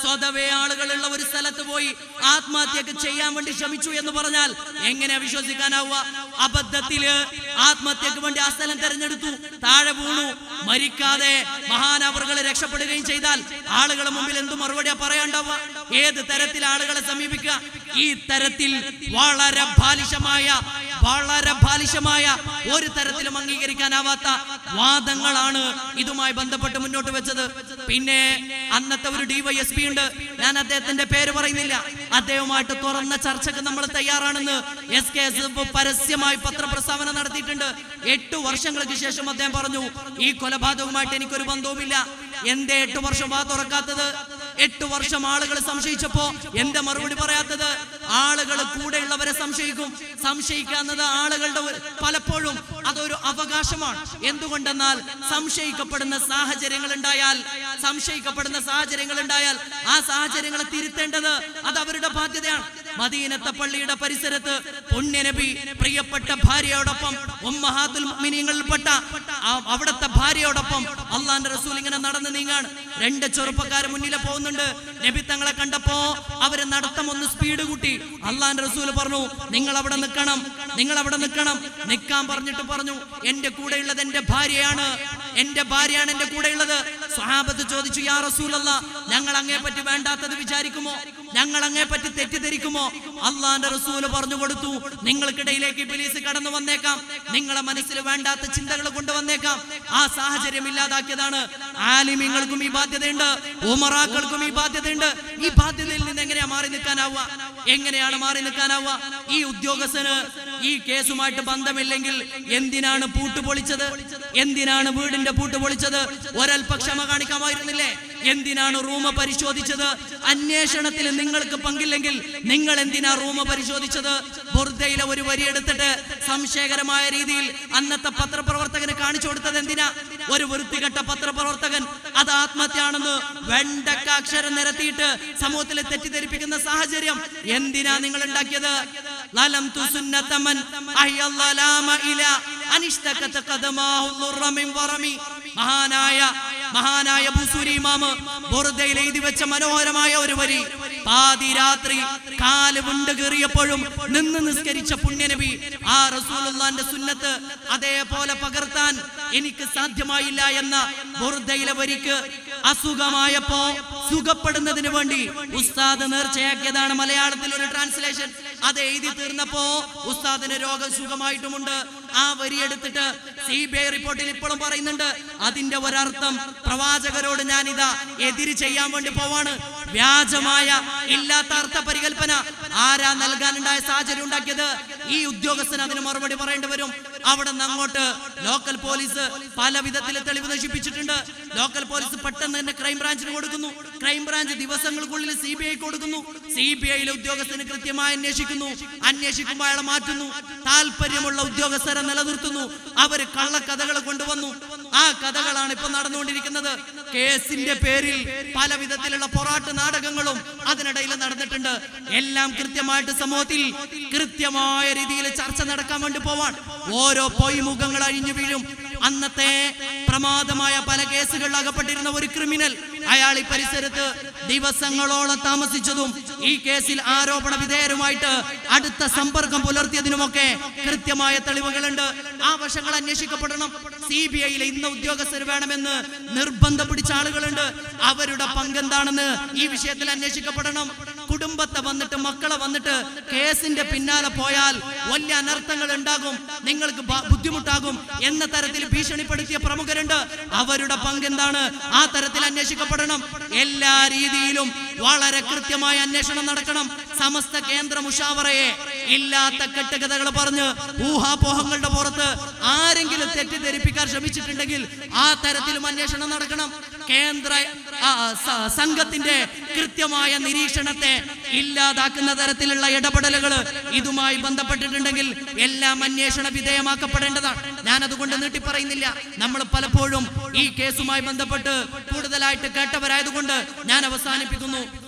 സ്വതവേ ആളുകളുള്ള ഒരു സ്ഥലത്ത് പോയി ആത്മഹത്യക്ക് ചെയ്യാൻ വേണ്ടി ശ്രമിച്ചു എന്ന് പറഞ്ഞാൽ എങ്ങനെ വിശ്വസിക്കാനാവുക അബദ്ധത്തില് ആത്മഹത്യക്ക് വേണ്ടി ആ സ്ഥലം തെരഞ്ഞെടുത്തു താഴെ വീണു മരിക്കാതെ മഹാനവറുകൾ രക്ഷപ്പെടുകയും ചെയ്താൽ ആളുകളെ മുമ്പിൽ എന്ത് മറുപടിയാ പറയാണ്ടാവുക ഏത് തരത്തിൽ ആളുകളെ സമീപിക്കുക ഈ തരത്തിൽ വളരെ ബാലിശമായ വളരെ ബാലിശമായ ഒരു തരത്തിലും അംഗീകരിക്കാനാവാത്ത വാദങ്ങളാണ് ഇതുമായി ബന്ധപ്പെട്ട് മുന്നോട്ട് വെച്ചത് പിന്നെ അന്നത്തെ ഒരു ഡിവൈഎസ്പി ഉണ്ട് ഞാൻ അദ്ദേഹത്തിന്റെ പേര് പറയുന്നില്ല അദ്ദേഹവുമായിട്ട് തുറന്ന ചർച്ചക്ക് നമ്മൾ തയ്യാറാണെന്ന് എസ് കെ എസ് പരസ്യമായി പത്രപ്രസ്താവന നടത്തിയിട്ടുണ്ട് എട്ട് വർഷങ്ങൾക്ക് ശേഷം അദ്ദേഹം പറഞ്ഞു ഈ കൊലപാതകവുമായിട്ട് എനിക്കൊരു ബന്ധവുമില്ല എന്തേ എട്ട് വർഷം വാ തുറക്കാത്തത് എട്ട് വർഷം ആളുകൾ സംശയിച്ചപ്പോ എന്താ മറുപടി പറയാത്തത് ആളുകൾ കൂടെയുള്ളവരെ സംശയിക്കും സംശയിക്കാന്നത് ആളുകളുടെ ഒരു- പലപ്പോഴും അതൊരു അവകാശമാണ് എന്തുകൊണ്ടെന്നാൽ സംശയിക്കപ്പെടുന്ന സാഹചര്യങ്ങൾ ഉണ്ടായാൽ സംശയിക്കപ്പെടുന്ന സാഹചര്യങ്ങൾ ഉണ്ടായാൽ ആ സാഹചര്യങ്ങളെ തിരുത്തേണ്ടത് അത് അവരുടെ ബാധ്യതയാണ് മദീനത്തെ പള്ളിയുടെ പരിസരത്ത് പുണ്യനബി പ്രിയപ്പെട്ട ഭാര്യയോടൊപ്പം ഉമ്മഹാത്തുൽ മുഅ്മിനീങ്ങളിൽപ്പെട്ട ആ- അവിടുത്തെ ഭാര്യയോടൊപ്പം അള്ളാന്റെ റസൂൽ ഇങ്ങനെ നടന്നു നീങ്ങാണ് രണ്ട് ചെറുപ്പക്കാർ മുന്നിലെ പോകുന്നുണ്ട് നബി തങ്ങളെ കണ്ടപ്പോ അവര് നടത്തം ഒന്ന് സ്പീഡ് കൂട്ടി അള്ളാന്റെ റസൂൽ പറഞ്ഞു നിങ്ങൾ അവിടെ നിൽക്കണം നിങ്ങൾ അവിടെ നിൽക്കണം നിൽക്കാൻ പറഞ്ഞിട്ട് പറഞ്ഞു എന്റെ കൂടെയുള്ളത് എന്റെ ഭാര്യയാണ് എന്റെ ഭാര്യയാണ് എന്റെ കൂടെയുള്ളത് സ്വഹാബത്ത് ചോദിച്ചു യാ റസൂലല്ല ഞങ്ങൾ അങ്ങേ പറ്റി വേണ്ടാത്തത് വിചാരിക്കുമോ ഞങ്ങൾ അങ്ങേ പറ്റി തെറ്റിദ്ധരിക്കുമോ അള്ളാന്റെ റസൂല് പറഞ്ഞു കൊടുത്തു നിങ്ങൾക്കിടയിലേക്ക് ഇബിലീസ് കടന്നു വന്നേക്കാം നിങ്ങളെ മനസ്സിൽ വേണ്ടാത്ത ചിന്തകൾ കൊണ്ടുവന്നേക്കാം ആ സാഹചര്യം ഇല്ലാതാക്കിയതാണ് ആലിമ്യങ്ങൾക്കും ഈ ബാധ്യതയുണ്ട് ഉമറാക്കൾക്കും ഈ ബാധ്യതയുണ്ട് ഈ ബാധ്യതയിൽ നിന്ന് എങ്ങനെയാ മാറി നിൽക്കാനാവുക എങ്ങനെയാണ് മാറി നിൽക്കാനാവുക ഈ ഉദ്യോഗസ്ഥന് ഈ കേസുമായിട്ട് ബന്ധമില്ലെങ്കിൽ എന്തിനാണ് പൂട്ട് പൊളിച്ചത് എന്തിനാണ് വീടിന്റെ പൂട്ട് പൊളിച്ചത് ഒരൽപ്പ ക്ഷമ കാണിക്കാമായിരുന്നില്ലേ എന്തിനാണ് റൂമ് പരിശോധിച്ചത് അന്വേഷണത്തിൽ നിങ്ങൾക്ക് പങ്കില്ലെങ്കിൽ നിങ്ങൾ എന്തിനാ റൂമ് പരിശോധിച്ചത് ബുർദയിലെ ഒരു വരി എടുത്തിട്ട് സംശയകരമായ രീതിയിൽ അന്നത്തെ പത്രപ്രവർത്തകന് കാണിച്ചു കൊടുത്തത് എന്തിനാ ഒരു വൃത്തികെട്ട പത്രപ്രവർത്തകൻ അത് ആത്മഹത്യയാണെന്ന് വെണ്ടക്ക അക്ഷരം നിരത്തിയിട്ട് സമൂഹത്തിൽ തെറ്റിദ്ധരിപ്പിക്കുന്ന സാഹചര്യം എന്തിനാ നിങ്ങൾ ഉണ്ടാക്കിയത് ലലം തുസുന്നത മൻ അഹ്യല്ലലാമ ഇല അനിഷ്തകത ഖദമാഹു ളുറ മിൻ വറമി മഹാനായ മഹാനായ ബുസൂരി ഇമാമ് ബുർദയിൽ എഴുതി വെച്ച മനോഹരമായ ഒരു വരി പാതിരാത്രി കാല് വിണ്ട് കീറിയപ്പോഴും നിന്ന് നിസ്കരിച്ച പുണ്യനബി ആ റസൂലുള്ളാന്റെ സുന്നത്ത് അതേപോലെ പകർത്താൻ എനിക്ക് സാധ്യമായില്ല എന്ന ബുർദയിലെ വരിക്ക് അസുഖമായപ്പോ സുഖപ്പെടുന്നതിന് വേണ്ടി ഉസ്താദ് നേർച്ചയാക്കിയതാണ് മലയാളത്തിൽ ഒരു ട്രാൻസ്ലേഷൻ അത് എഴുതി തീർന്നപ്പോ ഉസ്താദിന് രോഗം സുഖമായിട്ടുമുണ്ട് ആ വരി എടുത്തിട്ട് സി ബി ഐ റിപ്പോർട്ടിൽ ഇപ്പോഴും പറയുന്നുണ്ട് അതിന്റെ ഒരർത്ഥം പ്രവാചകരോട് ഞാനിതാ എതിര് ചെയ്യാൻ വേണ്ടി പോവാണ് വ്യാജമായ ഇല്ലാത്ത അർത്ഥ പരികൽപ്പന ആരാ നൽകാനുണ്ടായ സാഹചര്യം ഉണ്ടാക്കിയത് ഈ ഉദ്യോഗസ്ഥന് അതിന് മറുപടി പറയേണ്ടി വരും അവിടെ നിന്ന് അങ്ങോട്ട് ലോക്കൽ പോലീസ് പല വിധത്തിൽ തെളിവ് നശിപ്പിച്ചിട്ടുണ്ട് ലോക്കൽ പോലീസ് പെട്ടെന്ന് തന്നെ ക്രൈംബ്രാഞ്ചിന് കൊടുക്കുന്നു ക്രൈംബ്രാഞ്ച് ദിവസങ്ങൾക്കുള്ളിൽ സി ബി ഐ കൊടുക്കുന്നു സി ബി ഐയിലെ ഉദ്യോഗസ്ഥന് കൃത്യമായി അന്വേഷിക്കുന്നു അന്വേഷിക്കുമ്പോൾ അയാളെ മാറ്റുന്നു താല്പര്യമുള്ള ഉദ്യോഗസ്ഥരെ നിലനിർത്തുന്നു അവര് കള്ളക്കഥകൾ കൊണ്ടുവന്നു ആ കഥകളാണ് ഇപ്പൊ നടന്നുകൊണ്ടിരിക്കുന്നത് കേസിന്റെ പേരിൽ പല വിധത്തിലുള്ള പൊറാട്ട് നാടകങ്ങളും അതിനിടയിൽ നടന്നിട്ടുണ്ട് എല്ലാം കൃത്യമായിട്ട് സമൂഹത്തിൽ കൃത്യമായ രീതിയിൽ ചർച്ച നടക്കാൻ വേണ്ടി പോവാൻ ഓരോ പൊയ്മുഖങ്ങൾ അഴിഞ്ഞു വീഴും അന്നത്തെ പ്രമാദമായ പല കേസുകളിൽ അകപ്പെട്ടിരുന്ന ഒരു ക്രിമിനൽ അയാൾ ഈ പരിസരത്ത് ദിവസങ്ങളോളം താമസിച്ചതും ഈ കേസിൽ ആരോപണ വിധേയരുമായിട്ട് അടുത്ത സമ്പർക്കം പുലർത്തിയതിനുമൊക്കെ കൃത്യമായ തെളിവുകളുണ്ട് ആ വശങ്ങൾ അന്വേഷിക്കപ്പെടണം സി ബി ഐയിലെ ഇന്ന ഉദ്യോഗസ്ഥർ വേണമെന്ന് നിർബന്ധം പിടിച്ച ആളുകളുണ്ട് അവരുടെ പങ്കെന്താണെന്ന് ഈ വിഷയത്തിൽ അന്വേഷിക്കപ്പെടണം കുടുംബത്തെ വന്നിട്ട് മക്കളെ വന്നിട്ട് കേസിന്റെ പിന്നാലെ പോയാൽ വലിയ അനർത്ഥങ്ങൾ ഉണ്ടാകും നിങ്ങൾക്ക് ബ- ബുദ്ധിമുട്ടാകും എന്ന തരത്തിൽ ഭീഷണിപ്പെടുത്തിയ പ്രമുഖരുണ്ട് അവരുടെ പങ്കെന്താണ് ആ തരത്തിൽ അന്വേഷിക്കപ്പെടണം എല്ലാ രീതിയിലും വളരെ കൃത്യമായ അന്വേഷണം നടക്കണം സമസ്ത കേന്ദ്ര മുഷാവറയെ ഇല്ലാത്ത കെട്ടുകഥകൾ പറഞ്ഞ് ഊഹാപോഹങ്ങളുടെ പുറത്ത് ആരെങ്കിലും തെറ്റിദ്ധരിപ്പിക്കാൻ ശ്രമിച്ചിട്ടുണ്ടെങ്കിൽ ആ തരത്തിലും അന്വേഷണം നടക്കണം കേന്ദ്ര ആ, സ- സംഘത്തിന്റെ കൃത്യമായ നിരീക്ഷണത്തെ ഇല്ലാതാക്കുന്ന തരത്തിലുള്ള ഇടപെടലുകൾ ഇതുമായി ബന്ധപ്പെട്ടിട്ടുണ്ടെങ്കിൽ എല്ലാം അന്വേഷണ വിധേയമാക്കപ്പെടേണ്ടതാണ് ഞാൻ അതുകൊണ്ട് നീട്ടി പറയുന്നില്ല നമ്മൾ പലപ്പോഴും ഈ കേസുമായി ബന്ധപ്പെട്ട് കൂടുതലായിട്ട് കേട്ടവരായതുകൊണ്ട് ഞാൻ അവസാനിപ്പിക്കുന്നു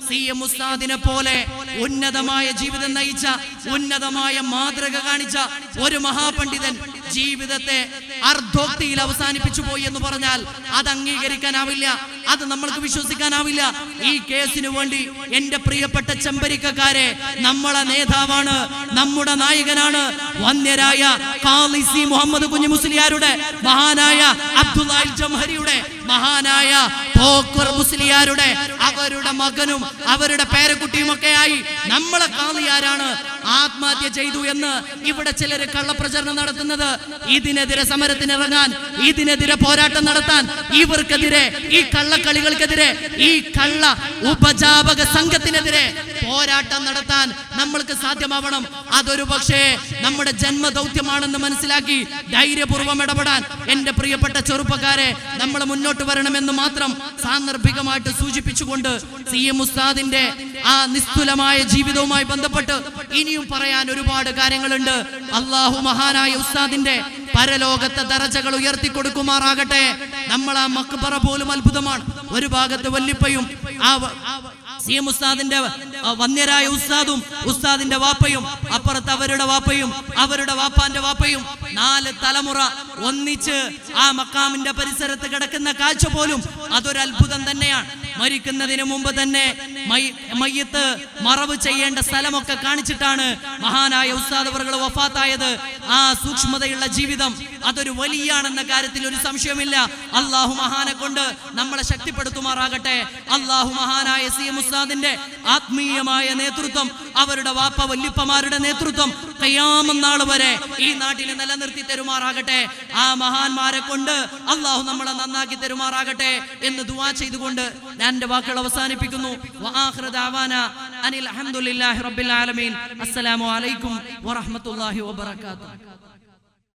സി എം ഉസ്താദിനെ പോലെ ഉന്നതമായ ജീവിതം നയിച്ച ഉന്നതമായ മാതൃക കാണിച്ച ഒരു മഹാപണ്ഡിതൻ ജീവിതത്തെ അർദ്ധോക്തിയിൽ അവസാനിപ്പിച്ചു പോയി എന്ന് പറഞ്ഞാൽ അത് അംഗീകരിക്കാനാവില്ല അത് നമ്മൾക്ക് വിശ്വസിക്കാനാവില്ല ഈ കേസിനു വേണ്ടി എന്റെ പ്രിയപ്പെട്ട ചെമ്പരിക്കക്കാരെ നമ്മളെ നേതാവാണ് നമ്മുടെ നായകനാണ് വന്യരായ ഖാലി സി മുഹമ്മദ് കുഞ്ഞു മുസ്ലിയാരുടെ മഹാനായ അബ്ദുല്ലാൽ ജംഹരിയുടെ മഹാനായ പോക്കർ മുസ്ലിയാരുടെ അവരുടെ മകനും അവരുടെ പേരക്കുട്ടിയും ഒക്കെയായി നമ്മളെ കാളിയാരാണ് ആത്മഹത്യ ചെയ്തു എന്ന് ഇവിടെ ചിലര് കള്ളപ്രചരണം നടത്തുന്നത് ഇതിനെതിരെ സമരത്തിനിറങ്ങാൻ ഇതിനെതിരെ പോരാട്ടം നടത്താൻ ഇവർക്കെതിരെ ഈ കള്ളക്കളികൾക്കെതിരെ ഈ കള്ള ഉപജാപക സംഘത്തിനെതിരെ പോരാട്ടം നടത്താൻ നമ്മൾക്ക് സാധ്യമാവണം അതൊരു പക്ഷേ നമ്മുടെ ജന്മദൗത്യമാണെന്ന് മനസ്സിലാക്കി ധൈര്യപൂർവ്വം ഇടപെടാൻ എന്റെ പ്രിയപ്പെട്ട ചെറുപ്പക്കാരെ നമ്മൾ മുന്നോട്ട് വരണമെന്ന് മാത്രം സാന്ദർഭികമായിട്ട് സൂചിപ്പിച്ചുകൊണ്ട് സി എം ഉസ്താദിന്റെ ആ നിസ്തുലമായ ജീവിതവുമായി ബന്ധപ്പെട്ട് ഇനിയും പറയാൻ ഒരുപാട് കാര്യങ്ങളുണ്ട് അള്ളാഹു മഹാനായ ഉസ്താദിന്റെ പരലോകത്തെ ദറജകൾ ഉയർത്തി കൊടുക്കുമാറാകട്ടെ നമ്മൾ ആ മക്ബറ പോലും അത്ഭുതമാണ് ഒരു ഭാഗത്ത് വല്ലിപ്പയും ആ വ- സി എം ഉസ്താദിന്റെ ആ, വന്യരായ ഉസ്താദും ഉസ്താദിന്റെ വാപ്പയും അപ്പുറത്ത് അവരുടെ വാപ്പയും അവരുടെ വാപ്പാന്റെ വാപ്പയും നാല് തലമുറ ഒന്നിച്ച് ആ മക്കാമിന്റെ പരിസരത്ത് കിടക്കുന്ന കാഴ്ച പോലും അതൊരു അത്ഭുതം തന്നെയാണ് മരിക്കുന്നതിന് മുമ്പ് തന്നെ മൈ- മയ്യത്ത് മറവ് ചെയ്യേണ്ട സ്ഥലമൊക്കെ കാണിച്ചിട്ടാണ് മഹാനായ ഉസ്താദ് അവർകൾ വഫാത്തായത് ആ സൂക്ഷ്മതയുള്ള ജീവിതം അതൊരു വലിയാണെന്ന കാര്യത്തിൽ ഒരു സംശയമില്ല അള്ളാഹു മഹാനെ കൊണ്ട് നമ്മളെ ശക്തിപ്പെടുത്തുമാറാകട്ടെ അള്ളാഹു മഹാനായ സി എം ഉസ്താദിന്റെ ആത്മീയമായ നേതൃത്വം അവരുടെ വാപ്പ വല്യപ്പമാരുടെ നേതൃത്വം കയ്യാമന്നാൾ വരെ ഈ നാട്ടിൽ നിലനിർത്തി തരുമാറാകട്ടെ ആ മഹാന്മാരെ കൊണ്ട് അള്ളാഹു നമ്മളെ നന്നാക്കി തരുമാറാകട്ടെ എന്ന് ദുവാ ചെയ്തുകൊണ്ട് ഞാൻ എന്റെ വാക്കുകൾ അവസാനിപ്പിക്കുന്നു വആഖിറു ദഅവാന അനിൽ അൽഹംദുലില്ലാഹി റബ്ബിൽ ആലമീൻ അസ്സലാമു അലൈക്കും വറഹ്മത്തുള്ളാഹി വബറകാതുഹു